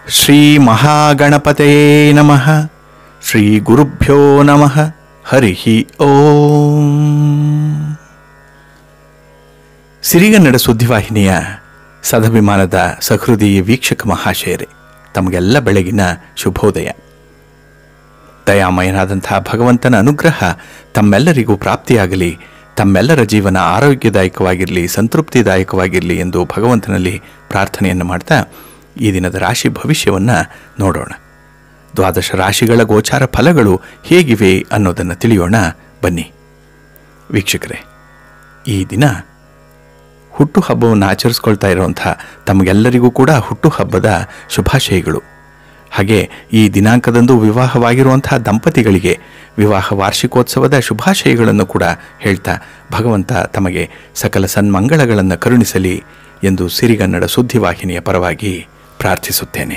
ಶ್ರೀ ಮಹಾಗಣಪತಯೇ ನಮಃ ಶ್ರೀ ಗುರುಭ್ಯೋ ನಮಃ ಹರಿ ಓಂ ಸಿರಿಗನ್ನಡ ಸುದ್ದಿವಾಹಿನಿಯ ಸದಭಿಮಾನದ ಸಹೃದಯ ವೀಕ್ಷಕ ಮಹಾಶಯರೇ ತಮಗೆಲ್ಲ ಬೆಳಗಿನ ಶುಭೋದಯ ದಯಾಮಯನಾದಂತಹ ಭಗವಂತನ ಅನುಗ್ರಹ ತಮ್ಮೆಲ್ಲರಿಗೂ ಪ್ರಾಪ್ತಿಯಾಗಲಿ ತಮ್ಮೆಲ್ಲರ ಜೀವನ ಆರೋಗ್ಯದಾಯಕವಾಗಿರಲಿ ಸಂತೃಪ್ತಿದಾಯಕವಾಗಿರಲಿ ಎಂದು ಭಗವಂತನಲ್ಲಿ ಪ್ರಾರ್ಥನೆಯನ್ನು ಮಾಡ್ತಾ ಈ ದಿನದ ರಾಶಿ ಭವಿಷ್ಯವನ್ನು ನೋಡೋಣ ದ್ವಾದಶ ರಾಶಿಗಳ ಗೋಚಾರ ಫಲಗಳು ಹೇಗಿವೆ ಅನ್ನೋದನ್ನು ತಿಳಿಯೋಣ ಬನ್ನಿ ವೀಕ್ಷಕರೇ ಈ ದಿನ ಹುಟ್ಟುಹಬ್ಬವನ್ನು ಆಚರಿಸ್ಕೊಳ್ತಾ ಇರುವಂಥ ತಮಗೆಲ್ಲರಿಗೂ ಕೂಡ ಹುಟ್ಟುಹಬ್ಬದ ಶುಭಾಶಯಗಳು ಹಾಗೆ ಈ ದಿನಾಂಕದಂದು ವಿವಾಹವಾಗಿರುವಂತಹ ದಂಪತಿಗಳಿಗೆ ವಿವಾಹ ವಾರ್ಷಿಕೋತ್ಸವದ ಶುಭಾಶಯಗಳನ್ನು ಕೂಡ ಹೇಳ್ತಾ ಭಗವಂತ ತಮಗೆ ಸಕಲ ಸನ್ಮಂಗಳಗಳನ್ನು ಕರುಣಿಸಲಿ ಎಂದು ಸಿರಿಗನ್ನಡ ಸುದ್ದಿವಾಹಿನಿಯ ಪರವಾಗಿ ಪ್ರಾರ್ಥಿಸುತ್ತೇನೆ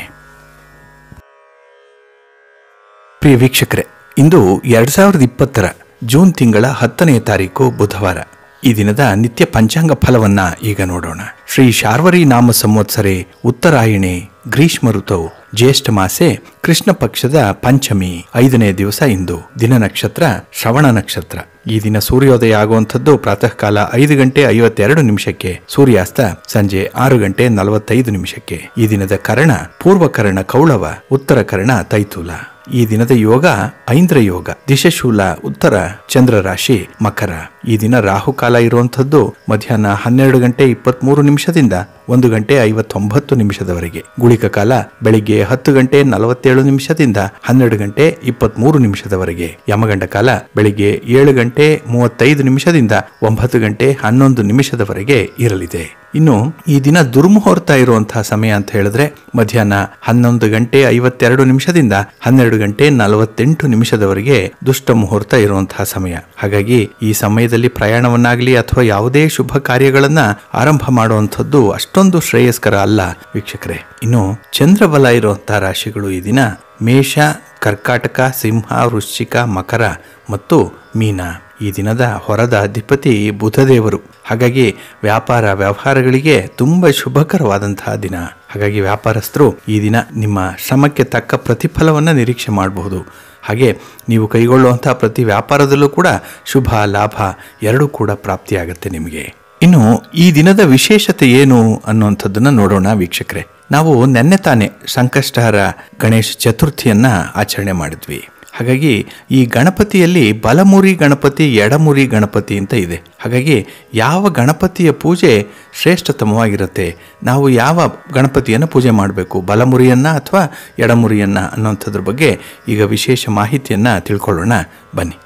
ಪ್ರಿಯ ವೀಕ್ಷಕರೇ ಇಂದು ಎರಡು ಸಾವಿರದ ಇಪ್ಪತ್ತರ ಜೂನ್ ತಿಂಗಳ ಹತ್ತನೆಯ ತಾರೀಕು ಬುಧವಾರ ಈ ದಿನದ ನಿತ್ಯ ಪಂಚಾಂಗ ಫಲವನ್ನ ಈಗ ನೋಡೋಣ ಶ್ರೀ ಶಾರ್ವರಿ ನಾಮ ಸಂವತ್ಸರೆ ಉತ್ತರಾಯಣೆ ಗ್ರೀಷ್ಮ ಋತವು ಜ್ಯೇಷ್ಠ ಮಾಸೆ ಕೃಷ್ಣ ಪಕ್ಷದ ಪಂಚಮಿ ಐದನೇ ದಿವಸ ಇಂದು ದಿನ ನಕ್ಷತ್ರ ಶ್ರವಣ ನಕ್ಷತ್ರ ಈ ದಿನ ಸೂರ್ಯೋದಯ ಆಗುವಂಥದ್ದು ಪ್ರಾತಃ ಕಾಲ ಐದು ಗಂಟೆ ಐವತ್ತೆರಡು ನಿಮಿಷಕ್ಕೆ ಸೂರ್ಯಾಸ್ತ ಸಂಜೆ ಆರು ಗಂಟೆ ನಲವತ್ತೈದು ನಿಮಿಷಕ್ಕೆ ಈ ದಿನದ ಕರ್ಣ ಪೂರ್ವ ಕರ್ಣ ಕೌಳವ ಉತ್ತರ ಕರ್ಣ ತೈತೂಲ ಈ ದಿನದ ಯೋಗ ಐಂದ್ರ ಯೋಗ ದಿಶಶೂಲ ಉತ್ತರ ಚಂದ್ರ ರಾಶಿ ಮಕರ ಈ ದಿನ ರಾಹುಕಾಲ ಇರುವಂತದ್ದು ಮಧ್ಯಾಹ್ನ ಹನ್ನೆರಡು ಗಂಟೆ ಇಪ್ಪತ್ಮೂರು ನಿಮಿಷದಿಂದ ಒಂದು ಗಂಟೆ ಐವತ್ತೊಂಬತ್ತು ನಿಮಿಷದವರೆಗೆ ಗುಳಿಕ ಕಾಲ ಬೆಳಿಗ್ಗೆ ಹತ್ತು ಗಂಟೆ ನಲವತ್ತೇಳು ನಿಮಿಷದಿಂದ ಹನ್ನೆರಡು ಗಂಟೆ ಇಪ್ಪತ್ಮೂರು ನಿಮಿಷದವರೆಗೆ ಯಮಗಂಡ ಕಾಲ ಬೆಳಿಗ್ಗೆ ಏಳು ಗಂಟೆ ಮೂವತ್ತೈದು ನಿಮಿಷದಿಂದ ಒಂಬತ್ತು ಗಂಟೆ ಹನ್ನೊಂದು ನಿಮಿಷದವರೆಗೆ ಇರಲಿದೆ ಇನ್ನು ಈ ದಿನ ದುರ್ಮುಹೂರ್ತ ಇರುವಂತಹ ಸಮಯ ಅಂತ ಹೇಳಿದ್ರೆ ಮಧ್ಯಾಹ್ನ ಹನ್ನೊಂದು ಗಂಟೆ ಐವತ್ತೆರಡು ನಿಮಿಷದಿಂದ ಹನ್ನೆರಡು ಗಂಟೆ ನಲವತ್ತೆಂಟು ನಿಮಿಷದವರೆಗೆ ದುಷ್ಟ ಮುಹೂರ್ತ ಇರುವಂತಹ ಸಮಯ ಹಾಗಾಗಿ ಈ ಸಮಯದಲ್ಲಿ ಪ್ರಯಾಣವನ್ನಾಗಲಿ ಅಥವಾ ಯಾವುದೇ ಶುಭ ಕಾರ್ಯಗಳನ್ನ ಆರಂಭ ಮಾಡುವಂಥದ್ದು ಅಷ್ಟೊಂದು ಶ್ರೇಯಸ್ಕರ ಅಲ್ಲ ವೀಕ್ಷಕರೇ ಇನ್ನು ಚಂದ್ರಬಲ ಇರುವಂತಹ ರಾಶಿಗಳು ಈ ದಿನ ಮೇಷ ಕರ್ಕಾಟಕ ಸಿಂಹ ವೃಶ್ಚಿಕ ಮಕರ ಮತ್ತು ಮೀನ ಈ ದಿನದ ಹೊರದ ಅಧಿಪತಿ ಬುಧದೇವರು ಹಾಗಾಗಿ ವ್ಯಾಪಾರ ವ್ಯವಹಾರಗಳಿಗೆ ತುಂಬ ಶುಭಕರವಾದಂತಹ ದಿನ ಹಾಗಾಗಿ ವ್ಯಾಪಾರಸ್ಥರು ಈ ದಿನ ನಿಮ್ಮ ಶ್ರಮಕ್ಕೆ ತಕ್ಕ ಪ್ರತಿಫಲವನ್ನು ನಿರೀಕ್ಷೆ ಮಾಡಬಹುದು ಹಾಗೆ ನೀವು ಕೈಗೊಳ್ಳುವಂತಹ ಪ್ರತಿ ವ್ಯಾಪಾರದಲ್ಲೂ ಕೂಡ ಶುಭ ಲಾಭ ಎರಡೂ ಕೂಡ ಪ್ರಾಪ್ತಿಯಾಗುತ್ತೆ ನಿಮಗೆ ಇನ್ನು ಈ ದಿನದ ವಿಶೇಷತೆ ಏನು ಅನ್ನುವಂಥದ್ದನ್ನು ನೋಡೋಣ ವೀಕ್ಷಕರೇ ನಾವು ನೆನ್ನೆ ತಾನೇ ಸಂಕಷ್ಟಹರ ಗಣೇಶ ಚತುರ್ಥಿಯನ್ನ ಆಚರಣೆ ಮಾಡಿದ್ವಿ ಹಾಗಾಗಿ ಈ ಗಣಪತಿಯಲ್ಲಿ ಬಲಮುರಿ ಗಣಪತಿ ಎಡಮುರಿ ಗಣಪತಿ ಅಂತ ಇದೆ ಹಾಗಾಗಿ ಯಾವ ಗಣಪತಿಯ ಪೂಜೆ ಶ್ರೇಷ್ಠತಮವಾಗಿರುತ್ತೆ ನಾವು ಯಾವ ಗಣಪತಿಯನ್ನು ಪೂಜೆ ಮಾಡಬೇಕು ಬಲಮುರಿಯನ್ನ ಅಥವಾ ಎಡಮುರಿಯನ್ನ ಅನ್ನೋಂಥದ್ರ ಬಗ್ಗೆ ಈಗ ವಿಶೇಷ ಮಾಹಿತಿಯನ್ನು ತಿಳ್ಕೊಳ್ಳೋಣ ಬನ್ನಿ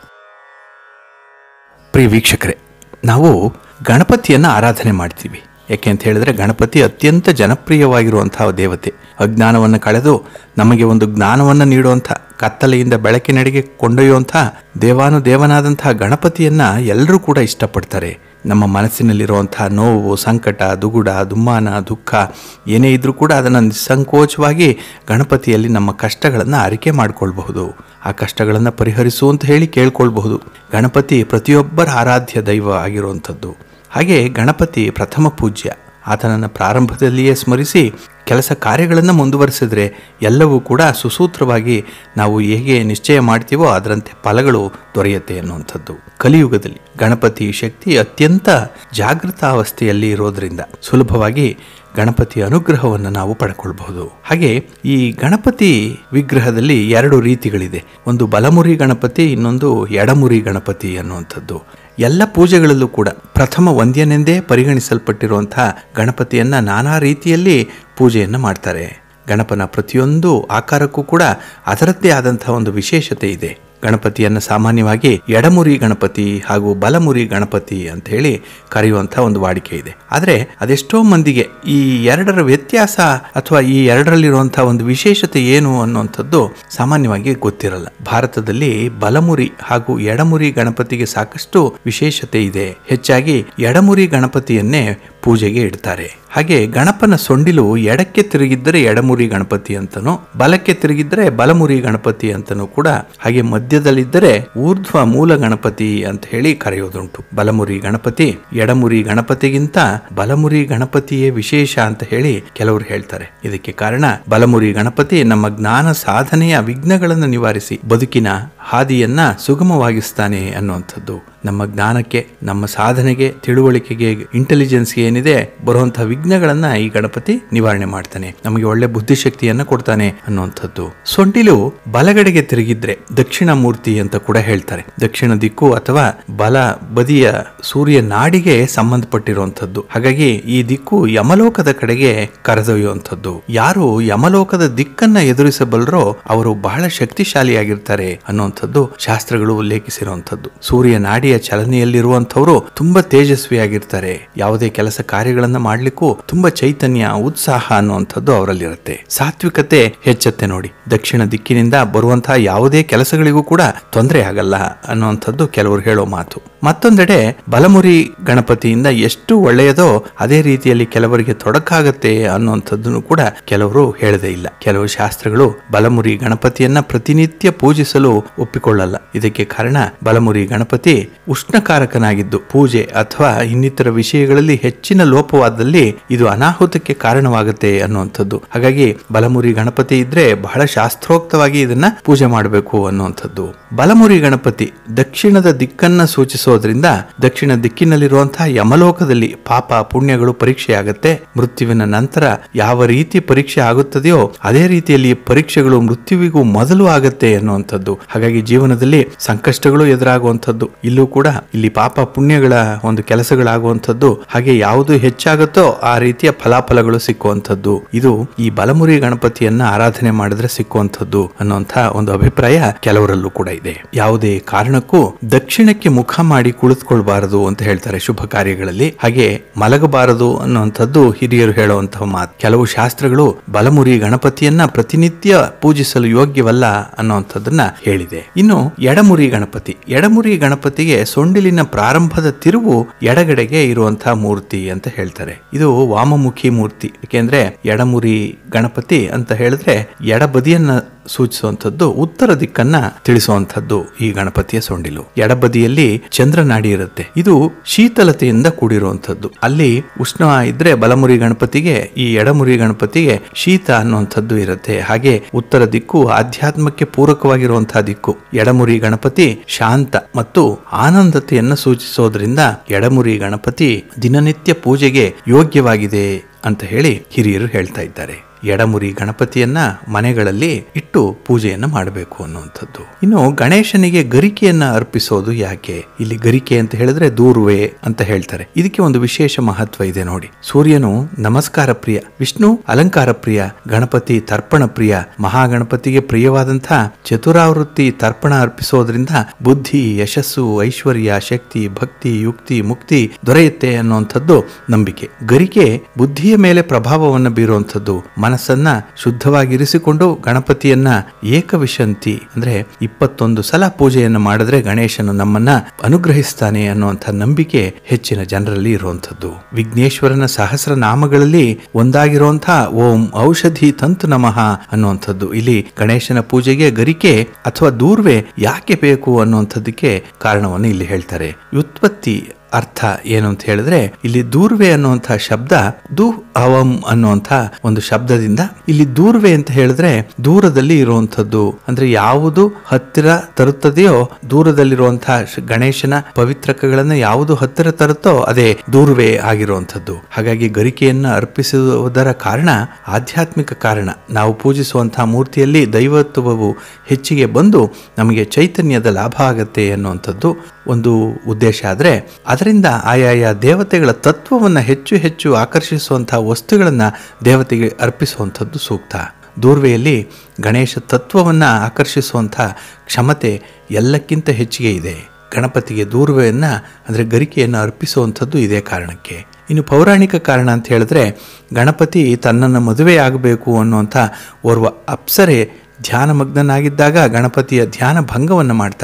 ಪ್ರಿಯ ವೀಕ್ಷಕರೇ ನಾವು ಗಣಪತಿಯನ್ನು ಆರಾಧನೆ ಮಾಡ್ತೀವಿ ಯಾಕೆ ಅಂತ ಹೇಳಿದ್ರೆ ಗಣಪತಿ ಅತ್ಯಂತ ಜನಪ್ರಿಯವಾಗಿರುವಂತಹ ದೇವತೆ ಅಜ್ಞಾನವನ್ನು ಕಳೆದು ನಮಗೆ ಒಂದು ಜ್ಞಾನವನ್ನು ನೀಡುವಂಥ ಕತ್ತಲೆಯಿಂದ ಬೆಳಕಿನೆಡೆಗೆ ಕೊಂಡೊಯ್ಯುವಂಥ ದೇವಾನು ದೇವನಾದಂತಹ ಗಣಪತಿಯನ್ನ ಎಲ್ಲರೂ ಕೂಡ ಇಷ್ಟಪಡ್ತಾರೆ ನಮ್ಮ ಮನಸ್ಸಿನಲ್ಲಿರುವಂತಹ ನೋವು ಸಂಕಟ ದುಗುಡ ದುಮ್ಮಾನ ದುಃಖ ಏನೇ ಇದ್ರೂ ಕೂಡ ಅದನ್ನು ನಿಸ್ಸಂಕೋಚವಾಗಿ ಗಣಪತಿಯಲ್ಲಿ ನಮ್ಮ ಕಷ್ಟಗಳನ್ನು ಅರಿಕೆ ಮಾಡಿಕೊಳ್ಬಹುದು ಆ ಕಷ್ಟಗಳನ್ನು ಪರಿಹರಿಸು ಅಂತ ಹೇಳಿ ಕೇಳ್ಕೊಳ್ಬಹುದು ಗಣಪತಿ ಪ್ರತಿಯೊಬ್ಬರ ಆರಾಧ್ಯ ದೈವ ಆಗಿರುವಂಥದ್ದು ಹಾಗೆ ಗಣಪತಿ ಪ್ರಥಮ ಪೂಜ್ಯ ಆತನನ್ನು ಪ್ರಾರಂಭದಲ್ಲಿಯೇ ಸ್ಮರಿಸಿ ಕೆಲಸ ಕಾರ್ಯಗಳನ್ನು ಮುಂದುವರಿಸಿದ್ರೆ ಎಲ್ಲವೂ ಕೂಡ ಸುಸೂತ್ರವಾಗಿ ನಾವು ಹೇಗೆ ನಿಶ್ಚಯ ಮಾಡ್ತೀವೋ ಅದರಂತೆ ಫಲಗಳು ದೊರೆಯುತ್ತೆ ಅನ್ನುವಂಥದ್ದು ಕಲಿಯುಗದಲ್ಲಿ ಗಣಪತಿ ಶಕ್ತಿ ಅತ್ಯಂತ ಜಾಗೃತಾವಸ್ಥೆಯಲ್ಲಿ ಇರೋದ್ರಿಂದ ಸುಲಭವಾಗಿ ಗಣಪತಿಯ ಅನುಗ್ರಹವನ್ನು ನಾವು ಪಡ್ಕೊಳ್ಬಹುದು ಹಾಗೆ ಈ ಗಣಪತಿ ವಿಗ್ರಹದಲ್ಲಿ ಎರಡು ರೀತಿಗಳಿದೆ ಒಂದು ಬಲಮುರಿ ಗಣಪತಿ ಇನ್ನೊಂದು ಎಡಮುರಿ ಗಣಪತಿ ಅನ್ನುವಂಥದ್ದು ಎಲ್ಲ ಪೂಜೆಗಳಲ್ಲೂ ಕೂಡ ಪ್ರಥಮ ವಂದ್ಯನೆಂದೇ ಪರಿಗಣಿಸಲ್ಪಟ್ಟಿರುವಂತಹ ಗಣಪತಿಯನ್ನ ನಾನಾ ರೀತಿಯಲ್ಲಿ ಪೂಜೆಯನ್ನು ಮಾಡ್ತಾರೆ ಗಣಪನ ಪ್ರತಿಯೊಂದು ಆಕಾರಕ್ಕೂ ಕೂಡ ಅದರದ್ದೇ ಆದಂತಹ ಒಂದು ವಿಶೇಷತೆ ಇದೆ ಗಣಪತಿಯನ್ನು ಸಾಮಾನ್ಯವಾಗಿ ಎಡಮುರಿ ಗಣಪತಿ ಹಾಗೂ ಬಲಮುರಿ ಗಣಪತಿ ಅಂತ ಹೇಳಿ ಕರೆಯುವಂತಹ ಒಂದು ವಾಡಿಕೆ ಇದೆ ಆದರೆ ಅದೆಷ್ಟೋ ಮಂದಿಗೆ ಈ ಎರಡರ ವ್ಯತ್ಯಾಸ ಅಥವಾ ಈ ಎರಡರಲ್ಲಿರುವಂತಹ ಒಂದು ವಿಶೇಷತೆ ಏನು ಅನ್ನುವಂಥದ್ದು ಸಾಮಾನ್ಯವಾಗಿ ಗೊತ್ತಿರಲ್ಲ ಭಾರತದಲ್ಲಿ ಬಲಮುರಿ ಹಾಗೂ ಎಡಮುರಿ ಗಣಪತಿಗೆ ಸಾಕಷ್ಟು ವಿಶೇಷತೆ ಇದೆ ಹೆಚ್ಚಾಗಿ ಎಡಮುರಿ ಗಣಪತಿಯನ್ನೇ ಪೂಜೆಗೆ ಇಡ್ತಾರೆ ಹಾಗೆ ಗಣಪನ ಸೊಂಡಿಲು ಎಡಕ್ಕೆ ತಿರುಗಿದ್ದರೆ ಎಡಮುರಿ ಗಣಪತಿ ಅಂತನೂ ಬಲಕ್ಕೆ ತಿರುಗಿದ್ರೆ ಬಲಮುರಿ ಗಣಪತಿ ಅಂತನೂ ಕೂಡ ಹಾಗೆ ಮಧ್ಯದಲ್ಲಿದ್ದರೆ ಊರ್ಧ್ವ ಮೂಲ ಗಣಪತಿ ಅಂತ ಹೇಳಿ ಕರೆಯೋದುಂಟು ಬಲಮುರಿ ಗಣಪತಿ ಎಡಮುರಿ ಗಣಪತಿಗಿಂತ ಬಲಮುರಿ ಗಣಪತಿಯೇ ವಿಶೇಷ ಅಂತ ಹೇಳಿ ಕೆಲವರು ಹೇಳ್ತಾರೆ ಇದಕ್ಕೆ ಕಾರಣ ಬಲಮುರಿ ಗಣಪತಿ ನಮ್ಮ ಜ್ಞಾನ ಸಾಧನೆಯ ವಿಘ್ನಗಳನ್ನು ನಿವಾರಿಸಿ ಬದುಕಿನ ಹಾದಿಯನ್ನ ಸುಗಮವಾಗಿಸ್ತಾನೆ ಅನ್ನುವಂಥದ್ದು ನಮ್ಮ ಜ್ಞಾನಕ್ಕೆ ನಮ್ಮ ಸಾಧನೆಗೆ ತಿಳುವಳಿಕೆಗೆ ಇಂಟೆಲಿಜೆನ್ಸ್ಗೆ ಏನಿದೆ ಬರುವಂತಹ ವಿಘ್ನಗಳನ್ನ ಈ ಗಣಪತಿ ನಿವಾರಣೆ ಮಾಡ್ತಾನೆ ನಮಗೆ ಒಳ್ಳೆ ಬುದ್ಧಿಶಕ್ತಿಯನ್ನ ಕೊಡ್ತಾನೆ ಅನ್ನುವಂಥದ್ದು ಸೊಂಟಿಲು ಬಲಗಡೆಗೆ ತಿರುಗಿದ್ರೆ ದಕ್ಷಿಣ ಮೂರ್ತಿ ಅಂತ ಕೂಡ ಹೇಳ್ತಾರೆ ದಕ್ಷಿಣ ದಿಕ್ಕು ಅಥವಾ ಬಲ ಬದಿಯ ಸೂರ್ಯ ನಾಡಿಗೆ ಸಂಬಂಧಪಟ್ಟಿರುವಂಥದ್ದು ಹಾಗಾಗಿ ಈ ದಿಕ್ಕು ಯಮಲೋಕದ ಕಡೆಗೆ ಕರೆದೊಯ್ಯುವಂಥದ್ದು ಯಾರು ಯಮಲೋಕದ ದಿಕ್ಕನ್ನ ಎದುರಿಸಬಲ್ಲರೋ ಅವರು ಬಹಳ ಶಕ್ತಿಶಾಲಿಯಾಗಿರ್ತಾರೆ ಅನ್ನುವಂಥದ್ದು ಶಾಸ್ತ್ರಗಳು ಉಲ್ಲೇಖಿಸಿರುವಂಥದ್ದು ಸೂರ್ಯ ನಾಡಿಯ ಚಲನೆಯಲ್ಲಿರುವಂಥವರು ತುಂಬಾ ತೇಜಸ್ವಿಯಾಗಿರ್ತಾರೆ ಯಾವುದೇ ಕೆಲಸ ಕಾರ್ಯಗಳನ್ನ ಮಾಡ್ಲಿಕ್ಕೂ ತುಂಬಾ ಚೈತನ್ಯ ಉತ್ಸಾಹ ಅನ್ನುವಂಥದ್ದು ಅವರಲ್ಲಿರುತ್ತೆ ಸಾತ್ವಿಕತೆ ಹೆಚ್ಚತ್ತೆ ನೋಡಿ ದಕ್ಷಿಣ ದಿಕ್ಕಿನಿಂದ ಬರುವಂತಹ ಯಾವುದೇ ಕೆಲಸಗಳಿಗೂ ಕೂಡ ತೊಂದರೆ ಆಗಲ್ಲ ಅನ್ನುವಂಥದ್ದು ಕೆಲವರು ಹೇಳೋ ಮಾತು ಮತ್ತೊಂದೆಡೆ ಬಲಮುರಿ ಗಣಪತಿಯಿಂದ ಎಷ್ಟು ಒಳ್ಳೆಯದೋ ಅದೇ ರೀತಿಯಲ್ಲಿ ಕೆಲವರಿಗೆ ತೊಡಕಾಗತ್ತೆ ಅನ್ನುವಂಥದ್ದನ್ನು ಕೂಡ ಕೆಲವರು ಹೇಳದೇ ಇಲ್ಲ ಕೆಲವು ಶಾಸ್ತ್ರಗಳು ಬಲಮುರಿ ಗಣಪತಿಯನ್ನ ಪ್ರತಿನಿತ್ಯ ಪೂಜಿಸಲು ಒಪ್ಪಿಕೊಳ್ಳಲ್ಲ ಇದಕ್ಕೆ ಕಾರಣ ಬಲಮುರಿ ಗಣಪತಿ ಉಷ್ಣಕಾರಕನಾಗಿದ್ದು ಪೂಜೆ ಅಥವಾ ಇನ್ನಿತರ ವಿಷಯಗಳಲ್ಲಿ ಹೆಚ್ಚಿನ ಲೋಪವಾದಲ್ಲಿ ಇದು ಅನಾಹುತಕ್ಕೆ ಕಾರಣವಾಗುತ್ತೆ ಅನ್ನುವಂಥದ್ದು ಹಾಗಾಗಿ ಬಲಮುರಿ ಗಣಪತಿ ಇದ್ರೆ ಬಹಳ ಶಾಸ್ತ್ರೋಕ್ತವಾಗಿ ಇದನ್ನ ಪೂಜೆ ಮಾಡಬೇಕು ಅನ್ನುವಂಥದ್ದು ಬಲಮುರಿ ಗಣಪತಿ ದಕ್ಷಿಣದ ದಿಕ್ಕನ್ನ ಸೂಚಿಸೋದ್ರಿಂದ ದಕ್ಷಿಣ ದಿಕ್ಕಿನಲ್ಲಿರುವಂತಹ ಯಮಲೋಕದಲ್ಲಿ ಪಾಪ ಪುಣ್ಯಗಳು ಪರೀಕ್ಷೆ ಆಗತ್ತೆ ಮೃತ್ಯುವಿನ ನಂತರ ಯಾವ ರೀತಿ ಪರೀಕ್ಷೆ ಆಗುತ್ತದೆಯೋ ಅದೇ ರೀತಿಯಲ್ಲಿ ಪರೀಕ್ಷೆಗಳು ಮೃತ್ಯುವಿಗೂ ಮೊದಲು ಆಗತ್ತೆ ಅನ್ನುವಂಥದ್ದು ಹಾಗಾಗಿ ಜೀವನದಲ್ಲಿ ಸಂಕಷ್ಟಗಳು ಎದುರಾಗುವಂಥದ್ದು ಇಲ್ಲೂ ಕೂಡ ಇಲ್ಲಿ ಪಾಪ ಪುಣ್ಯಗಳ ಒಂದು ಕೆಲಸಗಳಾಗುವಂಥದ್ದು ಹಾಗೆ ಯಾವುದು ಹೆಚ್ಚಾಗುತ್ತೋ ಆ ರೀತಿಯ ಫಲಾಫಲಗಳು ಸಿಕ್ಕುವಂಥದ್ದು ಇದು ಈ ಬಲಮುರಿ ಗಣಪತಿಯನ್ನ ಆರಾಧನೆ ಮಾಡಿದ್ರೆ ಸಿಕ್ಕುವಂಥದ್ದು ಅನ್ನುವಂಥ ಒಂದು ಅಭಿಪ್ರಾಯ ಕೆಲವರಲ್ಲೂ ಕೂಡ ಇದೆ ಯಾವುದೇ ಕಾರಣಕ್ಕೂ ದಕ್ಷಿಣಕ್ಕೆ ಮುಖ ಮಾಡಿ ಕುಳಿತುಕೊಳ್ಬಾರದು ಅಂತ ಹೇಳ್ತಾರೆ ಶುಭ ಕಾರ್ಯಗಳಲ್ಲಿ ಹಾಗೆ ಮಲಗಬಾರದು ಅನ್ನುವಂಥದ್ದು ಹಿರಿಯರು ಹೇಳುವಂತಹ ಮಾತು ಕೆಲವು ಶಾಸ್ತ್ರಗಳು ಬಲಮುರಿ ಗಣಪತಿಯನ್ನ ಪ್ರತಿನಿತ್ಯ ಪೂಜಿಸಲು ಯೋಗ್ಯವಲ್ಲ ಅನ್ನುವಂಥದ್ದನ್ನ ಹೇಳಿದೆ ಇನ್ನು ಎಡಮುರಿ ಗಣಪತಿ ಎಡಮುರಿ ಗಣಪತಿಗೆ ಸೊಂಡಿಲಿನ ಪ್ರಾರಂಭದ ತಿರುವು ಎಡಗಡೆಗೆ ಇರುವಂತಹ ಮೂರ್ತಿ ಅಂತ ಹೇಳ್ತಾರೆ ಇದು ವಾಮಮುಖಿ ಮೂರ್ತಿ ಯಾಕೆಂದ್ರೆ ಎಡಮುರಿ ಗಣಪತಿ ಅಂತ ಹೇಳಿದ್ರೆ ಎಡಬದಿಯನ್ನ ಸೂಚಿಸುವಂಥದ್ದು ಉತ್ತರ ದಿಕ್ಕನ್ನ ತಿಳಿಸುವಂಥದ್ದು ಈ ಗಣಪತಿಯ ಸೊಂಡಿಲು ಎಡಬದಿಯಲ್ಲಿ ಚಂದ್ರನಾಡಿ ಇರುತ್ತೆ ಇದು ಶೀತಲತೆಯಿಂದ ಕೂಡಿರುವಂಥದ್ದು ಅಲ್ಲಿ ಉಷ್ಣ ಇದ್ರೆ ಬಲಮುರಿ ಗಣಪತಿಗೆ ಈ ಎಡಮುರಿ ಗಣಪತಿಗೆ ಶೀತ ಅನ್ನುವಂಥದ್ದು ಇರುತ್ತೆ ಹಾಗೆ ಉತ್ತರ ದಿಕ್ಕು ಆಧ್ಯಾತ್ಮಕ್ಕೆ ಪೂರಕವಾಗಿರುವಂತಹ ದಿಕ್ಕು ಎಡಮುರಿ ಗಣಪತಿ ಶಾಂತ ಮತ್ತು ಆನಂದತೆಯನ್ನು ಸೂಚಿಸೋದ್ರಿಂದ ಎಡಮುರಿ ಗಣಪತಿ ದಿನನಿತ್ಯ ಪೂಜೆಗೆ ಯೋಗ್ಯವಾಗಿದೆ ಅಂತ ಹೇಳಿ ಹಿರಿಯರು ಹೇಳ್ತಾ ಇದ್ದಾರೆ ಎಡಮುರಿ ಗಣಪತಿಯನ್ನ ಮನೆಗಳಲ್ಲಿ ಇಟ್ಟು ಪೂಜೆಯನ್ನ ಮಾಡಬೇಕು ಅನ್ನುವಂಥದ್ದು ಇನ್ನು ಗಣೇಶನಿಗೆ ಗರಿಕೆಯನ್ನ ಅರ್ಪಿಸೋದು ಯಾಕೆ ಇಲ್ಲಿ ಗರಿಕೆ ಅಂತ ಹೇಳಿದ್ರೆ ದೂರ್ವೆ ಅಂತ ಹೇಳ್ತಾರೆ ಇದಕ್ಕೆ ಒಂದು ವಿಶೇಷ ಮಹತ್ವ ಇದೆ ನೋಡಿ ಸೂರ್ಯನು ನಮಸ್ಕಾರ ಪ್ರಿಯ ವಿಷ್ಣು ಅಲಂಕಾರ ಪ್ರಿಯ ಗಣಪತಿ ತರ್ಪಣ ಪ್ರಿಯ ಮಹಾಗಣಪತಿಗೆ ಪ್ರಿಯವಾದಂತಹ ಚತುರಾವೃತ್ತಿ ತರ್ಪಣ ಅರ್ಪಿಸೋದ್ರಿಂದ ಬುದ್ಧಿ ಯಶಸ್ಸು ಐಶ್ವರ್ಯ ಶಕ್ತಿ ಭಕ್ತಿ ಯುಕ್ತಿ ಮುಕ್ತಿ ದೊರೆಯುತ್ತೆ ಅನ್ನುವಂಥದ್ದು ನಂಬಿಕೆ ಗರಿಕೆ ಬುದ್ಧಿಯ ಮೇಲೆ ಪ್ರಭಾವವನ್ನು ಬೀರುವಂಥದ್ದು ಮನಸ್ಸನ್ನ ಶುದ್ಧವಾಗಿರಿಸಿಕೊಂಡು ಗಣಪತಿಯನ್ನ ಏಕವಿಶಂತಿ ಅಂದ್ರೆ ಇಪ್ಪತ್ತೊಂದು ಸಲ ಪೂಜೆಯನ್ನು ಮಾಡಿದ್ರೆ ಗಣೇಶನು ನಮ್ಮನ್ನ ಅನುಗ್ರಹಿಸ್ತಾನೆ ಅನ್ನುವಂಥ ನಂಬಿಕೆ ಹೆಚ್ಚಿನ ಜನರಲ್ಲಿ ಇರುವಂಥದ್ದು ವಿಘ್ನೇಶ್ವರನ ಸಹಸ್ರ ನಾಮಗಳಲ್ಲಿ ಒಂದಾಗಿರುವಂತಹ ಓಂ ಔಷಧಿ ತಂತು ನಮಃ ಅನ್ನುವಂಥದ್ದು ಇಲ್ಲಿ ಗಣೇಶನ ಪೂಜೆಗೆ ಗರಿಕೆ ಅಥವಾ ದೂರ್ವೆ ಯಾಕೆ ಬೇಕು ಅನ್ನುವಂಥದ್ದಕ್ಕೆ ಕಾರಣವನ್ನು ಇಲ್ಲಿ ಹೇಳ್ತಾರೆ ವ್ಯುತ್ಪತ್ತಿ ಅರ್ಥ ಏನು ಅಂತ ಹೇಳಿದ್ರೆ ಇಲ್ಲಿ ದೂರ್ವೆ ಅನ್ನುವಂತಹ ಶಬ್ದ ದು ಅವಂ ಅನ್ನುವಂಥ ಒಂದು ಶಬ್ದದಿಂದ ಇಲ್ಲಿ ದೂರ್ವೆ ಅಂತ ಹೇಳಿದ್ರೆ ದೂರದಲ್ಲಿ ಇರುವಂತದ್ದು ಅಂದ್ರೆ ಯಾವುದು ಹತ್ತಿರ ತರುತ್ತದೆಯೋ ದೂರದಲ್ಲಿರುವಂತಹ ಶ- ಗಣೇಶನ ಪವಿತ್ರಕಗಳನ್ನ ಯಾವುದು ಹತ್ತಿರ ತರುತ್ತೋ ಅದೇ ದೂರ್ವೆ ಆಗಿರುವಂತದ್ದು ಹಾಗಾಗಿ ಗರಿಕೆಯನ್ನ ಅರ್ಪಿಸುವುದರ ಕಾರಣ ಆಧ್ಯಾತ್ಮಿಕ ಕಾರಣ ನಾವು ಪೂಜಿಸುವಂತಹ ಮೂರ್ತಿಯಲ್ಲಿ ದೈವತ್ವವು ಹೆಚ್ಚಿಗೆ ಬಂದು ನಮಗೆ ಚೈತನ್ಯದ ಲಾಭ ಆಗತ್ತೆ ಅನ್ನುವಂಥದ್ದು ಒಂದು ಉದ್ದೇಶ ಆದರೆ ಅದರಿಂದ ಆಯಾಯ ದೇವತೆಗಳ ತತ್ವವನ್ನು ಹೆಚ್ಚು ಹೆಚ್ಚು ಆಕರ್ಷಿಸುವಂತಹ ವಸ್ತುಗಳನ್ನು ದೇವತೆಗೆ ಅರ್ಪಿಸುವಂಥದ್ದು ಸೂಕ್ತ ದೂರ್ವೆಯಲ್ಲಿ ಗಣೇಶ ತತ್ವವನ್ನು ಆಕರ್ಷಿಸುವಂಥ ಕ್ಷಮತೆ ಎಲ್ಲಕ್ಕಿಂತ ಹೆಚ್ಚಿಗೆ ಇದೆ ಗಣಪತಿಗೆ ದೂರ್ವೆಯನ್ನು ಅಂದರೆ ಗರಿಕೆಯನ್ನು ಅರ್ಪಿಸುವಂಥದ್ದು ಇದೇ ಕಾರಣಕ್ಕೆ ಇನ್ನು ಪೌರಾಣಿಕ ಕಾರಣ ಅಂತ ಹೇಳಿದ್ರೆ ಗಣಪತಿ ತನ್ನನ್ನು ಮದುವೆ ಆಗಬೇಕು ಅನ್ನುವಂಥ ಓರ್ವ ಅಪ್ಸರೆ ಧ್ಯಾನಮಗ್ನನಾಗಿದ್ದಾಗ ಗಣಪತಿಯ ಧ್ಯಾನ ಭಂಗವನ್ನು ಮಾಡ್ತಾಳೆ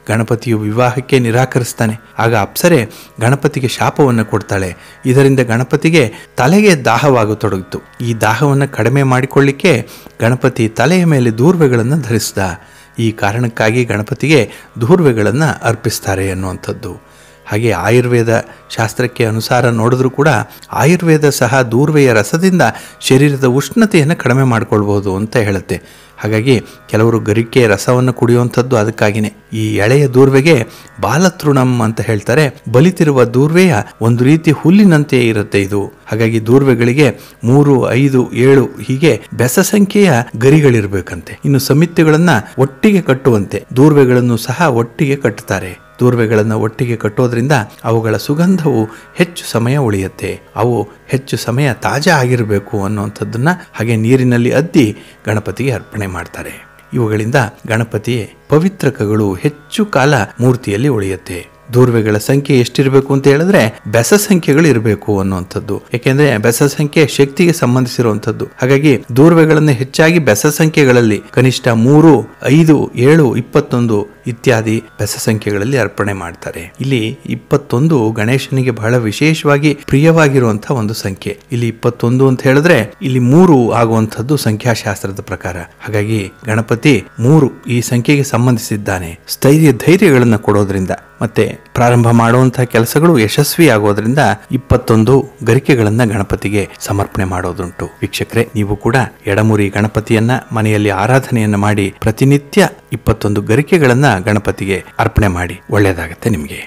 ಗಣಪತಿಯು ವಿವಾಹಕ್ಕೆ ನಿರಾಕರಿಸ್ತಾನೆ ಆಗ ಅಪ್ಸರೆ ಗಣಪತಿಗೆ ಶಾಪವನ್ನು ಕೊಡ್ತಾಳೆ ಇದರಿಂದ ಗಣಪತಿಗೆ ತಲೆಗೆ ದಾಹವಾಗತೊಡಗಿತು ಈ ದಾಹವನ್ನು ಕಡಿಮೆ ಮಾಡಿಕೊಳ್ಳಿಕ್ಕೆ ಗಣಪತಿ ತಲೆಯ ಮೇಲೆ ದೂರ್ವೆಗಳನ್ನು ಧರಿಸಿದ ಈ ಕಾರಣಕ್ಕಾಗಿ ಗಣಪತಿಗೆ ದೂರ್ವೆಗಳನ್ನು ಅರ್ಪಿಸ್ತಾರೆ ಅನ್ನುವಂಥದ್ದು ಹಾಗೆ ಆಯುರ್ವೇದ ಶಾಸ್ತ್ರಕ್ಕೆ ಅನುಸಾರ ನೋಡಿದ್ರೂ ಕೂಡ ಆಯುರ್ವೇದ ಸಹ ದೂರ್ವೆಯ ರಸದಿಂದ ಶರೀರದ ಉಷ್ಣತೆಯನ್ನು ಕಡಿಮೆ ಮಾಡಿಕೊಳ್ಬೋದು ಅಂತ ಹೇಳುತ್ತೆ ಹಾಗಾಗಿ ಕೆಲವರು ಗರಿಕೆ ರಸವನ್ನು ಕುಡಿಯುವಂಥದ್ದು ಅದಕ್ಕಾಗಿಯೇ ಈ ಎಳೆಯ ದೂರ್ವೆಗೆ ಬಾಲತೃಣಂ ಅಂತ ಹೇಳ್ತಾರೆ ಬಲಿತಿರುವ ದೂರ್ವೆಯ ಒಂದು ರೀತಿ ಹುಲ್ಲಿನಂತೆ ಇರುತ್ತೆ ಇದು ಹಾಗಾಗಿ ದೂರ್ವೆಗಳಿಗೆ ಮೂರು ಐದು ಏಳು ಹೀಗೆ ಬೆಸ ಸಂಖ್ಯೆಯ ಗರಿಗಳಿರ್ಬೇಕಂತೆ ಇನ್ನು ಸಮಿತಿಗಳನ್ನ ಒಟ್ಟಿಗೆ ಕಟ್ಟುವಂತೆ ದೂರ್ವೆಗಳನ್ನು ಸಹ ಒಟ್ಟಿಗೆ ಕಟ್ಟುತ್ತಾರೆ ದೂರ್ವೆಗಳನ್ನು ಒಟ್ಟಿಗೆ ಕಟ್ಟೋದ್ರಿಂದ ಅವುಗಳ ಸುಗಂಧವು ಹೆಚ್ಚು ಸಮಯ ಉಳಿಯುತ್ತೆ ಅವು ಹೆಚ್ಚು ಸಮಯ ತಾಜಾ ಆಗಿರಬೇಕು ಅನ್ನುವಂಥದ್ದನ್ನ ಹಾಗೆ ನೀರಿನಲ್ಲಿ ಅದ್ದಿ ಗಣಪತಿಗೆ ಅರ್ಪಣೆ ಮಾಡ್ತಾರೆ ಇವುಗಳಿಂದ ಗಣಪತಿ ಪವಿತ್ರಕಗಳು ಹೆಚ್ಚು ಕಾಲ ಮೂರ್ತಿಯಲ್ಲಿ ಉಳಿಯುತ್ತೆ ದೂರ್ವೆಗಳ ಸಂಖ್ಯೆ ಎಷ್ಟಿರಬೇಕು ಅಂತ ಹೇಳಿದ್ರೆ ಬೆಸ ಸಂಖ್ಯೆಗಳು ಇರಬೇಕು ಅನ್ನುವಂಥದ್ದು ಯಾಕೆಂದ್ರೆ ಬೆಸ ಸಂಖ್ಯೆ ಶಕ್ತಿಗೆ ಸಂಬಂಧಿಸಿರುವಂಥದ್ದು ಹಾಗಾಗಿ ದೂರ್ವೆಗಳನ್ನು ಹೆಚ್ಚಾಗಿ ಬೆಸ ಸಂಖ್ಯೆಗಳಲ್ಲಿ ಕನಿಷ್ಠ ಮೂರು ಐದು ಏಳು ಇಪ್ಪತ್ತೊಂದು ಇತ್ಯಾದಿ ಬೆಸ ಸಂಖ್ಯೆಗಳಲ್ಲಿ ಅರ್ಪಣೆ ಮಾಡ್ತಾರೆ ಇಲ್ಲಿ ಇಪ್ಪತ್ತೊಂದು ಗಣೇಶನಿಗೆ ಬಹಳ ವಿಶೇಷವಾಗಿ ಪ್ರಿಯವಾಗಿರುವಂತಹ ಒಂದು ಸಂಖ್ಯೆ ಇಲ್ಲಿ ಇಪ್ಪತ್ತೊಂದು ಅಂತ ಹೇಳಿದ್ರೆ ಇಲ್ಲಿ ಮೂರು ಆಗುವಂಥದ್ದು ಸಂಖ್ಯಾಶಾಸ್ತ್ರದ ಪ್ರಕಾರ ಹಾಗಾಗಿ ಗಣಪತಿ ಮೂರು ಈ ಸಂಖ್ಯೆಗೆ ಸಂಬಂಧಿಸಿದ್ದಾನೆ ಸ್ಥೈರ್ಯ ಧೈರ್ಯಗಳನ್ನು ಕೊಡೋದ್ರಿಂದ ಮತ್ತೆ ಪ್ರಾರಂಭ ಮಾಡುವಂತಹ ಕೆಲಸಗಳು ಯಶಸ್ವಿ ಆಗೋದ್ರಿಂದ ಇಪ್ಪತ್ತೊಂದು ಗರಿಕೆಗಳನ್ನ ಗಣಪತಿಗೆ ಸಮರ್ಪಣೆ ಮಾಡೋದುಂಟು ವೀಕ್ಷಕರೇ ನೀವು ಕೂಡ ಎಡಮುರಿ ಗಣಪತಿಯನ್ನ ಮನೆಯಲ್ಲಿ ಆರಾಧನೆಯನ್ನ ಮಾಡಿ ಪ್ರತಿನಿತ್ಯ ಇಪ್ಪತ್ತೊಂದು ಗರಿಕೆಗಳನ್ನ ಗಣಪತಿಗೆ ಅರ್ಪಣೆ ಮಾಡಿ ಒಳ್ಳೆಯದಾಗತ್ತೆ ನಿಮಗೆ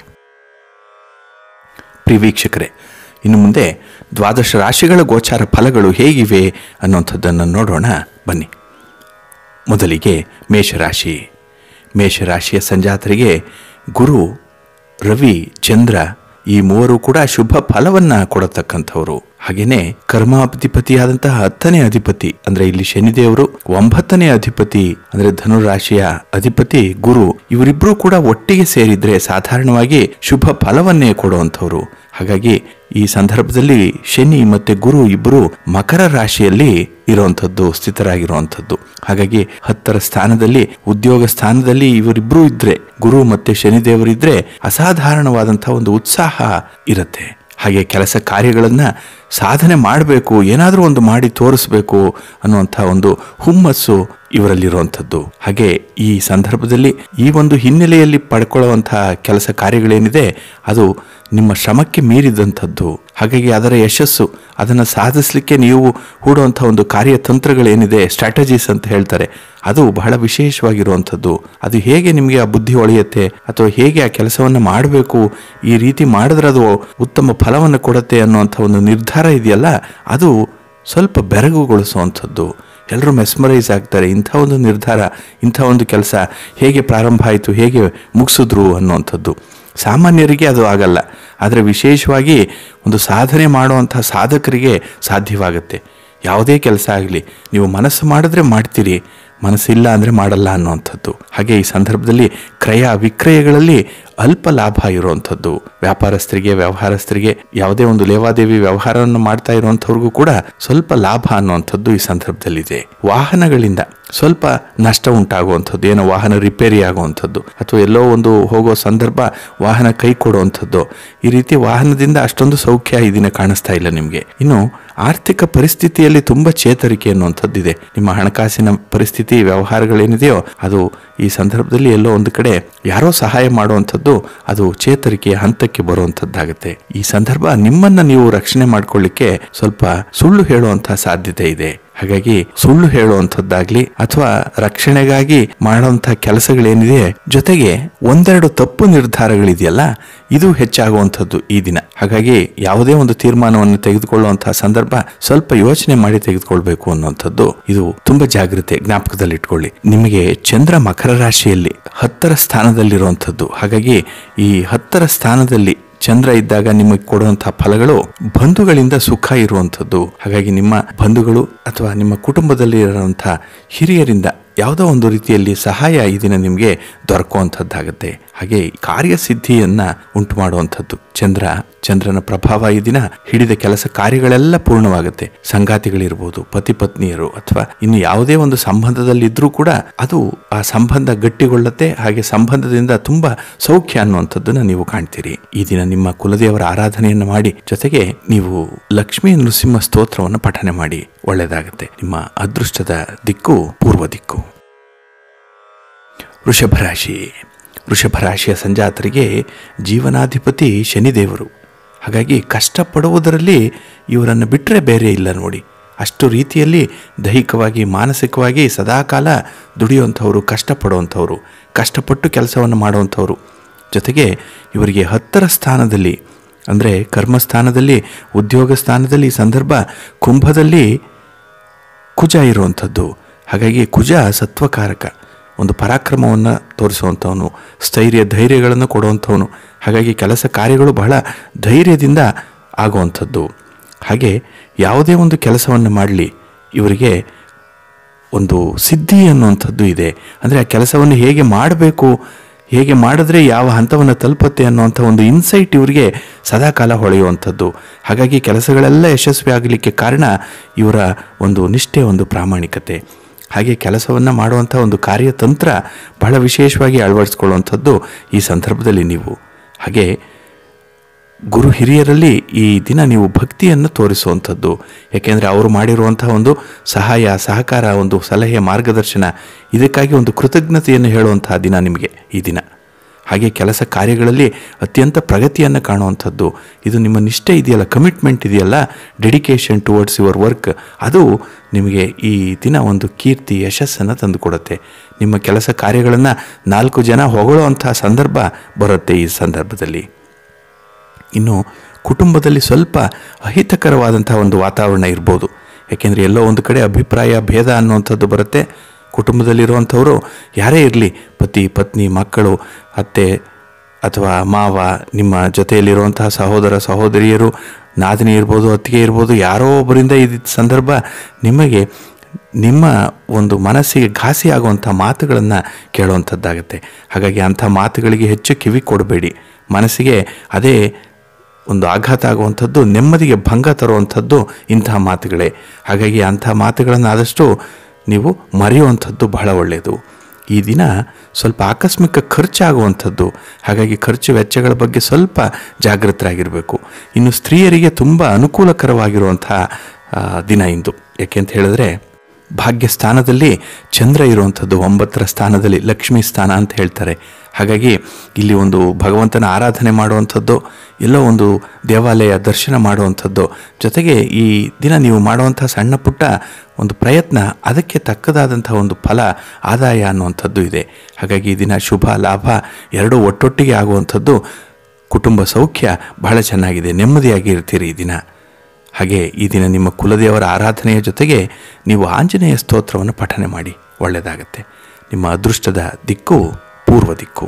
ಪ್ರಿಯ ವೀಕ್ಷಕರೇ ಇನ್ನು ಮುಂದೆ ದ್ವಾದಶ ರಾಶಿಗಳ ಗೋಚಾರ ಫಲಗಳು ಹೇಗಿವೆ ಅನ್ನುವಂಥದ್ದನ್ನು ನೋಡೋಣ ಬನ್ನಿ ಮೊದಲಿಗೆ ಮೇಷರಾಶಿ ಮೇಷರಾಶಿಯ ಸಂಜಾತರಿಗೆ ಗುರು ರವಿ ಚಂದ್ರ ಈ ಮೂವರು ಕೂಡ ಶುಭ ಫಲವನ್ನ ಕೊಡತಕ್ಕಂಥವ್ರು ಹಾಗೇನೆ ಕರ್ಮಾಧಿಪತಿಯಾದಂತಹ ಹತ್ತನೇ ಅಧಿಪತಿ ಅಂದ್ರೆ ಇಲ್ಲಿ ಶನಿದೇವರು ಒಂಬತ್ತನೇ ಅಧಿಪತಿ ಅಂದ್ರೆ ಧನುರಾಶಿಯ ಅಧಿಪತಿ ಗುರು ಇವರಿಬ್ರು ಕೂಡ ಒಟ್ಟಿಗೆ ಸೇರಿದ್ರೆ ಸಾಧಾರಣವಾಗಿ ಶುಭ ಫಲವನ್ನೇ ಕೊಡುವಂಥವ್ರು ಹಾಗಾಗಿ ಈ ಸಂದರ್ಭದಲ್ಲಿ ಶನಿ ಮತ್ತೆ ಗುರು ಇಬ್ಬರು ಮಕರ ರಾಶಿಯಲ್ಲಿ ಇರುವಂಥದ್ದು ಸ್ಥಿತರಾಗಿರುವಂಥದ್ದು ಹಾಗಾಗಿ ಹತ್ತರ ಸ್ಥಾನದಲ್ಲಿ ಉದ್ಯೋಗ ಸ್ಥಾನದಲ್ಲಿ ಇವರಿಬ್ರು ಇದ್ರೆ ಗುರು ಮತ್ತೆ ಶನಿದೇವರಿದ್ರೆ ಅಸಾಧಾರಣವಾದಂತಹ ಒಂದು ಉತ್ಸಾಹ ಇರುತ್ತೆ ಹಾಗೆ ಕೆಲಸ ಕಾರ್ಯಗಳನ್ನ ಸಾಧನೆ ಮಾಡಬೇಕು ಏನಾದರೂ ಒಂದು ಮಾಡಿ ತೋರಿಸ್ಬೇಕು ಅನ್ನುವಂಥ ಒಂದು ಹುಮ್ಮಸ್ಸು ಇವರಲ್ಲಿರುವಂಥದ್ದು ಹಾಗೆ ಈ ಸಂದರ್ಭದಲ್ಲಿ ಈ ಒಂದು ಹಿನ್ನೆಲೆಯಲ್ಲಿ ಪಡ್ಕೊಳ್ಳುವಂತಹ ಕೆಲಸ ಕಾರ್ಯಗಳೇನಿದೆ ಅದು ನಿಮ್ಮ ಶ್ರಮಕ್ಕೆ ಮೀರಿದಂಥದ್ದು ಹಾಗಾಗಿ ಅದರ ಯಶಸ್ಸು ಅದನ್ನು ಸಾಧಿಸಲಿಕ್ಕೆ ನೀವು ಹೂಡುವಂಥ ಒಂದು ಕಾರ್ಯತಂತ್ರಗಳೇನಿದೆ ಸ್ಟ್ರಾಟಜೀಸ್ ಅಂತ ಹೇಳ್ತಾರೆ ಅದು ಬಹಳ ವಿಶೇಷವಾಗಿರುವಂಥದ್ದು ಅದು ಹೇಗೆ ನಿಮಗೆ ಆ ಬುದ್ಧಿ ಒಳೆಯುತ್ತೆ ಅಥವಾ ಹೇಗೆ ಆ ಕೆಲಸವನ್ನು ಮಾಡಬೇಕು ಈ ರೀತಿ ಮಾಡಿದ್ರೆ ಅದು ಉತ್ತಮ ಫಲವನ್ನು ಕೊಡುತ್ತೆ ಅನ್ನುವಂಥ ಒಂದು ನಿರ್ಧಾರ ಇದೆಯಲ್ಲ ಅದು ಸ್ವಲ್ಪ ಬೆರಗುಗೊಳಿಸುವಂಥದ್ದು ಎಲ್ಲರೂ ಮೆಸ್ಮರೈಸ್ ಆಗ್ತಾರೆ ಇಂಥ ಒಂದು ನಿರ್ಧಾರ ಇಂಥ ಒಂದು ಕೆಲಸ ಹೇಗೆ ಪ್ರಾರಂಭ ಆಯಿತು ಹೇಗೆ ಮುಗಿಸಿದ್ರು ಅನ್ನುವಂಥದ್ದು ಸಾಮಾನ್ಯರಿಗೆ ಅದು ಆಗಲ್ಲ ಆದರೆ ವಿಶೇಷವಾಗಿ ಒಂದು ಸಾಧನೆ ಮಾಡುವಂಥ ಸಾಧಕರಿಗೆ ಸಾಧ್ಯವಾಗುತ್ತೆ ಯಾವುದೇ ಕೆಲಸ ಆಗಲಿ ನೀವು ಮನಸ್ಸು ಮಾಡಿದ್ರೆ ಮಾಡ್ತೀರಿ ಮನಸ್ಸಿಲ್ಲ ಅಂದರೆ ಮಾಡಲ್ಲ ಅನ್ನುವಂಥದ್ದು ಹಾಗೆ ಈ ಸಂದರ್ಭದಲ್ಲಿ ಕ್ರಯ ವಿಕ್ರಯಗಳಲ್ಲಿ ಅಲ್ಪ ಲಾಭ ಇರುವಂಥದ್ದು ವ್ಯಾಪಾರಸ್ಥರಿಗೆ ವ್ಯವಹಾರಸ್ಥರಿಗೆ ಯಾವುದೇ ಒಂದು ಲೇವಾದೇವಿ ವ್ಯವಹಾರವನ್ನು ಮಾಡ್ತಾ ಇರುವಂಥವ್ರಿಗೂ ಕೂಡ ಸ್ವಲ್ಪ ಲಾಭ ಅನ್ನುವಂಥದ್ದು ಈ ಸಂದರ್ಭದಲ್ಲಿದೆ ವಾಹನಗಳಿಂದ ಸ್ವಲ್ಪ ನಷ್ಟ ಉಂಟಾಗುವಂಥದ್ದು ಏನೋ ವಾಹನ ರಿಪೇರಿ ಆಗುವಂಥದ್ದು ಅಥವಾ ಎಲ್ಲೋ ಒಂದು ಹೋಗೋ ಸಂದರ್ಭ ವಾಹನ ಕೈ ಕೊಡುವಂಥದ್ದು ಈ ರೀತಿ ವಾಹನದಿಂದ ಅಷ್ಟೊಂದು ಸೌಖ್ಯ ಈ ದಿನ ಕಾಣಿಸ್ತಾ ಇಲ್ಲ ನಿಮಗೆ ಇನ್ನು ಆರ್ಥಿಕ ಪರಿಸ್ಥಿತಿಯಲ್ಲಿ ತುಂಬಾ ಚೇತರಿಕೆ ಅನ್ನುವಂಥದ್ದಿದೆ ನಿಮ್ಮ ಹಣಕಾಸಿನ ಪರಿಸ್ಥಿತಿ ವ್ಯವಹಾರಗಳೇನಿದೆಯೋ ಅದು ಈ ಸಂದರ್ಭದಲ್ಲಿ ಎಲ್ಲೋ ಒಂದು ಕಡೆ ಯಾರೋ ಸಹಾಯ ಮಾಡುವಂಥದ್ದು ಅದು ಚೇತರಿಕೆಯ ಹಂತಕ್ಕೆ ಬರುವಂಥದ್ದಾಗುತ್ತೆ ಈ ಸಂದರ್ಭ ನಿಮ್ಮನ್ನ ನೀವು ರಕ್ಷಣೆ ಮಾಡ್ಕೊಳ್ಳಿಕ್ಕೆ ಸ್ವಲ್ಪ ಸುಳ್ಳು ಹೇಳುವಂತಹ ಸಾಧ್ಯತೆ ಇದೆ ಹಾಗಾಗಿ ಸುಳ್ಳು ಹೇಳುವಂಥದ್ದಾಗ್ಲಿ ಅಥವಾ ರಕ್ಷಣೆಗಾಗಿ ಮಾಡುವಂತಹ ಕೆಲಸಗಳೇನಿದೆ ಜೊತೆಗೆ ಒಂದೆರಡು ತಪ್ಪು ನಿರ್ಧಾರಗಳಿದೆಯಲ್ಲ ಇದು ಹೆಚ್ಚಾಗುವಂಥದ್ದು ಈ ದಿನ ಹಾಗಾಗಿ ಯಾವುದೇ ಒಂದು ತೀರ್ಮಾನವನ್ನು ತೆಗೆದುಕೊಳ್ಳುವಂತಹ ಸಂದರ್ಭ ಸ್ವಲ್ಪ ಯೋಚನೆ ಮಾಡಿ ತೆಗೆದುಕೊಳ್ಬೇಕು ಅನ್ನುವಂಥದ್ದು ಇದು ತುಂಬಾ ಜಾಗ್ರತೆ ಜ್ಞಾಪಕದಲ್ಲಿ ಇಟ್ಕೊಳ್ಳಿ ನಿಮಗೆ ಚಂದ್ರ ಮಕರ ರಾಶಿಯಲ್ಲಿ ಹತ್ತರ ಸ್ಥಾನದಲ್ಲಿರುವಂಥದ್ದು ಹಾಗಾಗಿ ಈ ಹತ್ತರ ಸ್ಥಾನದಲ್ಲಿ ಚಂದ್ರ ಇದ್ದಾಗ ನಿಮಗೆ ಕೊಡುವಂತಹ ಫಲಗಳು ಬಂಧುಗಳಿಂದ ಸುಖ ಇರುವಂಥದ್ದು ಹಾಗಾಗಿ ನಿಮ್ಮ ಬಂಧುಗಳು ಅಥವಾ ನಿಮ್ಮ ಕುಟುಂಬದಲ್ಲಿ ಇರುವಂತಹ ಹಿರಿಯರಿಂದ ಯಾವುದೋ ಒಂದು ರೀತಿಯಲ್ಲಿ ಸಹಾಯ ಈ ದಿನ ನಿಮಗೆ ದೊರಕುವಂಥದ್ದಾಗುತ್ತೆ ಹಾಗೆ ಕಾರ್ಯಸಿದ್ಧಿಯನ್ನ ಉಂಟು ಮಾಡುವಂಥದ್ದು ಚಂದ್ರ ಚಂದ್ರನ ಪ್ರಭಾವ ಈ ದಿನ ಹಿಡಿದ ಕೆಲಸ ಕಾರ್ಯಗಳೆಲ್ಲ ಪೂರ್ಣವಾಗುತ್ತೆ ಸಂಗಾತಿಗಳಿರ್ಬೋದು ಪತಿ ಪತ್ನಿಯರು ಅಥವಾ ಇನ್ನು ಯಾವುದೇ ಒಂದು ಸಂಬಂಧದಲ್ಲಿದ್ರೂ ಕೂಡ ಅದು ಆ ಸಂಬಂಧ ಗಟ್ಟಿಗೊಳ್ಳುತ್ತೆ ಹಾಗೆ ಸಂಬಂಧದಿಂದ ತುಂಬಾ ಸೌಖ್ಯ ಅನ್ನುವಂಥದ್ದನ್ನ ನೀವು ಕಾಣ್ತೀರಿ ಈ ದಿನ ನಿಮ್ಮ ಕುಲದೇವರ ಆರಾಧನೆಯನ್ನು ಮಾಡಿ ಜೊತೆಗೆ ನೀವು ಲಕ್ಷ್ಮೀ ನೃಸಿಂಹ ಸ್ತೋತ್ರವನ್ನು ಪಠನೆ ಮಾಡಿ ಒಳ್ಳೆಯದಾಗುತ್ತೆ ನಿಮ್ಮ ಅದೃಷ್ಟದ ದಿಕ್ಕು ಪೂರ್ವ ದಿಕ್ಕು ವೃಷಭ ರಾಶಿ ವೃಷಭ ರಾಶಿಯ ಸಂಜಾತರಿಗೆ ಜೀವನಾಧಿಪತಿ ಶನಿದೇವರು ಹಾಗಾಗಿ ಕಷ್ಟಪಡುವುದರಲ್ಲಿ ಇವರನ್ನು ಬಿಟ್ಟರೆ ಬೇರೆ ಇಲ್ಲ ನೋಡಿ ಅಷ್ಟು ರೀತಿಯಲ್ಲಿ ದೈಹಿಕವಾಗಿ ಮಾನಸಿಕವಾಗಿ ಸದಾಕಾಲ ದುಡಿಯುವಂಥವ್ರು ಕಷ್ಟಪಡುವಂಥವ್ರು ಕಷ್ಟಪಟ್ಟು ಕೆಲಸವನ್ನು ಮಾಡುವಂಥವ್ರು ಜೊತೆಗೆ ಇವರಿಗೆ ಹತ್ತರ ಸ್ಥಾನದಲ್ಲಿ ಅಂದರೆ ಕರ್ಮಸ್ಥಾನದಲ್ಲಿ ಉದ್ಯೋಗ ಸ್ಥಾನದಲ್ಲಿ ಈ ಸಂದರ್ಭ ಕುಂಭದಲ್ಲಿ ಕುಜ ಇರುವಂಥದ್ದು ಹಾಗಾಗಿ ಕುಜ ಸತ್ವಕಾರಕ ಒಂದು ಪರಾಕ್ರಮವನ್ನು ತೋರಿಸುವಂಥವನು ಸ್ಥೈರ್ಯ ಧೈರ್ಯಗಳನ್ನು ಕೊಡುವಂಥವನು ಹಾಗಾಗಿ ಕೆಲಸ ಕಾರ್ಯಗಳು ಬಹಳ ಧೈರ್ಯದಿಂದ ಆಗುವಂಥದ್ದು ಹಾಗೆ ಯಾವುದೇ ಒಂದು ಕೆಲಸವನ್ನು ಮಾಡಲಿ ಇವರಿಗೆ ಒಂದು ಸಿದ್ಧಿ ಅನ್ನುವಂಥದ್ದು ಇದೆ ಅಂದರೆ ಆ ಕೆಲಸವನ್ನು ಹೇಗೆ ಮಾಡಬೇಕು ಹೇಗೆ ಮಾಡಿದ್ರೆ ಯಾವ ಹಂತವನ್ನು ತಲುಪುತ್ತೆ ಅನ್ನುವಂಥ ಒಂದು ಇನ್ಸೈಟ್ ಇವರಿಗೆ ಸದಾಕಾಲ ಹೊಳೆಯುವಂಥದ್ದು ಹಾಗಾಗಿ ಕೆಲಸಗಳೆಲ್ಲ ಯಶಸ್ವಿ ಆಗಲಿಕ್ಕೆ ಕಾರಣ ಇವರ ಒಂದು ನಿಷ್ಠೆ ಒಂದು ಪ್ರಾಮಾಣಿಕತೆ ಹಾಗೆ ಕೆಲಸವನ್ನು ಮಾಡುವಂಥ ಒಂದು ಕಾರ್ಯತಂತ್ರ ಬಹಳ ವಿಶೇಷವಾಗಿ ಅಳವಡಿಸ್ಕೊಳ್ಳುವಂಥದ್ದು ಈ ಸಂದರ್ಭದಲ್ಲಿ ನೀವು ಹಾಗೆ ಗುರು ಹಿರಿಯರಲ್ಲಿ ಈ ದಿನ ನೀವು ಭಕ್ತಿಯನ್ನು ತೋರಿಸುವಂಥದ್ದು ಯಾಕೆಂದರೆ ಅವರು ಮಾಡಿರುವಂತಹ ಒಂದು ಸಹಾಯ ಸಹಕಾರ ಒಂದು ಸಲಹೆ ಮಾರ್ಗದರ್ಶನ ಇದಕ್ಕಾಗಿ ಒಂದು ಕೃತಜ್ಞತೆಯನ್ನು ಹೇಳುವಂತಹ ದಿನ ನಿಮಗೆ ಈ ದಿನ ಹಾಗೆ ಕೆಲಸ ಕಾರ್ಯಗಳಲ್ಲಿ ಅತ್ಯಂತ ಪ್ರಗತಿಯನ್ನು ಕಾಣುವಂಥದ್ದು ಇದು ನಿಮ್ಮ ನಿಷ್ಠೆ ಇದೆಯಲ್ಲ ಕಮಿಟ್ಮೆಂಟ್ ಇದೆಯಲ್ಲ ಡೆಡಿಕೇಶನ್ ಟುವರ್ಡ್ಸ್ ಯುವರ್ ವರ್ಕ್ ಅದು ನಿಮಗೆ ಈ ದಿನ ಒಂದು ಕೀರ್ತಿ ಯಶಸ್ಸನ್ನು ತಂದುಕೊಡುತ್ತೆ ನಿಮ್ಮ ಕೆಲಸ ಕಾರ್ಯಗಳನ್ನು ನಾಲ್ಕು ಜನ ಹೊಗಳುವಂಥ ಸಂದರ್ಭ ಬರುತ್ತೆ ಈ ಸಂದರ್ಭದಲ್ಲಿ ಇನ್ನು ಕುಟುಂಬದಲ್ಲಿ ಸ್ವಲ್ಪ ಅಹಿತಕರವಾದಂಥ ಒಂದು ವಾತಾವರಣ ಇರ್ಬೋದು ಯಾಕೆಂದರೆ ಎಲ್ಲೋ ಒಂದು ಕಡೆ ಅಭಿಪ್ರಾಯ ಭೇದ ಅನ್ನುವಂಥದ್ದು ಬರುತ್ತೆ ಕುಟುಂಬದಲ್ಲಿರುವಂಥವರು ಯಾರೇ ಇರಲಿ ಪತಿ ಪತ್ನಿ ಮಕ್ಕಳು ಅತ್ತೆ ಅಥವಾ ಮಾವ ನಿಮ್ಮ ಜೊತೆಯಲ್ಲಿರುವಂತಹ ಸಹೋದರ ಸಹೋದರಿಯರು ನಾದಿನಿ ಇರ್ಬೋದು ಅತ್ತಿಗೆ ಇರ್ಬೋದು ಯಾರೋ ಒಬ್ಬರಿಂದ ಈ ಸಂದರ್ಭ ನಿಮಗೆ ನಿಮ್ಮ ಒಂದು ಮನಸ್ಸಿಗೆ ಘಾಸಿ ಆಗುವಂಥ ಮಾತುಗಳನ್ನು ಕೇಳುವಂಥದ್ದಾಗುತ್ತೆ ಹಾಗಾಗಿ ಅಂಥ ಮಾತುಗಳಿಗೆ ಹೆಚ್ಚು ಕಿವಿ ಕೊಡಬೇಡಿ ಮನಸ್ಸಿಗೆ ಅದೇ ಒಂದು ಆಘಾತ ಆಗುವಂಥದ್ದು ನೆಮ್ಮದಿಗೆ ಭಂಗ ತರುವಂಥದ್ದು ಇಂತಹ ಮಾತುಗಳೇ ಹಾಗಾಗಿ ಅಂಥ ಮಾತುಗಳನ್ನು ಆದಷ್ಟು ನೀವು ಮರೆಯುವಂಥದ್ದು ಬಹಳ ಒಳ್ಳೆಯದು ಈ ದಿನ ಸ್ವಲ್ಪ ಆಕಸ್ಮಿಕ ಖರ್ಚಾಗುವಂಥದ್ದು ಹಾಗಾಗಿ ಖರ್ಚು ವೆಚ್ಚಗಳ ಬಗ್ಗೆ ಸ್ವಲ್ಪ ಜಾಗೃತರಾಗಿರಬೇಕು ಇನ್ನು ಸ್ತ್ರೀಯರಿಗೆ ತುಂಬ ಅನುಕೂಲಕರವಾಗಿರುವಂತಹ ಆ, ದಿನ ಇಂದು ಯಾಕೆ ಅಂತ ಹೇಳಿದ್ರೆ ಭಾಗ್ಯ ಸ್ಥಾನದಲ್ಲಿ ಚಂದ್ರ ಇರುವಂಥದ್ದು ಒಂಬತ್ತರ ಸ್ಥಾನದಲ್ಲಿ ಲಕ್ಷ್ಮೀ ಸ್ಥಾನ ಅಂತ ಹೇಳ್ತಾರೆ ಹಾಗಾಗಿ ಇಲ್ಲಿ ಒಂದು ಭಗವಂತನ ಆರಾಧನೆ ಮಾಡುವಂಥದ್ದು ಎಲ್ಲೋ ಒಂದು ದೇವಾಲಯ ದರ್ಶನ ಮಾಡುವಂಥದ್ದು ಜೊತೆಗೆ ಈ ದಿನ ನೀವು ಮಾಡುವಂಥ ಸಣ್ಣ ಪುಟ್ಟ ಒಂದು ಪ್ರಯತ್ನ ಅದಕ್ಕೆ ತಕ್ಕದಾದಂಥ ಒಂದು ಫಲ ಆದಾಯ ಅನ್ನುವಂಥದ್ದು ಇದೆ ಹಾಗಾಗಿ ಈ ದಿನ ಶುಭ ಲಾಭ ಎರಡೂ ಒಟ್ಟೊಟ್ಟಿಗೆ ಆಗುವಂಥದ್ದು ಕುಟುಂಬ ಸೌಖ್ಯ ಬಹಳ ಚೆನ್ನಾಗಿದೆ ನೆಮ್ಮದಿಯಾಗಿ ಇರ್ತೀರಿ ಈ ದಿನ ಹಾಗೆ ಈ ದಿನ ನಿಮ್ಮ ಕುಲದೇವರ ಆರಾಧನೆಯ ಜೊತೆಗೆ ನೀವು ಆಂಜನೇಯ ಸ್ತೋತ್ರವನ್ನು ಪಠನೆ ಮಾಡಿ ಒಳ್ಳೆಯದಾಗತ್ತೆ ನಿಮ್ಮ ಅದೃಷ್ಟದ ದಿಕ್ಕು ಪೂರ್ವ ದಿಕ್ಕು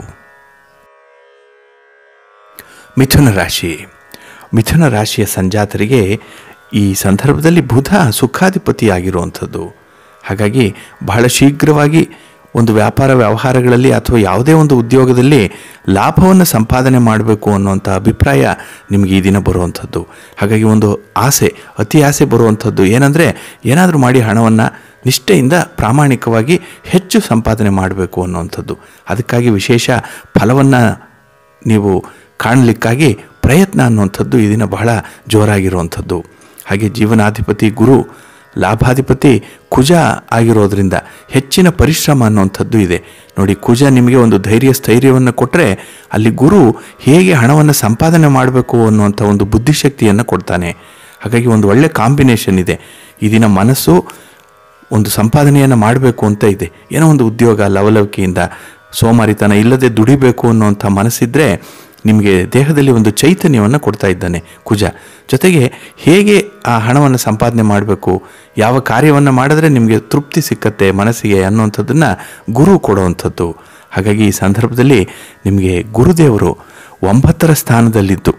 ಮಿಥುನ ರಾಶಿ ಮಿಥುನ ರಾಶಿಯ ಸಂಜಾತರಿಗೆ ಈ ಸಂದರ್ಭದಲ್ಲಿ ಬುಧ ಸುಖಾಧಿಪತಿಯಾಗಿರುವಂಥದ್ದು ಹಾಗಾಗಿ ಬಹಳ ಶೀಘ್ರವಾಗಿ ಒಂದು ವ್ಯಾಪಾರ ವ್ಯವಹಾರಗಳಲ್ಲಿ ಅಥವಾ ಯಾವುದೇ ಒಂದು ಉದ್ಯೋಗದಲ್ಲಿ ಲಾಭವನ್ನು ಸಂಪಾದನೆ ಮಾಡಬೇಕು ಅನ್ನುವಂಥ ಅಭಿಪ್ರಾಯ ನಿಮಗೆ ಈ ದಿನ ಬರುವಂಥದ್ದು ಹಾಗಾಗಿ ಒಂದು ಆಸೆ ಅತಿ ಆಸೆ ಬರುವಂಥದ್ದು ಏನಂದರೆ ಏನಾದರೂ ಮಾಡಿ ಹಣವನ್ನು ನಿಷ್ಠೆಯಿಂದ ಪ್ರಾಮಾಣಿಕವಾಗಿ ಹೆಚ್ಚು ಸಂಪಾದನೆ ಮಾಡಬೇಕು ಅನ್ನುವಂಥದ್ದು ಅದಕ್ಕಾಗಿ ವಿಶೇಷ ಫಲವನ್ನು ನೀವು ಕಾಣಲಿಕ್ಕಾಗಿ ಪ್ರಯತ್ನ ಅನ್ನುವಂಥದ್ದು ಈ ದಿನ ಬಹಳ ಜೋರಾಗಿರುವಂಥದ್ದು ಹಾಗೆ ಜೀವನಾಧಿಪತಿ ಗುರು ಲಾಭಾಧಿಪತಿ ಕುಜ ಆಗಿರೋದ್ರಿಂದ ಹೆಚ್ಚಿನ ಪರಿಶ್ರಮ ಅನ್ನುವಂಥದ್ದು ಇದೆ ನೋಡಿ ಕುಜ ನಿಮಗೆ ಒಂದು ಧೈರ್ಯ ಸ್ಥೈರ್ಯವನ್ನು ಕೊಟ್ಟರೆ ಅಲ್ಲಿ ಗುರು ಹೇಗೆ ಹಣವನ್ನು ಸಂಪಾದನೆ ಮಾಡಬೇಕು ಅನ್ನುವಂಥ ಒಂದು ಬುದ್ಧಿಶಕ್ತಿಯನ್ನು ಕೊಡ್ತಾನೆ ಹಾಗಾಗಿ ಒಂದು ಒಳ್ಳೆ ಕಾಂಬಿನೇಷನ್ ಇದೆ ಈ ದಿನ ಮನಸ್ಸು ಒಂದು ಸಂಪಾದನೆಯನ್ನು ಮಾಡಬೇಕು ಅಂತ ಇದೆ ಏನೋ ಒಂದು ಉದ್ಯೋಗ ಲವಲವಿಕೆಯಿಂದ ಸೋಮಾರಿತನ ಇಲ್ಲದೆ ದುಡಿಬೇಕು ಅನ್ನುವಂಥ ಮನಸ್ಸಿದ್ರೆ ನಿಮಗೆ ದೇಹದಲ್ಲಿ ಒಂದು ಚೈತನ್ಯವನ್ನು ಕೊಡ್ತಾ ಇದ್ದಾನೆ ಕುಜ ಜೊತೆಗೆ ಹೇಗೆ ಆ ಹಣವನ್ನು ಸಂಪಾದನೆ ಮಾಡಬೇಕು ಯಾವ ಕಾರ್ಯವನ್ನು ಮಾಡಿದ್ರೆ ನಿಮಗೆ ತೃಪ್ತಿ ಸಿಕ್ಕತ್ತೆ ಮನಸ್ಸಿಗೆ ಅನ್ನುವಂಥದ್ದನ್ನು ಗುರು ಕೊಡುವಂಥದ್ದು ಹಾಗಾಗಿ ಈ ಸಂದರ್ಭದಲ್ಲಿ ನಿಮಗೆ ಗುರುದೇವರು ಒಂಬತ್ತರ ಸ್ಥಾನದಲ್ಲಿದ್ದು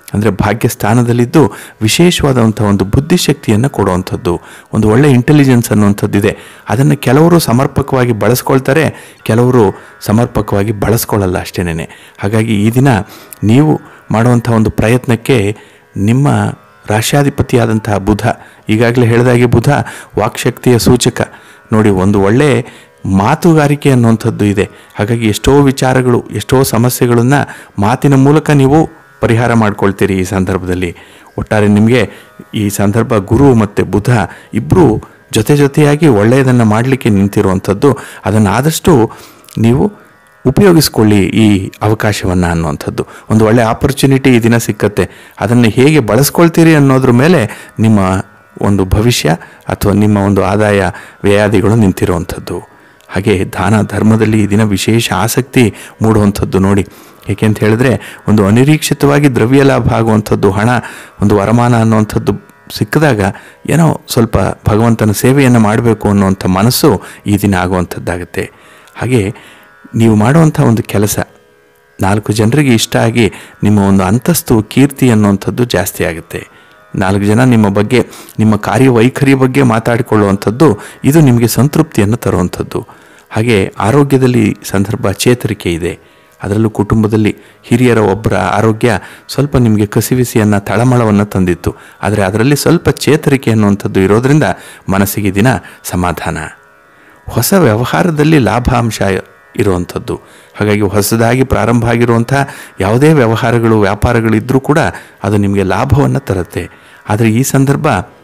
ಅಂದರೆ ಭಾಗ್ಯ ಸ್ಥಾನದಲ್ಲಿದ್ದು ವಿಶೇಷವಾದಂಥ ಒಂದು ಬುದ್ಧಿಶಕ್ತಿಯನ್ನು ಕೊಡುವಂಥದ್ದು ಒಂದು ಒಳ್ಳೆ ಇಂಟೆಲಿಜೆನ್ಸ್ ಅನ್ನುವಂಥದ್ದಿದೆ ಅದನ್ನು ಕೆಲವರು ಸಮರ್ಪಕವಾಗಿ ಬಳಸ್ಕೊಳ್ತಾರೆ ಕೆಲವರು ಸಮರ್ಪಕವಾಗಿ ಬಳಸ್ಕೊಳ್ಳಲ್ಲ ಅಷ್ಟೇನೆ ಹಾಗಾಗಿ ಈ ದಿನ ನೀವು ಮಾಡುವಂಥ ಒಂದು ಪ್ರಯತ್ನಕ್ಕೆ ನಿಮ್ಮ ರಾಶ್ಯಾಧಿಪತಿಯಾದಂತಹ ಬುಧ ಈಗಾಗಲೇ ಹೇಳಿದಾಗೆ ಬುಧ ವಾಕ್ಶಕ್ತಿಯ ಸೂಚಕ ನೋಡಿ ಒಂದು ಒಳ್ಳೆ ಮಾತುಗಾರಿಕೆ ಅನ್ನುವಂಥದ್ದು ಇದೆ ಹಾಗಾಗಿ ಎಷ್ಟೋ ವಿಚಾರಗಳು ಎಷ್ಟೋ ಸಮಸ್ಯೆಗಳನ್ನು ಮಾತಿನ ಮೂಲಕ ನೀವು ಪರಿಹಾರ ಮಾಡ್ಕೊಳ್ತೀರಿ ಈ ಸಂದರ್ಭದಲ್ಲಿ ಒಟ್ಟಾರೆ ನಿಮಗೆ ಈ ಸಂದರ್ಭ ಗುರು ಮತ್ತು ಬುಧ ಇಬ್ಬರು ಜೊತೆ ಜೊತೆಯಾಗಿ ಒಳ್ಳೆಯದನ್ನು ಮಾಡಲಿಕ್ಕೆ ನಿಂತಿರುವಂಥದ್ದು ಅದನ್ನು ಆದಷ್ಟು ನೀವು ಉಪಯೋಗಿಸ್ಕೊಳ್ಳಿ ಈ ಅವಕಾಶವನ್ನು ಅನ್ನುವಂಥದ್ದು ಒಂದು ಒಳ್ಳೆಯ ಆಪರ್ಚುನಿಟಿ ಈ ದಿನ ಸಿಕ್ಕತ್ತೆ ಅದನ್ನು ಹೇಗೆ ಬಳಸ್ಕೊಳ್ತೀರಿ ಅನ್ನೋದ್ರ ಮೇಲೆ ನಿಮ್ಮ ಒಂದು ಭವಿಷ್ಯ ಅಥವಾ ನಿಮ್ಮ ಒಂದು ಆದಾಯ ವ್ಯಯಾದಿಗಳು ನಿಂತಿರುವಂಥದ್ದು ಹಾಗೆ ದಾನ ಧರ್ಮದಲ್ಲಿ ಈ ದಿನ ವಿಶೇಷ ಆಸಕ್ತಿ ಮೂಡುವಂಥದ್ದು ನೋಡಿ ಏಕೆಂತ ಹೇಳಿದ್ರೆ ಒಂದು ಅನಿರೀಕ್ಷಿತವಾಗಿ ದ್ರವ್ಯ ಲಾಭ ಆಗುವಂಥದ್ದು ಹಣ ಒಂದು ವರಮಾನ ಅನ್ನುವಂಥದ್ದು ಸಿಕ್ಕಿದಾಗ ಏನೋ ಸ್ವಲ್ಪ ಭಗವಂತನ ಸೇವೆಯನ್ನು ಮಾಡಬೇಕು ಅನ್ನುವಂಥ ಮನಸ್ಸು ಈ ದಿನ ಆಗುವಂಥದ್ದಾಗುತ್ತೆ ಹಾಗೆ ನೀವು ಮಾಡುವಂಥ ಒಂದು ಕೆಲಸ ನಾಲ್ಕು ಜನರಿಗೆ ಇಷ್ಟ ಆಗಿ ನಿಮ್ಮ ಒಂದು ಅಂತಸ್ತು ಕೀರ್ತಿ ಅನ್ನುವಂಥದ್ದು ಜಾಸ್ತಿ ಆಗುತ್ತೆ ನಾಲ್ಕು ಜನ ನಿಮ್ಮ ಬಗ್ಗೆ ನಿಮ್ಮ ಕಾರ್ಯವೈಖರಿ ಬಗ್ಗೆ ಮಾತಾಡಿಕೊಳ್ಳುವಂಥದ್ದು ಇದು ನಿಮಗೆ ಸಂತೃಪ್ತಿಯನ್ನು ತರುವಂಥದ್ದು ಹಾಗೆ ಆರೋಗ್ಯದಲ್ಲಿ ಸಂದರ್ಭ ಚೇತರಿಕೆ ಇದೆ ಅದರಲ್ಲೂ ಕುಟುಂಬದಲ್ಲಿ ಹಿರಿಯರ ಒಬ್ಬರ ಆರೋಗ್ಯ ಸ್ವಲ್ಪ ನಿಮಗೆ ಕಸಿವಿಸಿಯನ್ನು ತಳಮಳವನ್ನು ತಂದಿತ್ತು ಆದರೆ ಅದರಲ್ಲಿ ಸ್ವಲ್ಪ ಚೇತರಿಕೆ ಅನ್ನುವಂಥದ್ದು ಇರೋದರಿಂದ ಮನಸ್ಸಿಗೆ ದಿನ ಸಮಾಧಾನ ಹೊಸ ವ್ಯವಹಾರದಲ್ಲಿ ಲಾಭಾಂಶ ಇರುವಂಥದ್ದು ಹಾಗಾಗಿ ಹೊಸದಾಗಿ ಪ್ರಾರಂಭ ಆಗಿರುವಂಥ ಯಾವುದೇ ವ್ಯವಹಾರಗಳು ವ್ಯಾಪಾರಗಳಿದ್ದರೂ ಕೂಡ ಅದು ನಿಮಗೆ ಲಾಭವನ್ನು ತರುತ್ತೆ ಆದರೆ ಈ ಸಂದರ್ಭ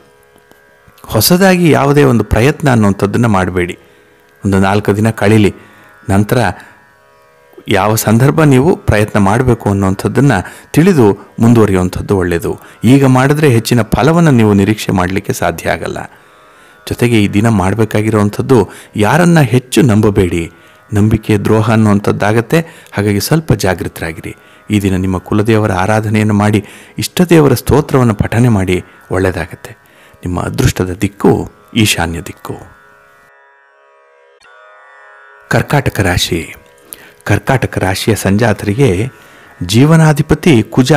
ಹೊಸದಾಗಿ ಯಾವುದೇ ಒಂದು ಪ್ರಯತ್ನ ಅನ್ನುವಂಥದ್ದನ್ನು ಮಾಡಬೇಡಿ ಒಂದು ನಾಲ್ಕು ದಿನ ಕಳೀಲಿ ನಂತರ ಯಾವ ಸಂದರ್ಭ ನೀವು ಪ್ರಯತ್ನ ಮಾಡಬೇಕು ಅನ್ನುವಂಥದ್ದನ್ನು ತಿಳಿದು ಮುಂದುವರಿಯುವಂಥದ್ದು ಒಳ್ಳೆಯದು ಈಗ ಮಾಡಿದ್ರೆ ಹೆಚ್ಚಿನ ಫಲವನ್ನು ನೀವು ನಿರೀಕ್ಷೆ ಮಾಡಲಿಕ್ಕೆ ಸಾಧ್ಯ ಆಗಲ್ಲ ಜೊತೆಗೆ ಈ ದಿನ ಮಾಡಬೇಕಾಗಿರುವಂಥದ್ದು ಯಾರನ್ನು ಹೆಚ್ಚು ನಂಬಬೇಡಿ ನಂಬಿಕೆ ದ್ರೋಹ ಅನ್ನುವಂಥದ್ದಾಗತ್ತೆ ಹಾಗಾಗಿ ಸ್ವಲ್ಪ ಜಾಗೃತರಾಗಿರಿ ಈ ದಿನ ನಿಮ್ಮ ಕುಲದೇವರ ಆರಾಧನೆಯನ್ನು ಮಾಡಿ ಇಷ್ಟದೇವರ ಸ್ತೋತ್ರವನ್ನು ಪಠನೆ ಮಾಡಿ ಒಳ್ಳೆಯದಾಗತ್ತೆ ನಿಮ್ಮ ಅದೃಷ್ಟದ ದಿಕ್ಕು ಈಶಾನ್ಯ ದಿಕ್ಕು ಕರ್ಕಾಟಕ ರಾಶಿ ಕರ್ಕಾಟಕ ರಾಶಿಯ ಸಂಜಾತರಿಗೆ ಜೀವನಾಧಿಪತಿ ಕುಜ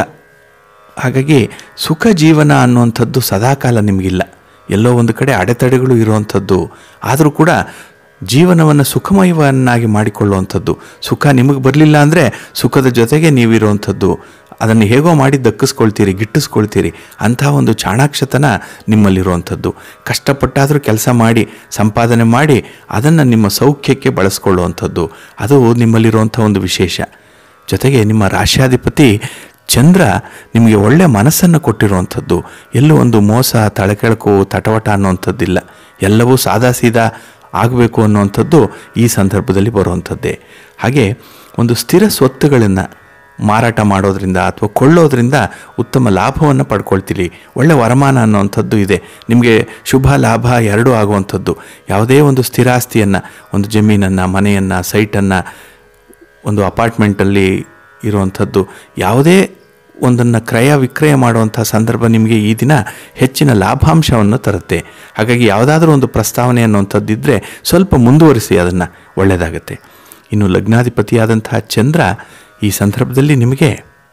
ಹಾಗಾಗಿ ಸುಖ ಜೀವನ ಅನ್ನುವಂಥದ್ದು ಸದಾಕಾಲ ನಿಮಗಿಲ್ಲ ಎಲ್ಲೋ ಒಂದು ಕಡೆ ಅಡೆತಡೆಗಳು ಇರುವಂಥದ್ದು ಆದರೂ ಕೂಡ ಜೀವನವನ್ನು ಸುಖಮಯವನ್ನಾಗಿ ಮಾಡಿಕೊಳ್ಳುವಂಥದ್ದು ಸುಖ ನಿಮಗೆ ಬರಲಿಲ್ಲ ಅಂದರೆ ಸುಖದ ಜೊತೆಗೆ ನೀವಿರುವಂಥದ್ದು ಅದನ್ನು ಹೇಗೋ ಮಾಡಿ ದಕ್ಕಿಸ್ಕೊಳ್ತೀರಿ ಗಿಟ್ಟಿಸ್ಕೊಳ್ತೀರಿ ಅಂಥ ಒಂದು ಚಾಣಾಕ್ಷತನ ನಿಮ್ಮಲ್ಲಿರುವಂಥದ್ದು ಕಷ್ಟಪಟ್ಟಾದರೂ ಕೆಲಸ ಮಾಡಿ ಸಂಪಾದನೆ ಮಾಡಿ ಅದನ್ನು ನಿಮ್ಮ ಸೌಖ್ಯಕ್ಕೆ ಬಳಸ್ಕೊಳ್ಳುವಂಥದ್ದು ಅದು ನಿಮ್ಮಲ್ಲಿರುವಂಥ ಒಂದು ವಿಶೇಷ ಜೊತೆಗೆ ನಿಮ್ಮ ರಾಶ್ಯಾಧಿಪತಿ ಚಂದ್ರ ನಿಮಗೆ ಒಳ್ಳೆ ಮನಸ್ಸನ್ನು ಕೊಟ್ಟಿರುವಂಥದ್ದು ಎಲ್ಲೂ ಒಂದು ಮೋಸ ತಳಕೆಳಕು ತಟವಟ ಅನ್ನುವಂಥದ್ದಿಲ್ಲ ಎಲ್ಲವೂ ಸಾದಾ ಸೀದಾ ಆಗಬೇಕು ಅನ್ನುವಂಥದ್ದು ಈ ಸಂದರ್ಭದಲ್ಲಿ ಬರುವಂಥದ್ದೇ ಹಾಗೆ ಒಂದು ಸ್ಥಿರ ಸ್ವತ್ತುಗಳನ್ನು ಮಾರಾಟ ಮಾಡೋದ್ರಿಂದ ಅಥವಾ ಕೊಳ್ಳೋದ್ರಿಂದ ಉತ್ತಮ ಲಾಭವನ್ನು ಪಡ್ಕೊಳ್ತೀರಿ ಒಳ್ಳೆ ವರಮಾನ ಅನ್ನುವಂಥದ್ದು ಇದೆ ನಿಮಗೆ ಶುಭ ಲಾಭ ಎರಡೂ ಆಗುವಂಥದ್ದು ಯಾವುದೇ ಒಂದು ಸ್ಥಿರಾಸ್ತಿಯನ್ನು ಒಂದು ಜಮೀನನ್ನು ಮನೆಯನ್ನು ಸೈಟನ್ನು ಒಂದು ಅಪಾರ್ಟ್ಮೆಂಟಲ್ಲಿ ಇರುವಂಥದ್ದು ಯಾವುದೇ ಒಂದನ್ನು ಕ್ರಯ ವಿಕ್ರಯ ಮಾಡುವಂಥ ಸಂದರ್ಭ ನಿಮಗೆ ಈ ದಿನ ಹೆಚ್ಚಿನ ಲಾಭಾಂಶವನ್ನು ತರುತ್ತೆ ಹಾಗಾಗಿ ಯಾವುದಾದ್ರೂ ಒಂದು ಪ್ರಸ್ತಾವನೆ ಅನ್ನುವಂಥದ್ದಿದ್ದರೆ ಸ್ವಲ್ಪ ಮುಂದುವರಿಸಿ ಅದನ್ನು ಒಳ್ಳೆಯದಾಗತ್ತೆ ಇನ್ನು ಲಗ್ನಾಧಿಪತಿಯಾದಂತಹ ಚಂದ್ರ ಈ ಸಂದರ್ಭದಲ್ಲಿ ನಿಮಗೆ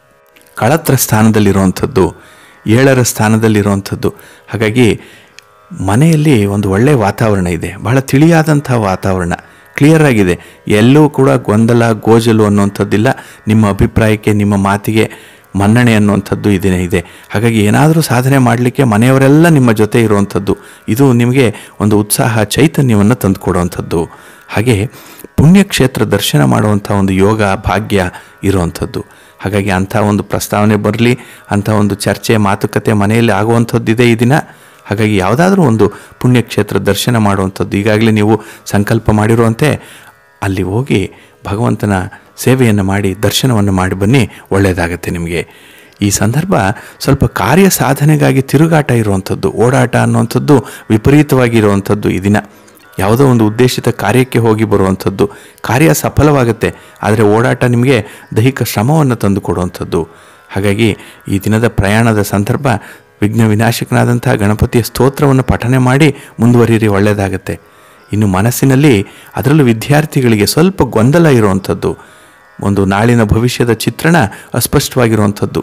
ಕಳತ್ರ ಸ್ಥಾನದಲ್ಲಿರುವಂಥದ್ದು ಏಳರ ಸ್ಥಾನದಲ್ಲಿರುವಂಥದ್ದು ಹಾಗಾಗಿ ಮನೆಯಲ್ಲಿ ಒಂದು ಒಳ್ಳೆಯ ವಾತಾವರಣ ಇದೆ ಬಹಳ ತಿಳಿಯಾದಂಥ ವಾತಾವರಣ ಕ್ಲಿಯರ್ ಆಗಿದೆ ಎಲ್ಲೂ ಕೂಡ ಗೊಂದಲ ಗೋಜಲು ಅನ್ನುವಂಥದ್ದಿಲ್ಲ ನಿಮ್ಮ ಅಭಿಪ್ರಾಯಕ್ಕೆ ನಿಮ್ಮ ಮಾತಿಗೆ ಮನ್ನಣೆ ಅನ್ನುವಂಥದ್ದು ಇದೇ ಇದೆ ಹಾಗಾಗಿ ಏನಾದರೂ ಸಾಧನೆ ಮಾಡಲಿಕ್ಕೆ ಮನೆಯವರೆಲ್ಲ ನಿಮ್ಮ ಜೊತೆ ಇರುವಂಥದ್ದು ಇದು ನಿಮಗೆ ಒಂದು ಉತ್ಸಾಹ ಚೈತನ್ಯವನ್ನು ತಂದುಕೊಡುವಂಥದ್ದು ಹಾಗೆ ಪುಣ್ಯಕ್ಷೇತ್ರ ದರ್ಶನ ಮಾಡುವಂಥ ಒಂದು ಯೋಗ ಭಾಗ್ಯ ಇರುವಂಥದ್ದು ಹಾಗಾಗಿ ಅಂಥ ಒಂದು ಪ್ರಸ್ತಾವನೆ ಬರಲಿ ಅಂಥ ಒಂದು ಚರ್ಚೆ ಮಾತುಕತೆ ಮನೆಯಲ್ಲಿ ಆಗುವಂಥದ್ದಿದೆ ಈ ದಿನ ಹಾಗಾಗಿ ಯಾವುದಾದ್ರೂ ಒಂದು ಪುಣ್ಯಕ್ಷೇತ್ರ ದರ್ಶನ ಮಾಡುವಂಥದ್ದು ಈಗಾಗಲೇ ನೀವು ಸಂಕಲ್ಪ ಮಾಡಿರುವಂತೆ ಅಲ್ಲಿ ಹೋಗಿ ಭಗವಂತನ ಸೇವೆಯನ್ನು ಮಾಡಿ ದರ್ಶನವನ್ನು ಮಾಡಿ ಬನ್ನಿ ಒಳ್ಳೆಯದಾಗತ್ತೆ ನಿಮಗೆ ಈ ಸಂದರ್ಭ ಸ್ವಲ್ಪ ಕಾರ್ಯ ಸಾಧನೆಗಾಗಿ ತಿರುಗಾಟ ಇರುವಂಥದ್ದು ಓಡಾಟ ಅನ್ನುವಂಥದ್ದು ವಿಪರೀತವಾಗಿ ಇರುವಂಥದ್ದು ಈ ದಿನ ಯಾವುದೋ ಒಂದು ಉದ್ದೇಶಿತ ಕಾರ್ಯಕ್ಕೆ ಹೋಗಿ ಬರುವಂಥದ್ದು ಕಾರ್ಯ ಸಫಲವಾಗುತ್ತೆ ಆದರೆ ಓಡಾಟ ನಿಮಗೆ ದೈಹಿಕ ಶ್ರಮವನ್ನು ತಂದು ಕೊಡುವಂಥದ್ದು ಹಾಗಾಗಿ ಈ ದಿನದ ಪ್ರಯಾಣದ ಸಂದರ್ಭ ವಿಘ್ನ ವಿನಾಶಕನಾದಂಥ ಗಣಪತಿಯ ಸ್ತೋತ್ರವನ್ನು ಪಠನೆ ಮಾಡಿ ಮುಂದುವರಿಯಿರಿ ಒಳ್ಳೆಯದಾಗತ್ತೆ ಇನ್ನು ಮನಸ್ಸಿನಲ್ಲಿ ಅದರಲ್ಲೂ ವಿದ್ಯಾರ್ಥಿಗಳಿಗೆ ಸ್ವಲ್ಪ ಗೊಂದಲ ಇರುವಂಥದ್ದು ಒಂದು ನಾಳಿನ ಭವಿಷ್ಯದ ಚಿತ್ರಣ ಅಸ್ಪಷ್ಟವಾಗಿರುವಂಥದ್ದು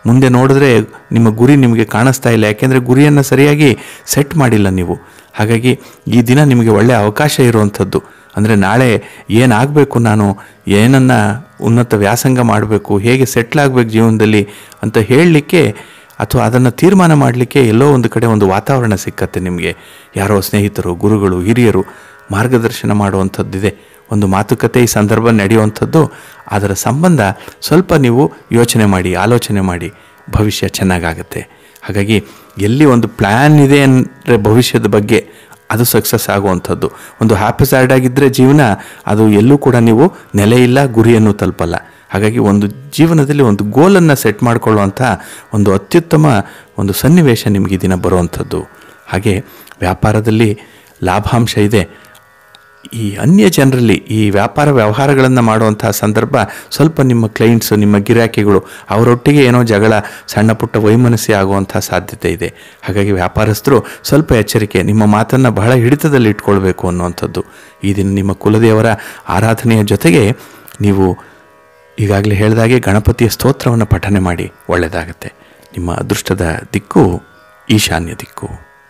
ಮುಂದೆ ನೋಡಿದ್ರೆ ನಿಮ್ಮ ಗುರಿ ನಿಮಗೆ ಕಾಣಿಸ್ತಾ ಇಲ್ಲ ಯಾಕೆಂದರೆ ಗುರಿಯನ್ನು ಸರಿಯಾಗಿ ಸೆಟ್ ಮಾಡಿಲ್ಲ ನೀವು ಹಾಗಾಗಿ ಈ ದಿನ ನಿಮಗೆ ಒಳ್ಳೆಯ ಅವಕಾಶ ಇರುವಂಥದ್ದು ಅಂದರೆ ನಾಳೆ ಏನಾಗಬೇಕು ನಾನು ಏನನ್ನು ಉನ್ನತ ವ್ಯಾಸಂಗ ಮಾಡಬೇಕು ಹೇಗೆ ಸೆಟ್ಲ್ ಆಗಬೇಕು ಜೀವನದಲ್ಲಿ ಅಂತ ಹೇಳಲಿಕ್ಕೆ ಅಥವಾ ಅದನ್ನು ತೀರ್ಮಾನ ಮಾಡಲಿಕ್ಕೆ ಎಲ್ಲೋ ಒಂದು ಕಡೆ ಒಂದು ವಾತಾವರಣ ಸಿಕ್ಕತ್ತೆ ನಿಮಗೆ ಯಾರೋ ಸ್ನೇಹಿತರು ಗುರುಗಳು ಹಿರಿಯರು ಮಾರ್ಗದರ್ಶನ ಮಾಡುವಂಥದ್ದಿದೆ ಒಂದು ಮಾತುಕತೆ ಈ ಸಂದರ್ಭ ನಡೆಯುವಂಥದ್ದು ಅದರ ಸಂಬಂಧ ಸ್ವಲ್ಪ ನೀವು ಯೋಚನೆ ಮಾಡಿ ಆಲೋಚನೆ ಮಾಡಿ ಭವಿಷ್ಯ ಚೆನ್ನಾಗಾಗತ್ತೆ ಹಾಗಾಗಿ ಎಲ್ಲಿ ಒಂದು ಪ್ಲ್ಯಾನ್ ಇದೆ ಅಂದರೆ ಭವಿಷ್ಯದ ಬಗ್ಗೆ ಅದು ಸಕ್ಸಸ್ ಆಗುವಂಥದ್ದು ಒಂದು ಹ್ಯಾಪಿಸೈಡ್ ಆಗಿದ್ದರೆ ಜೀವನ ಅದು ಎಲ್ಲೂ ಕೂಡ ನೀವು ನೆಲೆ ಇಲ್ಲ ಗುರಿಯನ್ನು ತಲುಪಲ್ಲ ಹಾಗಾಗಿ ಒಂದು ಜೀವನದಲ್ಲಿ ಒಂದು ಗೋಲನ್ನು ಸೆಟ್ ಮಾಡಿಕೊಳ್ಳುವಂಥ ಒಂದು ಅತ್ಯುತ್ತಮ ಒಂದು ಸನ್ನಿವೇಶ ನಿಮಗೆ ಈ ದಿನ ಬರುವಂಥದ್ದು ಹಾಗೆ ವ್ಯಾಪಾರದಲ್ಲಿ ಲಾಭಾಂಶ ಇದೆ ಈ ಅನ್ಯ ಜನರಲ್ಲಿ ಈ ವ್ಯಾಪಾರ ವ್ಯವಹಾರಗಳನ್ನು ಮಾಡುವಂತಹ ಸಂದರ್ಭ ಸ್ವಲ್ಪ ನಿಮ್ಮ ಕ್ಲೈಂಟ್ಸು ನಿಮ್ಮ ಗಿರಾಕಿಗಳು ಅವರೊಟ್ಟಿಗೆ ಏನೋ ಜಗಳ ಸಣ್ಣ ಪುಟ್ಟ ವೈಮನಸ್ಸಿ ಆಗುವಂಥ ಸಾಧ್ಯತೆ ಇದೆ ಹಾಗಾಗಿ ವ್ಯಾಪಾರಸ್ಥರು ಸ್ವಲ್ಪ ಎಚ್ಚರಿಕೆ ನಿಮ್ಮ ಮಾತನ್ನು ಬಹಳ ಹಿಡಿತದಲ್ಲಿ ಇಟ್ಕೊಳ್ಬೇಕು ಅನ್ನುವಂಥದ್ದು ಈ ದಿನ ನಿಮ್ಮ ಕುಲದೇವರ ಆರಾಧನೆಯ ಜೊತೆಗೆ ನೀವು ಈಗಾಗಲೇ ಹೇಳಿದಾಗೆ ಗಣಪತಿಯ ಸ್ತೋತ್ರವನ್ನು ಪಠನೆ ಮಾಡಿ ಒಳ್ಳೆಯದಾಗತ್ತೆ ನಿಮ್ಮ ಅದೃಷ್ಟದ ದಿಕ್ಕು ಈಶಾನ್ಯ ದಿಕ್ಕು